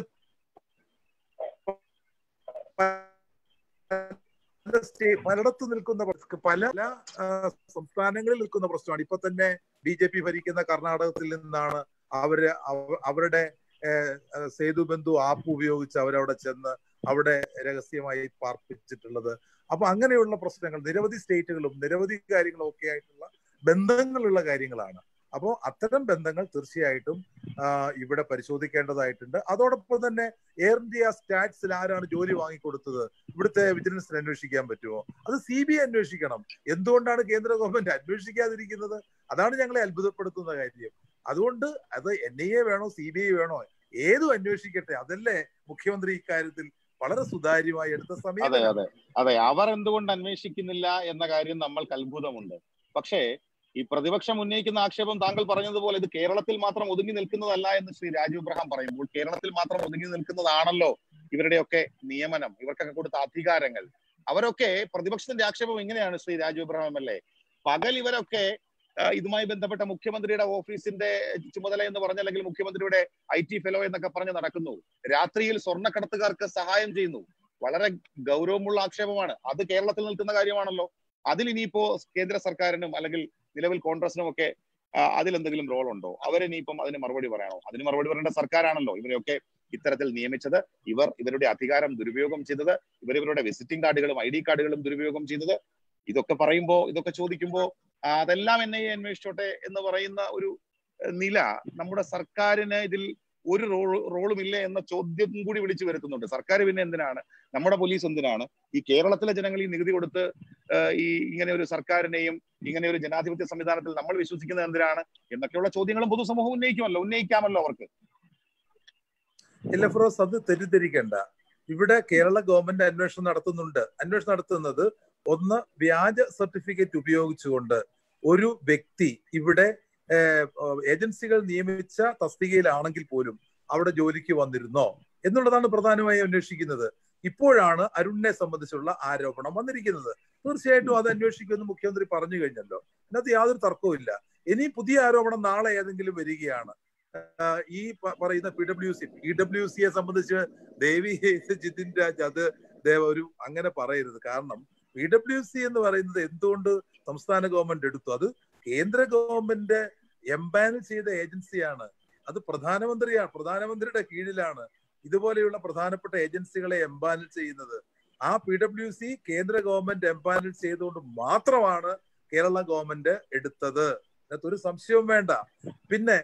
Speaker 2: പല സ്റ്റേ- പലയിടത്ത് നിൽക്കുന്ന പ്രശ്ന- പല പല, ആ, സംസ്ഥാനങ്ങളിൽ നിൽക്കുന്ന പ്രശ്നമാണ് ഇപ്പൊ തന്നെ ബി ജെ പി ഭരിക്കുന്ന കർണാടകത്തിൽ നിന്നാണ് അവര് അവ- അവരുടെ ഏഹ്, ഏഹ്, സേതു ബന്ധു ആപ്പ് ഉപയോഗിച്ച് അവരവിടെ ചെന്ന് അവിടെ രഹസ്യമായി പാർപ്പിച്ചിട്ടുള്ളത് അപ്പൊ അങ്ങനെയുള്ള പ്രശ്നങ്ങൾ നിരവധി സ്റ്റേറ്റുകളും നിരവധി കാര്യങ്ങളും ഒക്കെ ആയിട്ടുള്ള ബന്ധങ്ങളുള്ള കാര്യങ്ങളാണ് അപ്പോൾ അത്തരം ബന്ധങ്ങൾ തീർച്ചയായിട്ടും ആ, ഇവിടെ പരിശോധിക്കേണ്ടതായിട്ടുണ്ട് അതോടൊപ്പം തന്നെ എയർ ഇന്ത്യ സ്റ്റാറ്റ്സിൽ ആരാണ് ജോലി വാങ്ങിക്കൊടുത്തത് ഇവിടുത്തെ വിജിലൻസിന് അന്വേഷിക്കാൻ പറ്റുമോ അത് സി ബി ഐ അന്വേഷിക്കണം എന്തുകൊണ്ടാണ് കേന്ദ്ര ഗവൺമെന്റ് അന്വേഷിക്കാതിരിക്കുന്നത് അതാണ് ഞങ്ങളെ അത്ഭുതപ്പെടുത്തുന്ന കാര്യം അതുകൊണ്ട് അത് എൻ ഐ എ വേണോ സി ബി ഐ വേണോ ഏതും അന്വേഷിക്കട്ടെ അതല്ലേ മുഖ്യമന്ത്രി ഇക്കാര്യത്തിൽ വളരെ സുതാര്യമായി എടുത്ത
Speaker 1: അതെ
Speaker 2: സമയം
Speaker 1: അതെ അതെ അവർ എന്തുകൊണ്ട് അന്വേഷിക്കുന്നില്ല എന്ന കാര്യം നമ്മൾക്ക് അത്ഭുതമുണ്ട് പക്ഷേ ഈ പ്രതിപക്ഷം ഉന്നയിക്കുന്ന ആക്ഷേപം താങ്കൾ പറഞ്ഞതുപോലെ ഇത് കേരളത്തിൽ മാത്രം ഒതുങ്ങി നിൽക്കുന്നതല്ല എന്ന് ശ്രീ രാജു ഇബ്രഹാം പറയുമ്പോൾ കേരളത്തിൽ മാത്രം ഒതുങ്ങി നിൽക്കുന്നതാണല്ലോ ഇവരുടെയൊക്കെ നിയമനം ഇവർക്കൊക്കെ കൊടുത്ത അധികാരങ്ങൾ അവരൊക്കെ പ്രതിപക്ഷത്തിന്റെ ആക്ഷേപം എങ്ങനെയാണ് Shri Raju Ibrahim M L A പകൽ ഇവരൊക്കെ ആ, ഇതുമായി ബന്ധപ്പെട്ട മുഖ്യമന്ത്രിയുടെ ഓഫീസിന്റെ ചുമതല എന്ന് പറഞ്ഞ അല്ലെങ്കിൽ മുഖ്യമന്ത്രിയുടെ ഐ ടി ഫെലോ എന്നൊക്കെ പറഞ്ഞ് നടക്കുന്നു രാത്രിയിൽ സ്വർണ്ണക്കടത്തുകാർക്ക് സഹായം ചെയ്യുന്നു വളരെ ഗൗരവമുള്ള ആക്ഷേപമാണ് അത് കേരളത്തിൽ നിൽക്കുന്ന കാര്യമാണല്ലോ അതിൽ ഇനിയിപ്പോ കേന്ദ്ര സർക്കാരിനും അല്ലെങ്കിൽ നിലവിൽ കോൺഗ്രസിനും ഒക്കെ ആ, അതിലെന്തെങ്കിലും റോൾ ഉണ്ടോ അവരിനിയിപ്പം അതിന് മറുപടി പറയണോ അതിന് മറുപടി പറയേണ്ട സർക്കാരാണല്ലോ ഇവരെയൊക്കെ ഇത്തരത്തിൽ നിയമിച്ചത് ഇവർ ഇവരുടെ അധികാരം ദുരുപയോഗം ചെയ്തത് ഇവർ ഇവരുടെ വിസിറ്റിംഗ് കാർഡുകളും ഐ ഡി കാർഡുകളും ദുരുപയോഗം ചെയ്തത് ഇതൊക്കെ പറയുമ്പോ ഇതൊക്കെ ചോദിക്കുമ്പോ ആ, അതെല്ലാം എൻ ഐ എ അന്വേഷിച്ചോട്ടെ എന്ന് പറയുന്ന ഒരു ഏഹ്, നില നമ്മുടെ സർക്കാരിന് ഇതിൽ ഒരു റോൾ റോളും ഇല്ല എന്ന ചോദ്യം കൂടി വിളിച്ചു വരുത്തുന്നുണ്ട് സർക്കാർ പിന്നെ എന്തിനാണ് നമ്മുടെ പോലീസ് എന്തിനാണ് ഈ കേരളത്തിലെ ജനങ്ങൾ ഈ നികുതി കൊടുത്ത് ഏഹ്, ഈ ഇങ്ങനെ ഒരു സർക്കാരിനെയും ഇങ്ങനെ ഒരു ജനാധിപത്യ സംവിധാനത്തിൽ നമ്മൾ വിശ്വസിക്കുന്നത് എന്തിനാണ് എന്നൊക്കെയുള്ള ചോദ്യങ്ങളും പൊതുസമൂഹം ഉന്നയിക്കുമല്ലോ ഉന്നയിക്കാമല്ലോ അവർക്ക്
Speaker 2: ഇല്ല ഫിറോസ് അത് തെറ്റിദ്ധരിക്കേണ്ട ഇവിടെ കേരള ഗവൺമെന്റ് അന്വേഷണം നടത്തുന്നുണ്ട് അന്വേഷണം നടത്തുന്നത് ഒന്ന് വ്യാജ സർട്ടിഫിക്കറ്റ് ഉപയോഗിച്ചുകൊണ്ട് ഒരു വ്യക്തി ഇവിടെ ഏഹ്, ഏജൻസികൾ നിയമിച്ച തസ്തികയിലാണെങ്കിൽ പോലും അവിടെ ജോലിക്ക് വന്നിരുന്നോ എന്നുള്ളതാണ് പ്രധാനമായും അന്വേഷിക്കുന്നത് ഇപ്പോഴാണ് അരുണിനെ സംബന്ധിച്ചുള്ള ആരോപണം വന്നിരിക്കുന്നത് തീർച്ചയായിട്ടും അത് അന്വേഷിക്കുമെന്ന് മുഖ്യമന്ത്രി പറഞ്ഞു കഴിഞ്ഞല്ലോ അതിനകത്ത് യാതൊരു തർക്കവും ഇല്ല ഇനി പുതിയ ആരോപണം നാളെ ഏതെങ്കിലും വരികയാണ് ആ, ഈ പ- പറയുന്ന P W C P W സിയെ സംബന്ധിച്ച് ദേവി ജിതിൻ രാജ് അത് ദേവ ഒരു അങ്ങനെ പറയരുത് കാരണം പി ഡബ്ല്യു സി എന്ന് പറയുന്നത് എന്തുകൊണ്ട് സംസ്ഥാന ഗവൺമെന്റ് എടുത്തു അത് കേന്ദ്ര ഗവൺമെന്റ് എംപാനൽ ചെയ്ത ഏജൻസിയാണ് അത് പ്രധാനമന്ത്രിയാണ് പ്രധാനമന്ത്രിയുടെ കീഴിലാണ് ഇതുപോലെയുള്ള പ്രധാനപ്പെട്ട ഏജൻസികളെ എംപാനൽ ചെയ്യുന്നത് ആ പി ഡബ്ല്യു സി കേന്ദ്ര ഗവൺമെന്റ് എംപാനൽ ചെയ്തുകൊണ്ട് മാത്രമാണ് കേരള ഗവൺമെന്റ് എടുത്തത് അതിനകത്ത് ഒരു സംശയവും വേണ്ട പിന്നെ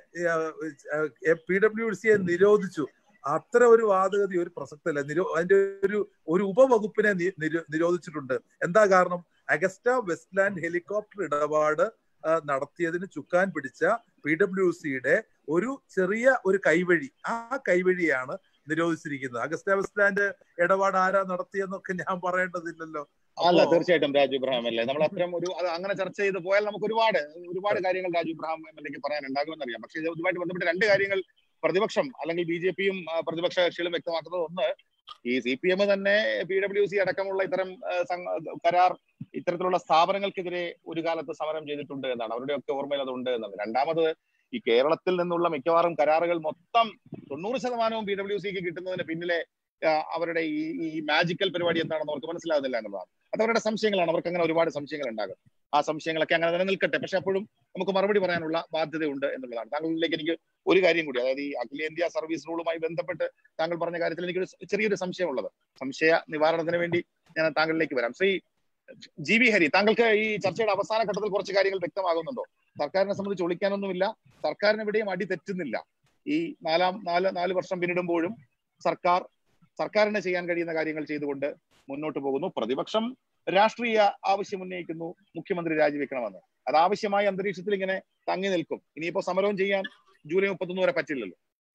Speaker 2: പി ഡബ്ല്യു സിയെ നിരോധിച്ചു അത്ര ഒരു വാദഗതി ഒരു പ്രസക്തല്ല നിരോ അതിന്റെ ഒരു ഒരു ഉപവകുപ്പിനെ നി- നിരോ- നിരോധിച്ചിട്ടുണ്ട് എന്താ കാരണം അഗസ്റ്റ വെസ്റ്റ്ലാൻഡ് ഹെലികോപ്റ്റർ ഇടപാട് ആ, നടത്തിയതിന് ചുക്കാൻ പിടിച്ച പി ഡബ്ല്യു സിയുടെ ഒരു ചെറിയ ഒരു കൈവഴി ആ കൈവഴിയാണ് നിരോധിച്ചിരിക്കുന്നത് അഗസ്റ്റ വെസ്റ്റ്ലാൻഡ് ഇടപാട് ആരാ നടത്തിയെന്നൊക്കെ ഞാൻ പറയേണ്ടതില്ലല്ലോ
Speaker 1: അല്ല
Speaker 2: അപ്പോ-
Speaker 1: തീർച്ചയായിട്ടും രാജു ഇബ്രാഹിം അല്ലേ നമ്മൾ അത്തരം ഒരു അത് അങ്ങനെ ചർച്ച ചെയ്ത് പോയാൽ നമുക്ക് ഒരുപാട് ഒരുപാട് കാര്യങ്ങൾ രാജു ഇബ്രാഹിം എം എൽ എക്ക് പറയാനുണ്ടാകുമെന്ന് അറിയാം പക്ഷേ ഇത് ഇതുമായിട്ട് ബന്ധപ്പെട്ട് രണ്ട് കാര്യങ്ങൾ പ്രതിപക്ഷം അല്ലെങ്കിൽ ബി ജെ പിയും പ്രതിപക്ഷ കക്ഷികളും വ്യക്തമാക്കുന്നത് ഒന്ന് ഈ സി പി എം തന്നെ പി ഡബ്ല്യു സി അടക്കമുള്ള ഇത്തരം ആ, സംഘ- കരാർ ഇത്തരത്തിലുള്ള സ്ഥാപനങ്ങൾക്കെതിരെ ഒരു കാലത്ത് സമരം ചെയ്തിട്ടുണ്ട് എന്നാണ് അവരുടെയൊക്കെ ഓർമ്മയിൽ അതുണ്ട് എന്നാണ് രണ്ടാമത് ഈ കേരളത്തിൽ നിന്നുള്ള മിക്കവാറും കരാറുകൾ മൊത്തം തൊണ്ണൂറ് ശതമാനവും പി ഡബ്ല്യു സിക്ക് കിട്ടുന്നതിന് പിന്നിലെ ആ, അവരുടെ ഈ ഈ മാജിക്കൽ പരിപാടി എന്താണെന്ന് അവർക്ക് മനസ്സിലാകുന്നില്ല എന്നുള്ളതാണ് അത് അവരുടെ സംശയങ്ങളാണ് അവർക്ക് അങ്ങനെ ഒരുപാട് സംശയങ്ങൾ ഉണ്ടാകും ആ സംശയങ്ങളൊക്കെ അങ്ങനെ തന്നെ നിൽക്കട്ടെ പക്ഷെ അപ്പോഴും നമുക്ക് മറുപടി പറയാനുള്ള ബാധ്യതയുണ്ട് എന്നുള്ളതാണ് താങ്കളിലേക്ക് എനിക്ക് ഒരു കാര്യം കൂടി അതായത് ഈ അഖിലേന്ത്യാ സർവീസ് റൂളുമായി ബന്ധപ്പെട്ട് താങ്കൾ പറഞ്ഞ കാര്യത്തിൽ എനിക്കൊരു ചെറിയൊരു സംശയമുള്ളത് സംശയ നിവാരണത്തിന് വേണ്ടി ഞാൻ താങ്കളിലേക്ക് വരാം ശ്രീ ജി വി ഹരി താങ്കൾക്ക് ഈ ചർച്ചയുടെ അവസാന ഘട്ടത്തിൽ കുറച്ച് കാര്യങ്ങൾ വ്യക്തമാകുന്നുണ്ടോ സർക്കാരിനെ സംബന്ധിച്ച് ഒളിക്കാനൊന്നുമില്ല സർക്കാരിന് എവിടെയും അടി തെറ്റുന്നില്ല ഈ നാലാം നാല് നാല് വർഷം പിന്നിടുമ്പോഴും സർക്കാർ സർക്കാരിന് ചെയ്യാൻ കഴിയുന്ന കാര്യങ്ങൾ ചെയ്തുകൊണ്ട് മുന്നോട്ട് പോകുന്നു പ്രതിപക്ഷം രാഷ്ട്രീയ ആവശ്യം ഉന്നയിക്കുന്നു മുഖ്യമന്ത്രി രാജിവെക്കണമെന്ന് അത് ആവശ്യമായ അന്തരീക്ഷത്തിൽ ഇങ്ങനെ തങ്ങി നിൽക്കും ഇനിയിപ്പോ സമരവും ചെയ്യാൻ ജൂലൈ മുപ്പത്തൊന്ന് വരെ പറ്റില്ലല്ലോ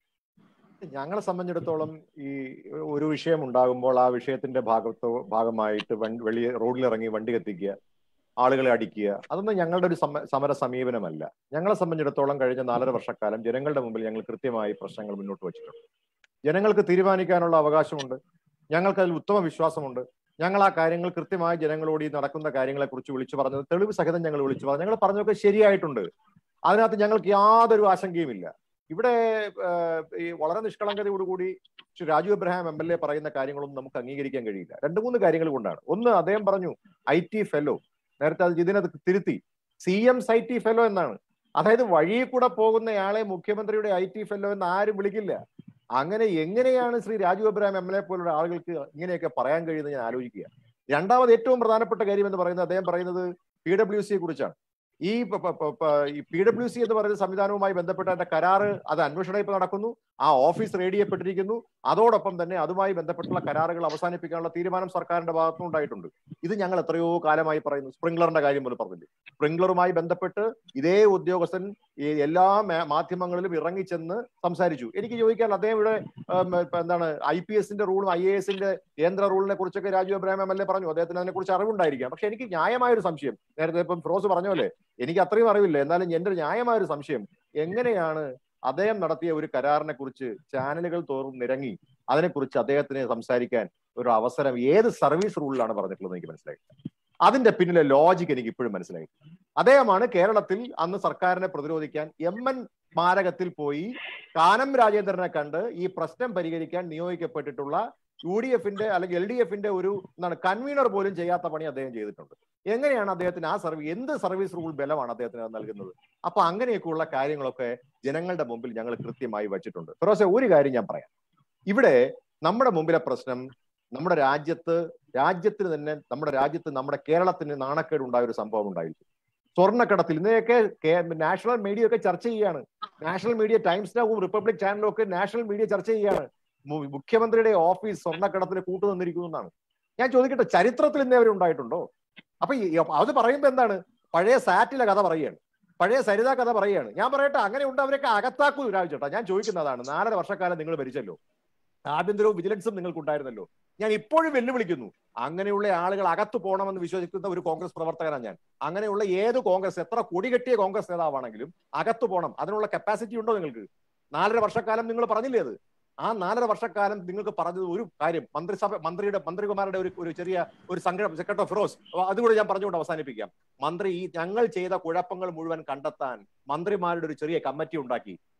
Speaker 3: ഞങ്ങളെ സംബന്ധിച്ചിടത്തോളം ഈ ഒരു വിഷയം ഉണ്ടാകുമ്പോൾ ആ വിഷയത്തിന്റെ ഭാഗത്തോ ഭാഗമായിട്ട് വണ്ടി വെളിയെ റോഡിലിറങ്ങി വണ്ടി കത്തിക്കുക ആളുകളെ അടിക്കുക അതൊന്നും ഞങ്ങളുടെ ഒരു സമ സമര സമീപനമല്ല ഞങ്ങളെ സംബന്ധിച്ചിടത്തോളം കഴിഞ്ഞ നാലര വർഷക്കാലം ജനങ്ങളുടെ മുമ്പിൽ ഞങ്ങൾ കൃത്യമായി പ്രശ്നങ്ങൾ മുന്നോട്ട് വച്ചിട്ടുണ്ട് ജനങ്ങൾക്ക് തീരുമാനിക്കാനുള്ള അവകാശമുണ്ട് ഞങ്ങൾക്ക് അതിൽ ഉത്തമ വിശ്വാസമുണ്ട് ഞങ്ങൾ ആ കാര്യങ്ങൾ കൃത്യമായി ജനങ്ങളോട് ഈ നടക്കുന്ന കാര്യങ്ങളെ കുറിച്ച് വിളിച്ചു പറഞ്ഞത് തെളിവ് സഹിതം ഞങ്ങൾ വിളിച്ചു പറഞ്ഞു ഞങ്ങൾ പറഞ്ഞതൊക്കെ ശരിയായിട്ടുണ്ട് അതിനകത്ത് ഞങ്ങൾക്ക് യാതൊരു ആശങ്കയുമില്ല ഇവിടെ ഏഹ്, ഈ വളരെ നിഷ്കളങ്കതയോടുകൂടി Shri Raju Abraham M L A പറയുന്ന കാര്യങ്ങളൊന്നും നമുക്ക് അംഗീകരിക്കാൻ കഴിയില്ല രണ്ട് മൂന്ന് കാര്യങ്ങൾ കൊണ്ടാണ് ഒന്ന് അദ്ദേഹം പറഞ്ഞു ഐ ടി ഫെലോ നേരത്തെ അത് ഇതിനത് തിരുത്തി C M I T fellow എന്നാണ് അതായത് വഴിയിൽ കൂടെ പോകുന്നയാളെ മുഖ്യമന്ത്രിയുടെ ഐ ടി ഫെലോ എന്ന് ആരും വിളിക്കില്ല അങ്ങനെ എങ്ങനെയാണ് Shri Raju Abraham M L A പോലുള്ള ആളുകൾക്ക് ഇങ്ങനെയൊക്കെ പറയാൻ കഴിയുന്നത് ഞാൻ ആലോചിക്കുക രണ്ടാമത് ഏറ്റവും പ്രധാനപ്പെട്ട കാര്യം എന്ന് പറയുന്നത് അദ്ദേഹം പറയുന്നത് പി ഡബ്ല്യു സിയെ കുറിച്ചാണ് ഈ പ- പ- പ- പ- ഈ പി ഡബ്ല്യു സി എന്ന് പറയുന്ന സംവിധാനവുമായി ബന്ധപ്പെട്ട അതിന്റെ കരാറ് അത് അന്വേഷണം ഇപ്പോൾ നടക്കുന്നു ആ ഓഫീസ് റെഡി ചെയ്യപ്പെട്ടിരിക്കുന്നു അതോടൊപ്പം തന്നെ അതുമായി ബന്ധപ്പെട്ടുള്ള കരാറുകൾ അവസാനിപ്പിക്കാനുള്ള തീരുമാനം സർക്കാരിന്റെ ഭാഗത്തുനിന്ന് ഉണ്ടായിട്ടുണ്ട് ഇത് ഞങ്ങൾ എത്രയോ കാലമായി പറയുന്നു സ്പ്രിംഗ്ലറിന്റെ കാര്യം പോലും പറഞ്ഞില്ലേ സ്പ്രിംഗ്ലറുമായി ബന്ധപ്പെട്ട് ഇതേ ഉദ്യോഗസ്ഥൻ ഈ എല്ലാ മാ- മാധ്യമങ്ങളിലും ഇറങ്ങിച്ചെന്ന് സംസാരിച്ചു എനിക്ക് ചോദിക്കാൻ അദ്ദേഹം ഇവിടെ ഉം, ഇപ്പൊ എന്താണ് ഐ പി എസിന്റെ റൂളും ഐ എ എസിന്റെ കേന്ദ്ര റൂളിനെ കുറിച്ചൊക്കെ Raju Abraham M L A പറഞ്ഞു അദ്ദേഹത്തിന് അതിനെ കുറിച്ച് അറിവുണ്ടായിരിക്കാം പക്ഷെ എനിക്ക് ന്യായമായ ഒരു സംശയം നേരത്തെ ഇപ്പം ഫിറോസ് പറഞ്ഞ പോലെ എനിക്ക് അത്രയും അറിവില്ല എന്നാലും എന്റെ ഒരു ന്യായമായ ഒരു സംശയം എങ്ങനെയാണ് അദ്ദേഹം നടത്തിയ ഒരു കരാറിനെ കുറിച്ച് ചാനലുകൾ തോറും നിരങ്ങി അതിനെക്കുറിച്ച് അദ്ദേഹത്തിന് സംസാരിക്കാൻ ഒരു അവസരം ഏത് സർവീസ് റൂളിലാണ് പറഞ്ഞിട്ടുള്ളത് എനിക്ക് മനസ്സിലായില്ല അതിന്റെ പിന്നിലെ ലോജിക്ക് എനിക്ക് ഇപ്പോഴും മനസ്സിലായി അദ്ദേഹമാണ് കേരളത്തിൽ അന്ന് സർക്കാരിനെ പ്രതിരോധിക്കാൻ എം എൻ സ്മാരകത്തിൽ പോയി കാനം രാജേന്ദ്രനെ കണ്ട് ഈ പ്രശ്നം പരിഹരിക്കാൻ നിയോഗിക്കപ്പെട്ടിട്ടുള്ള യു ഡി എഫിന്റെ അല്ലെങ്കിൽ എൽ ഡി എഫിന്റെ ഒരു എന്താണ് കൺവീനർ പോലും ചെയ്യാത്ത പണി അദ്ദേഹം ചെയ്തിട്ടുണ്ട് എങ്ങനെയാണ് അദ്ദേഹത്തിന് ആ സർവീസ് എന്ത് സർവീസ് റൂൾ ബലമാണ് അദ്ദേഹത്തിന് അത് നൽകുന്നത് അപ്പൊ അങ്ങനെയൊക്കെയുള്ള കാര്യങ്ങളൊക്കെ ജനങ്ങളുടെ മുമ്പിൽ ഞങ്ങൾ കൃത്യമായി വച്ചിട്ടുണ്ട് ഫിറോസെ ഒരു കാര്യം ഞാൻ പറയാം ഇവിടെ നമ്മുടെ മുമ്പിലെ പ്രശ്നം നമ്മുടെ രാജ്യത്ത് രാജ്യത്തിന് തന്നെ നമ്മുടെ രാജ്യത്ത് നമ്മുടെ കേരളത്തിന് നാണക്കേട് ഉണ്ടായ ഒരു സംഭവം ഉണ്ടായിരുന്നു സ്വർണ്ണക്കടത്തിൽ ഇന്നയൊക്കെ നാഷണൽ മീഡിയ ഒക്കെ ചർച്ച ചെയ്യാണ് നാഷണൽ മീഡിയ ടൈംസ് നൗവും റിപ്പബ്ലിക് ചാനലും ഒക്കെ നാഷണൽ മീഡിയ ചർച്ച ചെയ്യാണ് മു- മുഖ്യമന്ത്രിയുടെ ഓഫീസ് സ്വർണ്ണക്കടത്തിന് കൂട്ടുനിന്നിരിക്കുന്നു എന്നാണ് ഞാൻ ചോദിക്കട്ടെ ചരിത്രത്തിൽ ഇന്നേ വരെ ഉണ്ടായിട്ടുണ്ടോ അപ്പൊ ഈ- അത് പറയുമ്പോ എന്താണ് പഴയ സാറ്റിലെ കഥ പറയുകയാണ് പഴയ സരിത കഥ പറയുകയാണ് ഞാൻ പറയട്ടെ അങ്ങനെ ഉണ്ട് അവരൊക്കെ അകത്താക്കൂ രാവിച്ചേട്ടാ ഞാൻ ചോദിക്കുന്നതാണ് നാലര വർഷക്കാലം നിങ്ങൾ ഭരിച്ചല്ലോ ആഭ്യന്തരവും വിജിലൻസും നിങ്ങൾക്കുണ്ടായിരുന്നല്ലോ ഞാൻ ഇപ്പോഴും വെല്ലുവിളിക്കുന്നു അങ്ങനെയുള്ള ആളുകൾ അകത്തു പോകണമെന്ന് വിശ്വസിക്കുന്ന ഒരു കോൺഗ്രസ് പ്രവർത്തകനാണ് ഞാൻ അങ്ങനെയുള്ള ഏത് കോൺഗ്രസ് എത്ര കൊടി കെട്ടിയ കോൺഗ്രസ് നേതാവാണെങ്കിലും അകത്തു പോകണം അതിനുള്ള കപ്പാസിറ്റി ഉണ്ടോ നിങ്ങൾക്ക് നാലര വർഷക്കാലം നിങ്ങൾ പറഞ്ഞില്ലേ അത് ആ നാലര വർഷക്കാലം നിങ്ങൾക്ക് പറഞ്ഞത് ഒരു കാര്യം മന്ത്രിസഭ മന്ത്രിയുടെ മന്ത്രികുമാരുടെ ഒരു ഒരു ചെറിയ ഒരു സംഘടന സെക്രട്ടറി ഫിറോസ് അതുകൂടി ഞാൻ പറഞ്ഞുകൊണ്ട് അവസാനിപ്പിക്കാം മന്ത്രി ഈ ഞങ്ങൾ ചെയ്ത കുഴപ്പങ്ങൾ മുഴുവൻ കണ്ടെത്താൻ മന്ത്രിമാരുടെ ഒരു ചെറിയ കമ്മിറ്റി ഉണ്ടാക്കി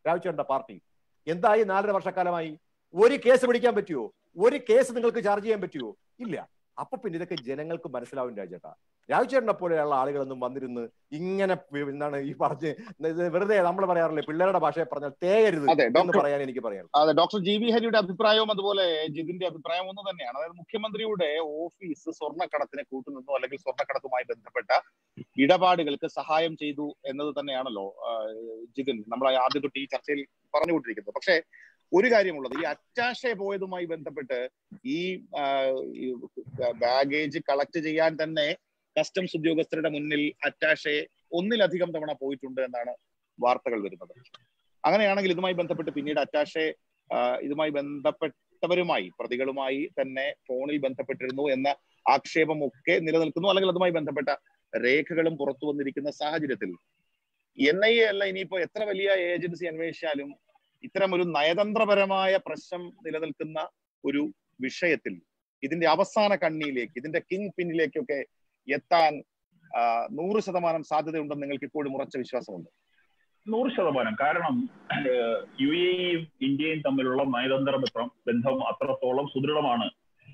Speaker 3: രാവിച്ചേട്ടന്റെ പാർട്ടി എന്തായി നാലര വർഷക്കാലമായി ഒരു കേസ് പിടിക്കാൻ പറ്റുമോ ഒരു കേസ് നിങ്ങൾക്ക് ചാർജ് ചെയ്യാൻ പറ്റുമോ ഇല്ല അപ്പൊ പിന്നെ ഇതൊക്കെ ജനങ്ങൾക്ക് മനസ്സിലാവും രാജേട്ടാ രാജുചേട്ടനെ പോലെയുള്ള ആളുകളൊന്നും വന്നിരുന്ന് ഇങ്ങനെ പി- എന്താണ് ഈ പറഞ്ഞ് ഇത് വെറുതെ നമ്മൾ പറയാറില്ലേ പിള്ളേരുടെ ഭാഷയെ പറഞ്ഞാൽ തേയരുത്
Speaker 1: അതെ,
Speaker 3: എന്ന്
Speaker 1: ഡോക്ടർ-
Speaker 3: പറയാൻ എനിക്ക് പറയാം
Speaker 1: അതെ ഡോക്ടർ ജി വി ഹരിയുടെ അഭിപ്രായവും അതുപോലെ ജിതിന്റെ അഭിപ്രായവും ഒന്ന് തന്നെയാണ് അതായത് മുഖ്യമന്ത്രിയുടെ ഓഫീസ് സ്വർണ്ണക്കടത്തിനെ കൂട്ടുനിന്നു അല്ലെങ്കിൽ സ്വർണ്ണക്കടത്തുമായി ബന്ധപ്പെട്ട ഇടപാടുകൾക്ക് സഹായം ചെയ്തു എന്നത് തന്നെയാണല്ലോ ആ, ജിതിൻ നമ്മൾ ആദ്യം തൊട്ട് ഈ ചർച്ചയിൽ പറഞ്ഞുകൊണ്ടിരിക്കുന്നത് പക്ഷേ ഒരു കാര്യമുള്ളത് ഈ അറ്റാഷെ പോയതുമായി ബന്ധപ്പെട്ട് ഈ ആ, ഈ ബാഗേജ് കളക്ട് ചെയ്യാൻ തന്നെ കസ്റ്റംസ് ഉദ്യോഗസ്ഥരുടെ മുന്നിൽ അറ്റാഷെ ഒന്നിലധികം തവണ പോയിട്ടുണ്ട് എന്നാണ് വാർത്തകൾ വരുന്നത് അങ്ങനെയാണെങ്കിൽ ഇതുമായി ബന്ധപ്പെട്ട് പിന്നീട് അറ്റാഷെ ആ, ഇതുമായി ബന്ധപ്പെട്ടവരുമായി പ്രതികളുമായി തന്നെ ഫോണിൽ ബന്ധപ്പെട്ടിരുന്നു എന്ന ആക്ഷേപമൊക്കെ നിലനിൽക്കുന്നു അല്ലെങ്കിൽ അതുമായി ബന്ധപ്പെട്ട രേഖകളും പുറത്തു വന്നിരിക്കുന്ന സാഹചര്യത്തിൽ എൻ ഐ എ അല്ല ഇനിയിപ്പോ എത്ര വലിയ ഏജൻസി അന്വേഷിച്ചാലും ഇത്തരം ഒരു നയതന്ത്രപരമായ പ്രശ്നം നിലനിൽക്കുന്ന ഒരു വിഷയത്തിൽ ഇതിന്റെ അവസാന കണ്ണിയിലേക്ക് ഇതിന്റെ കിങ് പിന്നിലേക്കൊക്കെ എത്താൻ ആ, നൂറ് ശതമാനം സാധ്യതയുണ്ടെന്ന് നിങ്ങൾക്ക് ഇപ്പോഴും ഉറച്ച വിശ്വാസമുണ്ട്
Speaker 4: നൂറ് ശതമാനം കാരണം യു എയും ഇന്ത്യയും തമ്മിലുള്ള നയതന്ത്ര ബന്ധം ബന്ധം അത്രത്തോളം സുദൃഢമാണ്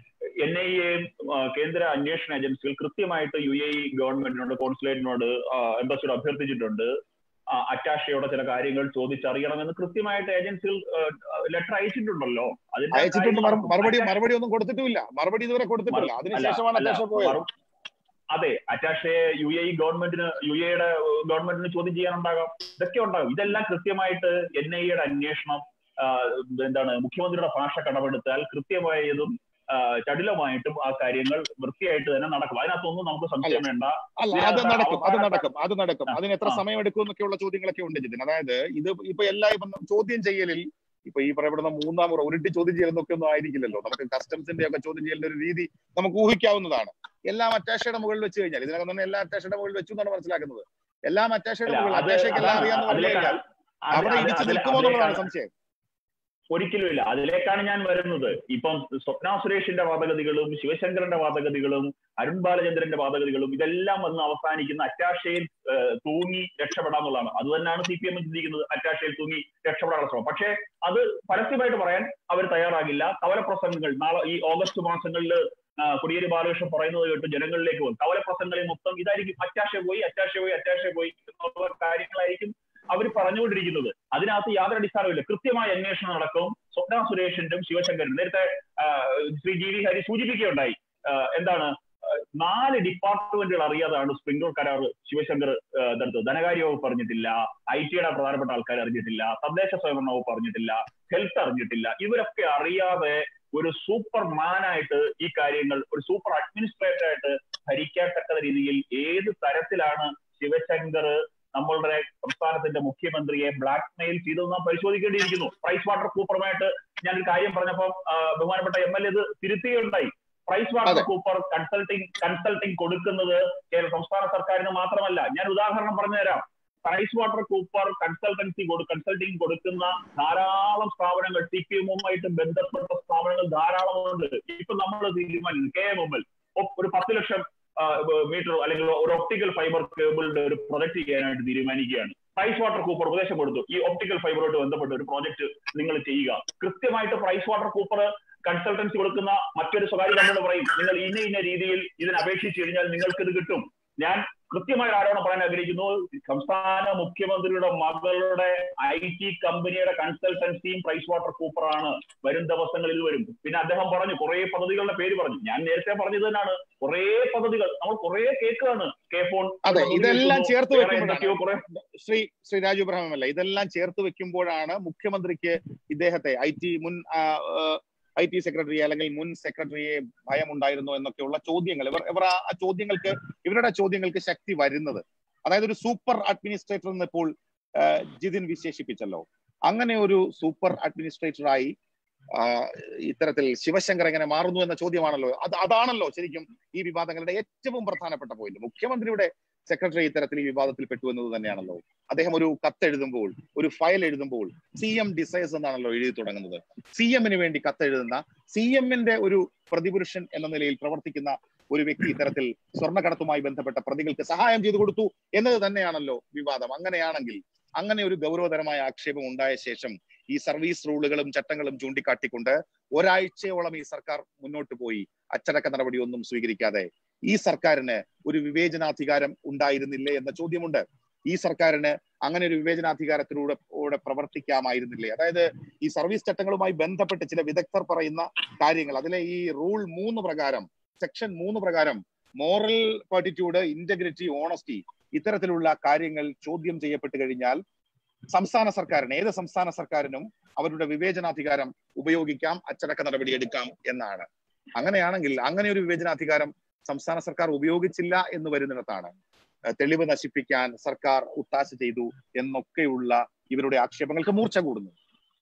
Speaker 4: എൻ ഐ എയും കേന്ദ്ര അന്വേഷണ ഏജൻസികൾ കൃത്യമായിട്ട് യു എ ഗവൺമെന്റിനോട് കോൺസുലേറ്റിനോട് എംബസിയോട് അഭ്യർത്ഥിച്ചിട്ടുണ്ട് ആ, അറ്റാഷയോടെ ചില കാര്യങ്ങൾ ചോദിച്ചറിയണമെന്ന് കൃത്യമായിട്ട് ഏജൻസികൾ ലെറ്റർ അയച്ചിട്ടുണ്ടല്ലോ അതിന്റെ
Speaker 1: അയച്ചിട്ടുണ്ട്
Speaker 4: കാര്യം
Speaker 1: മറു- മറുപടി
Speaker 4: അറ്റാ-
Speaker 1: മറുപടി ഒന്നും കൊടുത്തിട്ടുമില്ല മറുപടി ഇതുവരെ കൊടുത്തിട്ടില്ല
Speaker 4: അല്ല,
Speaker 1: അതിനുശേഷമാണ്
Speaker 4: അല്ല,
Speaker 1: അറ്റാഷ പോയത്
Speaker 4: മറു- അതെ അറ്റാഷെ യു എ ഗവൺമെന്റിന് യു എയുടെ ഗവൺമെന്റിന് ചോദ്യം ചെയ്യാനുണ്ടാകാം ഇതൊക്കെ ഉണ്ടാകും ഇതെല്ലാം കൃത്യമായിട്ട് എൻ ഐ എയുടെ അന്വേഷണം ആ, എന്താണ് മുഖ്യമന്ത്രിയുടെ ഭാഷ കടമെടുത്താൽ കൃത്യമായതും ആ, ചടുലമായിട്ടും ആ കാര്യങ്ങൾ വൃത്തിയായിട്ട് തന്നെ നടക്കും അതിനകത്തൊന്നും നമുക്ക് സംശയം വേണ്ട
Speaker 1: അല്ല അത്
Speaker 4: ഇതിനകത്ത്
Speaker 1: നടക്കും അത്
Speaker 4: അവസാനത്തെ-
Speaker 1: നടക്കും അത് നടക്കും
Speaker 4: ആ,
Speaker 1: അതിന് എത്ര
Speaker 4: ആ.
Speaker 1: സമയം എടുക്കും എന്നൊക്കെയുള്ള ചോദ്യങ്ങളൊക്കെ ഉണ്ട് ജിതിൻ അതായത് ഇത് ഇപ്പൊ എല്ലാ ഇപ്പം ചോദ്യം ചെയ്യലിൽ ഇപ്പൊ ഈ പറയപ്പെടുന്ന മൂന്നാം മുറ ഉരുട്ടി ചോദ്യം ചെയ്യലെന്നൊക്കെ ഒന്നും ആയിരിക്കില്ലല്ലോ നമുക്ക് കസ്റ്റംസിന്റെ ഒക്കെ ചോദ്യം ചെയ്യലിന്റെ ഒരു രീതി നമുക്ക് ഊഹിക്കാവുന്നതാണ് എല്ലാം അറ്റാഷയുടെ മുകളിൽ വെച്ച് കഴിഞ്ഞാൽ ഇതിനകം തന്നെ എല്ലാ അറ്റാഷയുടെ മുകളിൽ വെച്ചു എന്നാണ് മനസ്സിലാക്കുന്നത് എല്ലാം അറ്റാഷയുടെ
Speaker 4: അല്ല,
Speaker 1: മുകളിൽ
Speaker 4: അത്
Speaker 1: അറ്റാഷയ്ക്ക് എല്ലാം
Speaker 4: അതാണ്
Speaker 1: അറിയാന്ന് പറഞ്ഞു
Speaker 4: അതിലേക്കാണ്
Speaker 1: കഴിഞ്ഞാൽ
Speaker 4: അത്
Speaker 1: അവിടെ
Speaker 4: അത്
Speaker 1: ഇടിച്ചു
Speaker 4: അതിലെ-
Speaker 1: നിൽക്കുമോ എന്നുള്ളതാണ്
Speaker 4: അതിലേക്കാണ്
Speaker 1: സംശയം
Speaker 4: ഒരിക്കലും ഇല്ല അതിലേക്കാണ് ഞാൻ വരുന്നത് ഇപ്പം സ്വപ്ന സുരേഷിന്റെ വാദഗതികളും ശിവശങ്കരന്റെ വാദഗതികളും അരുൺ ബാലചന്ദ്രന്റെ വാദഗതികളും ഇതെല്ലാം വന്ന് അവസാനിക്കുന്ന അറ്റാഷയിൽ ഏഹ്, തൂങ്ങി രക്ഷപ്പെടാന്നുള്ളതാണ് അത് തന്നെയാണ് സി പി എം ചിന്തിക്കുന്നത് അറ്റാഷയിൽ തൂങ്ങി രക്ഷപ്പെടാനുള്ള ശ്രമം പക്ഷേ അത് പരസ്യമായിട്ട് പറയാൻ അവർ തയ്യാറാകില്ല കവലപ്രസംഗങ്ങൾ നാളെ ഈ ഓഗസ്റ്റ് മാസങ്ങളിൽ കൊടിയേരി ബാലകൃഷ്ണൻ പറയുന്നത് കേട്ട് ജനങ്ങളിലേക്ക് പോകും കവലപ്രസംഗങ്ങളിൽ മൊത്തം ഇതായിരിക്കും അറ്റാഷ പോയി അറ്റാഷ പോയി അറ്റാഷ പോയി എന്നുള്ള കാര്യങ്ങളായിരിക്കും അവർ പറഞ്ഞുകൊണ്ടിരിക്കുന്നത് അതിനകത്ത് യാതൊരു അടിസ്ഥാനവുമില്ല കൃത്യമായ അന്വേഷണം നടക്കും സ്വപ്ന സുരേഷിന്റെയും ശിവശങ്കരനും നേരത്തെ ആ, ശ്രീ ജി വി ഹരി സൂചിപ്പിക്കുകയുണ്ടായി ആ, എന്താണ് ആ, നാല് ഡിപ്പാർട്ട്മെന്റുകൾ അറിയാതാണ് സ്പ്രിംഗ്ലൂർ കരാർ ശിവശങ്കർ ആ, ഇതെടുത്തത് ധനകാര്യ വകുപ്പ് അറിഞ്ഞിട്ടില്ല ഐ ടിയുടെ പ്രധാനപ്പെട്ട ആൾക്കാർ അറിഞ്ഞിട്ടില്ല തദ്ദേശ സ്വയംഭരണ വകുപ്പ് അറിഞ്ഞിട്ടില്ല ഹെൽത്ത് അറിഞ്ഞിട്ടില്ല ഇവരൊക്കെ അറിയാതെ ഒരു സൂപ്പർ മാനായിട്ട് ഈ കാര്യങ്ങൾ ഒരു സൂപ്പർ അഡ്മിനിസ്ട്രേറ്റർ ആയിട്ട് ഭരിക്കത്തക്ക രീതിയിൽ ഏത് തരത്തിലാണ് ശിവശങ്കർ നമ്മളുടെ സംസ്ഥാനത്തിന്റെ മുഖ്യമന്ത്രിയെ ബ്ലാക്ക് മെയിൽ ചെയ്തതെന്ന് നാം പരിശോധിക്കേണ്ടിയിരിക്കുന്നു പ്രൈസ് വാട്ടർ കൂപ്പറുമായിട്ട് ഞാൻ ഒരു കാര്യം പറഞ്ഞപ്പോൾ ആ, ബഹുമാനപ്പെട്ട എം എൽ എ ഇത് തിരുത്തുകയുണ്ടായി പ്രൈസ് വാട്ടർ
Speaker 1: അതെ.
Speaker 4: കൂപ്പർ കൺസൾട്ടിങ് കൺസൾട്ടിങ് കൊടുക്കുന്നത് കേരള സംസ്ഥാന സർക്കാരിന് മാത്രമല്ല ഞാൻ ഉദാഹരണം പറഞ്ഞുതരാം Price Water Cooper consultancy consulting കൊടുക്കുന്ന ധാരാളം സ്ഥാപനങ്ങൾ സി പി എമ്മുമായിട്ട് ബന്ധപ്പെട്ട സ്ഥാപനങ്ങൾ ധാരാളമുണ്ട് ഇപ്പൊ നമ്മൾ തീരുമാനിക്കുന്നു കെ എം എം എൽ ഒരു പത്ത് ലക്ഷം മീറ്റർ അല്ലെങ്കിൽ ഒരു ഒപ്റ്റിക്കൽ ഫൈബർ കേബിളിന്റെ ഒരു പ്രൊജക്ട് ചെയ്യാനായിട്ട് തീരുമാനിക്കുകയാണ് പ്രൈസ് വാട്ടർ കൂപ്പർ ഉപദേശം കൊടുത്തു ഈ ഒപ്റ്റിക്കൽ ഫൈബറുമായിട്ട് ബന്ധപ്പെട്ട് ഒരു പ്രോജക്ട് നിങ്ങൾ ചെയ്യുക കൃത്യമായിട്ട് പ്രൈസ് വാട്ടർ കൂപ്പർ കൺസൾട്ടൻസി കൊടുക്കുന്ന മറ്റൊരു സ്വകാര്യ കമ്പനി പറയും നിങ്ങൾ ഇന്ന ഇന്ന രീതിയിൽ ഇതിന് അപേക്ഷിച്ച് കഴിഞ്ഞാൽ നിങ്ങൾക്ക് ഇത് കിട്ടും ഞാൻ കൃത്യമായ ഒരു ആരോപണം പറയാൻ ആഗ്രഹിക്കുന്നു സംസ്ഥാന മുഖ്യമന്ത്രിയുടെ മകളുടെ ഐ ടി കമ്പനിയുടെ കൺസൾട്ടൻസിയും പ്രൈസ് വാട്ടർ കൂപ്പറാണ് വരും ദിവസങ്ങളിൽ ഇത് വരും പിന്നെ അദ്ദേഹം പറഞ്ഞു കുറെ പദ്ധതികളുടെ പേര് പറഞ്ഞു ഞാൻ നേരത്തെ പറഞ്ഞത് തന്നെയാണ് കുറെ പദ്ധതികൾ നമ്മൾ കുറെ കേൾക്കുകയാണ് കെ ഫോൺ
Speaker 1: അതെ ഇതെല്ലാം ചേർത്ത്
Speaker 4: വേറെ എന്തൊക്കെയോ
Speaker 1: വെക്കുമ്പോഴാണ്
Speaker 4: കുറെ
Speaker 1: ശ്രീ ശ്രീ രാജു ഇബ്രാഹിം അല്ല ഇതെല്ലാം ചേർത്ത് വെക്കുമ്പോഴാണ് മുഖ്യമന്ത്രിക്ക് ഇദ്ദേഹത്തെ ഐ ടി മുൻ ഐ ടി സെക്രട്ടറി അല്ലെങ്കിൽ മുൻ സെക്രട്ടറിയെ ഭയമുണ്ടായിരുന്നു എന്നൊക്കെയുള്ള ചോദ്യങ്ങൾ ഇവർ ഇവർ ആ ആ ചോദ്യങ്ങൾക്ക് ഇവരുടെ ചോദ്യങ്ങൾക്ക് ശക്തി വരുന്നത് അതായത് ഒരു സൂപ്പർ അഡ്മിനിസ്ട്രേറ്റർ എന്ന് ഇപ്പോൾ ആ, ജിതിൻ വിശേഷിപ്പിച്ചല്ലോ അങ്ങനെ ഒരു സൂപ്പർ അഡ്മിനിസ്ട്രേറ്ററായി ആ, ഇത്തരത്തിൽ ശിവശങ്കർ എങ്ങനെ മാറുന്നു എന്ന ചോദ്യമാണല്ലോ അത് അതാണല്ലോ ശരിക്കും ഈ വിവാദങ്ങളുടെ ഏറ്റവും പ്രധാനപ്പെട്ട പോയിന്റ് മുഖ്യമന്ത്രിയുടെ സെക്രട്ടറി ഇത്തരത്തിൽ ഈ വിവാദത്തിൽ പെട്ടു എന്നത് തന്നെയാണല്ലോ അദ്ദേഹം ഒരു കത്ത് എഴുതുമ്പോൾ ഒരു ഫയൽ എഴുതുമ്പോൾ സി എം ഡിസൈസ് എന്നാണല്ലോ എഴുതി തുടങ്ങുന്നത് സി എമ്മിന് വേണ്ടി കത്തെഴുതുന്ന സി എമ്മിന്റെ ഒരു പ്രതിപുരുഷൻ എന്ന നിലയിൽ പ്രവർത്തിക്കുന്ന ഒരു വ്യക്തി ഇത്തരത്തിൽ സ്വർണ്ണക്കടത്തുമായി ബന്ധപ്പെട്ട പ്രതികൾക്ക് സഹായം ചെയ്തു കൊടുത്തു എന്നത് തന്നെയാണല്ലോ വിവാദം അങ്ങനെയാണെങ്കിൽ അങ്ങനെ ഒരു ഗൗരവതരമായ ആക്ഷേപം ഉണ്ടായ ശേഷം ഈ സർവീസ് റൂളുകളും ചട്ടങ്ങളും ചൂണ്ടിക്കാട്ടിക്കൊണ്ട് ഒരാഴ്ചയോളം ഈ സർക്കാർ മുന്നോട്ട് പോയി അച്ചടക്ക നടപടിയൊന്നും സ്വീകരിക്കാതെ ഈ സർക്കാരിന് ഒരു വിവേചനാധികാരം ഉണ്ടായിരുന്നില്ലേ എന്ന ചോദ്യമുണ്ട് ഈ സർക്കാരിന് അങ്ങനെ ഒരു വിവേചനാധികാരത്തിലൂടെ കൂടെ പ്രവർത്തിക്കാമായിരുന്നില്ലേ അതായത് ഈ സർവീസ് ചട്ടങ്ങളുമായി ബന്ധപ്പെട്ട് ചില വിദഗ്ധർ പറയുന്ന കാര്യങ്ങൾ അതിലെ ഈ റൂൾ മൂന്ന് പ്രകാരം സെക്ഷൻ മൂന്ന് പ്രകാരം മോറൽ പാർട്ടിറ്റ്യൂഡ് ഇന്റഗ്രിറ്റി ഓണസ്റ്റി ഇത്തരത്തിലുള്ള കാര്യങ്ങൾ ചോദ്യം ചെയ്യപ്പെട്ട് കഴിഞ്ഞാൽ സംസ്ഥാന സർക്കാരിന് ഏത് സംസ്ഥാന സർക്കാരിനും അവരുടെ വിവേചനാധികാരം ഉപയോഗിക്കാം അച്ചടക്ക നടപടി എടുക്കാം എന്നാണ് അങ്ങനെയാണെങ്കിൽ അങ്ങനെ ഒരു വിവേചനാധികാരം സംസ്ഥാന സർക്കാർ ഉപയോഗിച്ചില്ല എന്ന് വരുന്നിടത്താണ് ഏഹ് തെളിവ് നശിപ്പിക്കാൻ സർക്കാർ ഒത്താശ ചെയ്തു എന്നൊക്കെയുള്ള ഇവരുടെ ആക്ഷേപങ്ങൾക്ക് മൂർച്ച കൂടുന്നു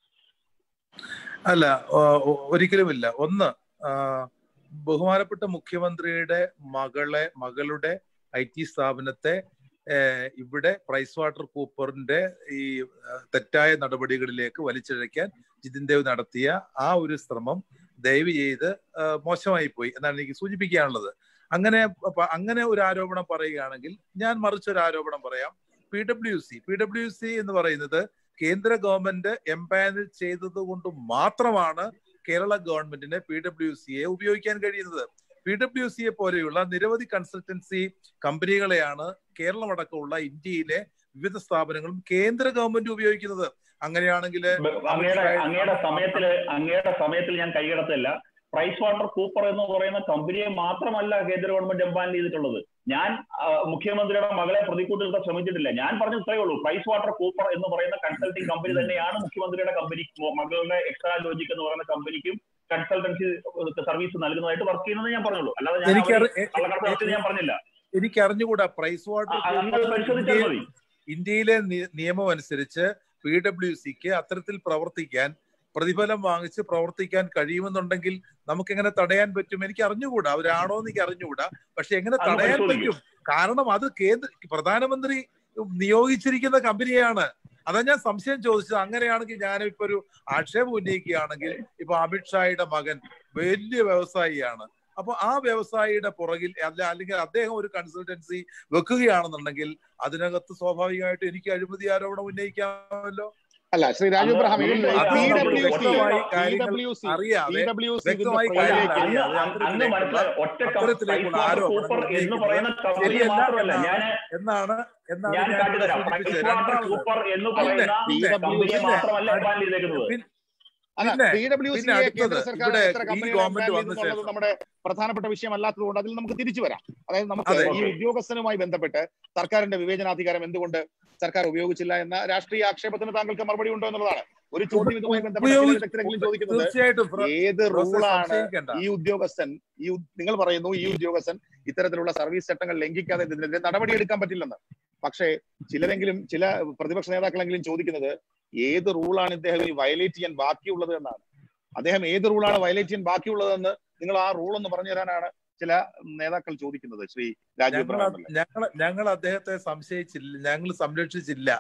Speaker 2: അല്ല ഒ- ഒ- ഒരിക്കലുമില്ല ഒന്ന് ആ, ബഹുമാനപ്പെട്ട മുഖ്യമന്ത്രിയുടെ മകളെ മകളുടെ ഐ ടി സ്ഥാപനത്തെ ഏഹ്, ഇവിടെ പ്രൈസ് വാട്ടർ കൂപ്പറിന്റെ ഈ ആ, തെറ്റായ നടപടികളിലേക്ക് വലിച്ചിഴയ്ക്കാൻ ജിതിൻ ദേവ് നടത്തിയ ആ ഒരു ശ്രമം ദയവ് ചെയ്ത് ആ, മോശമായി പോയി എന്നാണ് എനിക്ക് സൂചിപ്പിക്കാനുള്ളത് അങ്ങനെ പ- അങ്ങനെ ഒരു ആരോപണം പറയുകയാണെങ്കിൽ ഞാൻ മറിച്ചൊരു ആരോപണം പറയാം P W C P W C എന്ന് പറയുന്നത് കേന്ദ്ര ഗവൺമെന്റ് എംപാനൽ ചെയ്തത് കൊണ്ട് മാത്രമാണ് കേരള ഗവൺമെന്റിന് പി ഡബ്ല്യു സിയെ ഉപയോഗിക്കാൻ കഴിയുന്നത് പി ഡബ്ല്യു സിയെ പോലെയുള്ള നിരവധി കൺസൾട്ടൻസി കമ്പനികളെയാണ് കേരളം അടക്കമുള്ള ഇന്ത്യയിലെ വിവിധ സ്ഥാപനങ്ങളും കേന്ദ്ര ഗവൺമെന്റ് ഉപയോഗിക്കുന്നത് അങ്ങനെയാണെങ്കിൽ
Speaker 4: അങ്ങയുടെ അങ്ങയുടെ സമയത്തില് അങ്ങയുടെ സമയത്തിൽ ഞാൻ കൈകടത്തല്ല പ്രൈസ് വാട്ടർ കൂപ്പർ എന്ന് പറയുന്ന കമ്പനിയെ മാത്രമല്ല കേന്ദ്ര ഗവൺമെന്റ് എംപാനൽ ചെയ്തിട്ടുള്ളത് ഞാൻ ആ, മുഖ്യമന്ത്രിയുടെ മകളെ പ്രതിക്കൂട്ട് നിർത്താൻ ശ്രമിച്ചിട്ടില്ല ഞാൻ പറഞ്ഞു ഇത്രയേ ഉള്ളൂ പ്രൈസ് വാട്ടർ കൂപ്പർ എന്ന് പറയുന്ന കൺസൾട്ടിംഗ് കമ്പനി തന്നെയാണ് മുഖ്യമന്ത്രിയുടെ കമ്പനി മകളുടെ എക്സ്ട്രാ ലോജിക് എന്ന് പറയുന്ന കമ്പനിക്കും കൺസൾട്ടൻസി സർവീസ് നൽകുന്നതായിട്ട് വർക്ക് ചെയ്യുന്നത് ഞാൻ പറഞ്ഞുള്ളൂ അല്ലാതെ ഞാൻ
Speaker 2: എനിക്ക്
Speaker 4: അവരെ കള്ളക്കടത്ത് നടത്തിയത് ഞാൻ പറഞ്ഞില്ല
Speaker 2: എനിക്ക് അറിഞ്ഞുകൂടാ പ്രൈസ് വാട്ടർ
Speaker 4: ആ, അങ്ങനെ പരിശോധിച്ചാൽ മതി
Speaker 2: ഇന്ത്യയിലെ നി- നിയമം അനുസരിച്ച് പി ഡബ്ല്യു സിക്ക് അത്തരത്തിൽ പ്രവർത്തിക്കാൻ പ്രതിഫലം വാങ്ങിച്ച് പ്രവർത്തിക്കാൻ കഴിയുമെന്നുണ്ടെങ്കിൽ നമുക്ക് എങ്ങനെ തടയാൻ പറ്റും എനിക്ക് അറിഞ്ഞുകൂടാ അവരാണോ എന്ന് എനിക്ക് അറിഞ്ഞുകൂടാ പക്ഷെ എങ്ങനെ
Speaker 4: അത്
Speaker 2: തടയാൻ
Speaker 4: പരിശോധിക്കും.
Speaker 2: പറ്റും കാരണം അത് കേന്ദ്ര പ്രധാനമന്ത്രി നിയോഗിച്ചിരിക്കുന്ന കമ്പനിയാണ് അതാ ഞാൻ സംശയം ചോദിച്ചത് അങ്ങനെയാണെങ്കിൽ ഞാനിപ്പോ ഒരു ആക്ഷേപം ഉന്നയിക്കുകയാണെങ്കിൽ ഇപ്പൊ അമിത്ഷായുടെ മകൻ വലിയ വ്യവസായിയാണ് അപ്പൊ ആ വ്യവസായിയുടെ പുറകിൽ അല്ല അല്ലെങ്കിൽ അദ്ദേഹം ഒരു കൺസൾട്ടൻസി വെക്കുകയാണെന്നുണ്ടെങ്കിൽ അതിനകത്ത് സ്വാഭാവികമായിട്ടും എനിക്ക് അഴിമതി ആരോപണം ഉന്നയിക്കാമല്ലോ
Speaker 1: അല്ല ശ്രീ രാജു ഇബ്രാഹിം ഇതിൽ
Speaker 2: അത്
Speaker 1: പി
Speaker 2: നമ്മൾ
Speaker 1: ഡബ്ല്യു സി
Speaker 2: വ്യക്തമായി
Speaker 1: പി
Speaker 2: കാര്യങ്ങൾ
Speaker 1: ഡബ്ല്യു സി പി
Speaker 2: അറിയാതെ
Speaker 1: ഡബ്ല്യു സി ഇതിന്റെ
Speaker 2: വ്യക്തമായി
Speaker 1: പുറകിലേക്ക്
Speaker 2: കാര്യങ്ങൾ
Speaker 4: അന്ന്
Speaker 2: അറിയാതെ
Speaker 4: അന്ന് മനസ്സിലായി ഒറ്റ
Speaker 2: അത്തരത്തിലേക്കുള്ള
Speaker 4: പ്രൈസ് വാട്ടർ
Speaker 2: ആരോപണം
Speaker 4: കൂപ്പർ എന്ന് പറയുന്ന കമ്പനി
Speaker 2: ശരിയല്ല
Speaker 4: മാത്രമല്ല
Speaker 2: എന്നാണ്
Speaker 4: ഞാൻ
Speaker 2: എന്നാണ് എന്നാണ്
Speaker 4: ഞാൻ
Speaker 2: ഞാൻ ഇവിടെ
Speaker 4: കാട്ടിത്തരാം
Speaker 2: സൂചിപ്പിച്ചത്
Speaker 4: പ്രൈസ് വാട്ടർ
Speaker 2: രണ്ടാമത്
Speaker 4: കൂപ്പർ എന്ന്
Speaker 2: പിന്നെ,
Speaker 4: പറയുന്ന
Speaker 1: പിന്നെ,
Speaker 4: കമ്പനിയെ
Speaker 2: പിന്നെ,
Speaker 4: മാത്രമല്ല എംപാനൽ ചെയ്തേക്കുന്നത്
Speaker 2: പിന്നെ
Speaker 1: അല്ല
Speaker 2: പിന്നെ-
Speaker 1: പി ഡബ്ല്യു
Speaker 2: പിന്നെ
Speaker 1: സിയെ
Speaker 2: അടുത്തത്
Speaker 1: കേന്ദ്ര സർക്കാർ
Speaker 2: ഇവിടെ
Speaker 1: എത്ര
Speaker 2: ഈ
Speaker 1: കമ്പനികളെ
Speaker 2: ഗവൺമെന്റ്
Speaker 1: ബാൻ
Speaker 2: വന്ന
Speaker 1: ചെയ്തു എന്നുള്ളത്
Speaker 2: ശേഷം
Speaker 1: നമ്മുടെ പ്രധാനപ്പെട്ട വിഷയമല്ലാത്തത് കൊണ്ട് അതിൽ നമുക്ക് തിരിച്ചു വരാം അതായത് നമുക്ക്
Speaker 2: അതെ.
Speaker 1: ഈ ഉദ്യോഗസ്ഥനുമായി ബന്ധപ്പെട്ട് സർക്കാരിന്റെ വിവേചനാധികാരം എന്തുകൊണ്ട് സർക്കാർ ഉപയോഗിച്ചില്ല എന്ന രാഷ്ട്രീയ ആക്ഷേപത്തിന് താങ്കൾക്ക് മറുപടി ഉണ്ടോ എന്നുള്ളതാണ് ഒരു ചോദ്യം ഇതുമായി ബന്ധപ്പെട്ട് ചില
Speaker 2: ഉപയോഗി-
Speaker 1: വിദഗ്ധരെങ്കിലും ചോദിക്കുന്നത്
Speaker 2: തീർച്ചയായിട്ടും ഫ്ര-
Speaker 1: ഏത്
Speaker 2: റോസെ
Speaker 1: റൂളാണ്
Speaker 2: സംശയിക്കണ്ട.
Speaker 1: ഈ ഉദ്യോഗസ്ഥൻ ഈ ഉ- നിങ്ങൾ പറയുന്നു ഈ ഉദ്യോഗസ്ഥൻ ഇത്തരത്തിലുള്ള സർവീസ് ചട്ടങ്ങൾ ലംഘിക്കാതെ ഇതിനെതിരെ നടപടിയെടുക്കാൻ പറ്റില്ലെന്ന് പക്ഷേ ചിലരെങ്കിലും ചില പ്രതിപക്ഷ നേതാക്കളെങ്കിലും ചോദിക്കുന്നത് ഏത് റൂളാണ് ഇദ്ദേഹം ഈ വയലേറ്റ് ചെയ്യാൻ ബാക്കിയുള്ളത് എന്നാണ് അദ്ദേഹം ഏത് റൂളാണ് വയലേറ്റ് ചെയ്യാൻ ബാക്കിയുള്ളതെന്ന് നിങ്ങൾ ആ റൂൾ ഒന്ന് പറഞ്ഞു തരാനാണ് ചില നേതാക്കൾ ചോദിക്കുന്നത് ശ്രീ രാജീവ്
Speaker 2: ഞങ്ങൾ
Speaker 1: ഇബ്രാഹിം പിള്ള.
Speaker 2: ഞങ്ങൾ ഞങ്ങൾ അദ്ദേഹത്തെ സംശയിച്ചില്ല ഞങ്ങൾ സംരക്ഷിച്ചില്ല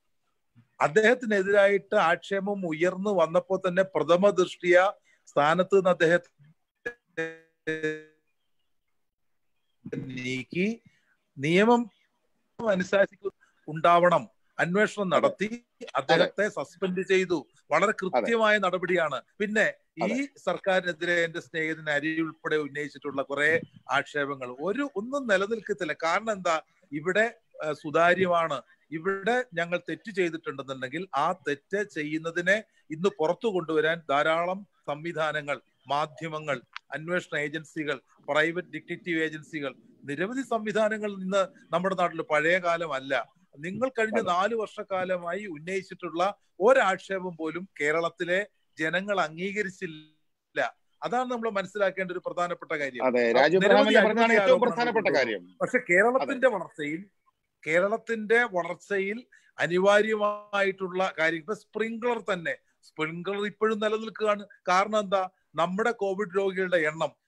Speaker 2: അദ്ദേഹത്തിനെതിരായിട്ട് ആക്ഷേപം ഉയർന്നു വന്നപ്പോൾ തന്നെ പ്രഥമ ദൃഷ്ടിയ സ്ഥാനത്ത് നിന്ന് അദ്ദേഹത്തെ നീക്കി നിയമം അനുശാസിക്കും ഉണ്ടാവണം അന്വേഷണം നടത്തി അദ്ദേഹത്തെ സസ്പെൻഡ് ചെയ്തു വളരെ കൃത്യമായ നടപടിയാണ് പിന്നെ ഈ സർക്കാരിനെതിരെ എന്റെ സ്നേഹിതൻ അരി ഉൾപ്പെടെ ഉന്നയിച്ചിട്ടുള്ള കുറെ ആക്ഷേപങ്ങൾ ഒരു ഒന്നും നിലനിൽക്കത്തില്ല കാരണം എന്താ ഇവിടെ ആ, സുതാര്യമാണ് ഇവിടെ ഞങ്ങൾ തെറ്റ് ചെയ്തിട്ടുണ്ടെന്നുണ്ടെങ്കിൽ ആ തെറ്റ് ചെയ്യുന്നതിനെ ഇന്ന് പുറത്തു കൊണ്ടുവരാൻ ധാരാളം സംവിധാനങ്ങൾ മാധ്യമങ്ങൾ അന്വേഷണ ഏജൻസികൾ പ്രൈവറ്റ് ഡിറ്റക്റ്റീവ് ഏജൻസികൾ നിരവധി സംവിധാനങ്ങൾ ഇന്ന് നമ്മുടെ നാട്ടിൽ പഴയ കാലമല്ല നിങ്ങൾ കഴിഞ്ഞ നാല് വർഷക്കാലമായി ഉന്നയിച്ചിട്ടുള്ള ഒരാക്ഷേപം പോലും കേരളത്തിലെ ജനങ്ങൾ അംഗീകരിച്ചില്ല അതാണ് നമ്മൾ മനസ്സിലാക്കേണ്ട ഒരു പ്രധാനപ്പെട്ട കാര്യം
Speaker 1: അതെ രാജീവ്
Speaker 2: നിരവധി
Speaker 1: ഇബ്രാഹിം പറഞ്ഞതാണ്
Speaker 2: അഴിമതി
Speaker 1: ഏറ്റവും
Speaker 2: ആരോപണങ്ങൾ
Speaker 1: പ്രധാനപ്പെട്ട
Speaker 2: കൊണ്ടുവന്നു.
Speaker 1: കാര്യം
Speaker 2: പക്ഷെ കേരളത്തിന്റെ വളർച്ചയിൽ കേരളത്തിന്റെ വളർച്ചയിൽ അനിവാര്യമായിട്ടുള്ള കാര്യം ഇപ്പൊ സ്പ്രിംഗ്ലർ തന്നെ സ്പ്രിംഗ്ലർ ഇപ്പോഴും നിലനിൽക്കുകയാണ് കാരണം എന്താ നമ്മുടെ കോവിഡ് രോഗികളുടെ എണ്ണം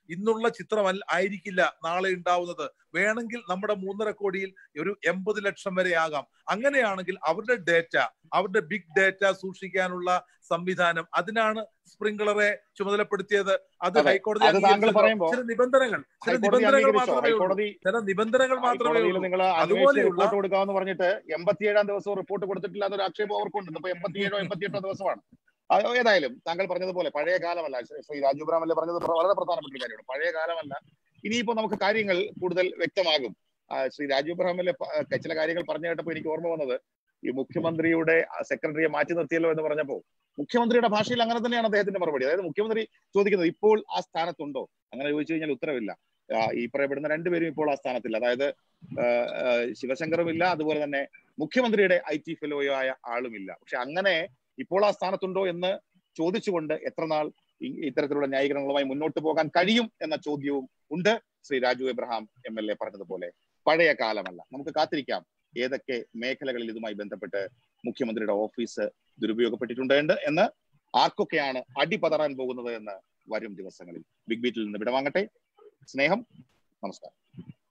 Speaker 2: ഇന്നുള്ള ചിത്രമല്ല ആയിരിക്കില്ല നാളെ ഉണ്ടാവുന്നത് വേണമെങ്കിൽ നമ്മുടെ മൂന്നര കോടിയിൽ ഒരു എൺപത് ലക്ഷം വരെ ആകാം അങ്ങനെയാണെങ്കിൽ അവരുടെ ഡേറ്റ അവരുടെ ബിഗ് ഡേറ്റ സൂക്ഷിക്കാനുള്ള സംവിധാനം അതിനാണ് സ്പ്രിംഗ്ലറെ ചുമതലപ്പെടുത്തിയത് അത്
Speaker 1: അതെ.
Speaker 2: ഹൈക്കോടതി
Speaker 1: അത് താങ്കൾ
Speaker 2: അംഗീകരിച്ചല്ലോ.
Speaker 1: പറയുമ്പോൾ
Speaker 2: ചില നിബന്ധനകൾ ചില
Speaker 1: ഹൈക്കോടതി
Speaker 2: നിബന്ധനകൾ
Speaker 1: അംഗീകരിച്ചോ
Speaker 2: മാത്രമേ ഉള്ളൂ
Speaker 1: ഹൈക്കോടതി
Speaker 2: ചില നിബന്ധനകൾ മാത്രമേ
Speaker 1: ഹൈക്കോടതിയിൽ
Speaker 2: ഉള്ളൂ
Speaker 1: നിങ്ങൾ അന്വേഷിച്ച്
Speaker 2: അതുപോലെയുള്ള-
Speaker 1: റിപ്പോർട്ട് കൊടുക്കാമെന്ന് പറഞ്ഞിട്ട് എൺപത്തിയേഴാം ദിവസവും റിപ്പോർട്ട് കൊടുത്തിട്ടില്ല എന്നൊരു ആക്ഷേപം അവർക്കുണ്ട് ഇപ്പൊ എൺപത്തിയേഴോ എൺപത്തിയെട്ടോ ദിവസമാണ് അത് ഏതായാലും താങ്കൾ പറഞ്ഞതുപോലെ പഴയ കാലമല്ല ശ്രീ രാജു ബ്രാമല്ലേ പറഞ്ഞത് പ്ര- വളരെ പ്രധാനപ്പെട്ട ഒരു കാര്യമാണ് പഴയ കാലമല്ല ഇനിയിപ്പോ നമുക്ക് കാര്യങ്ങൾ കൂടുതൽ വ്യക്തമാകും ആ, ശ്രീ രാജു ബ്രാമല്ലേ പ- ആ, ചില കാര്യങ്ങൾ പറഞ്ഞു കേട്ടപ്പോൾ എനിക്ക് ഓർമ്മ വന്നത് ഈ മുഖ്യമന്ത്രിയുടെ സെക്രട്ടറിയെ മാറ്റി നിർത്തിയല്ലോ എന്ന് പറഞ്ഞപ്പോ മുഖ്യമന്ത്രിയുടെ ഭാഷയിൽ അങ്ങനെ തന്നെയാണ് അദ്ദേഹത്തിന്റെ മറുപടി അതായത് മുഖ്യമന്ത്രി ചോദിക്കുന്നത് ഇപ്പോൾ ആ സ്ഥാനത്തുണ്ടോ അങ്ങനെ ചോദിച്ചു കഴിഞ്ഞാൽ ഉത്തരവില്ല ആ, ഈ പറയപ്പെടുന്ന രണ്ടുപേരും ഇപ്പോൾ ആ സ്ഥാനത്തില്ല അതായത് ആ, ആ, ശിവശങ്കറും ഇല്ല അതുപോലെ തന്നെ മുഖ്യമന്ത്രിയുടെ ഐ ടി ഫെലോയോ ആയ ആളുമില്ല പക്ഷെ അങ്ങനെ ഇപ്പോൾ ആ സ്ഥാനത്തുണ്ടോ എന്ന് ചോദിച്ചുകൊണ്ട് എത്ര നാൾ ഈ- ഇത്തരത്തിലുള്ള ന്യായീകരണങ്ങളുമായി മുന്നോട്ട് പോകാൻ കഴിയും എന്ന ചോദ്യവും ഉണ്ട് Shri Raju Abraham M L A പറഞ്ഞതുപോലെ പഴയ കാലമല്ല നമുക്ക് കാത്തിരിക്കാം ഏതൊക്കെ മേഖലകളിൽ ഇതുമായി ബന്ധപ്പെട്ട് മുഖ്യമന്ത്രിയുടെ ഓഫീസ് ദുരുപയോഗപ്പെട്ടിട്ടുണ്ട് എന്ന് ആർക്കൊക്കെയാണ് അടിപതറാൻ പോകുന്നത് എന്ന് വരും ദിവസങ്ങളിൽ ബിഗ് ബീറ്റിൽ നിന്ന് വിടവാങ്ങട്ടെ സ്നേഹം നമസ്കാരം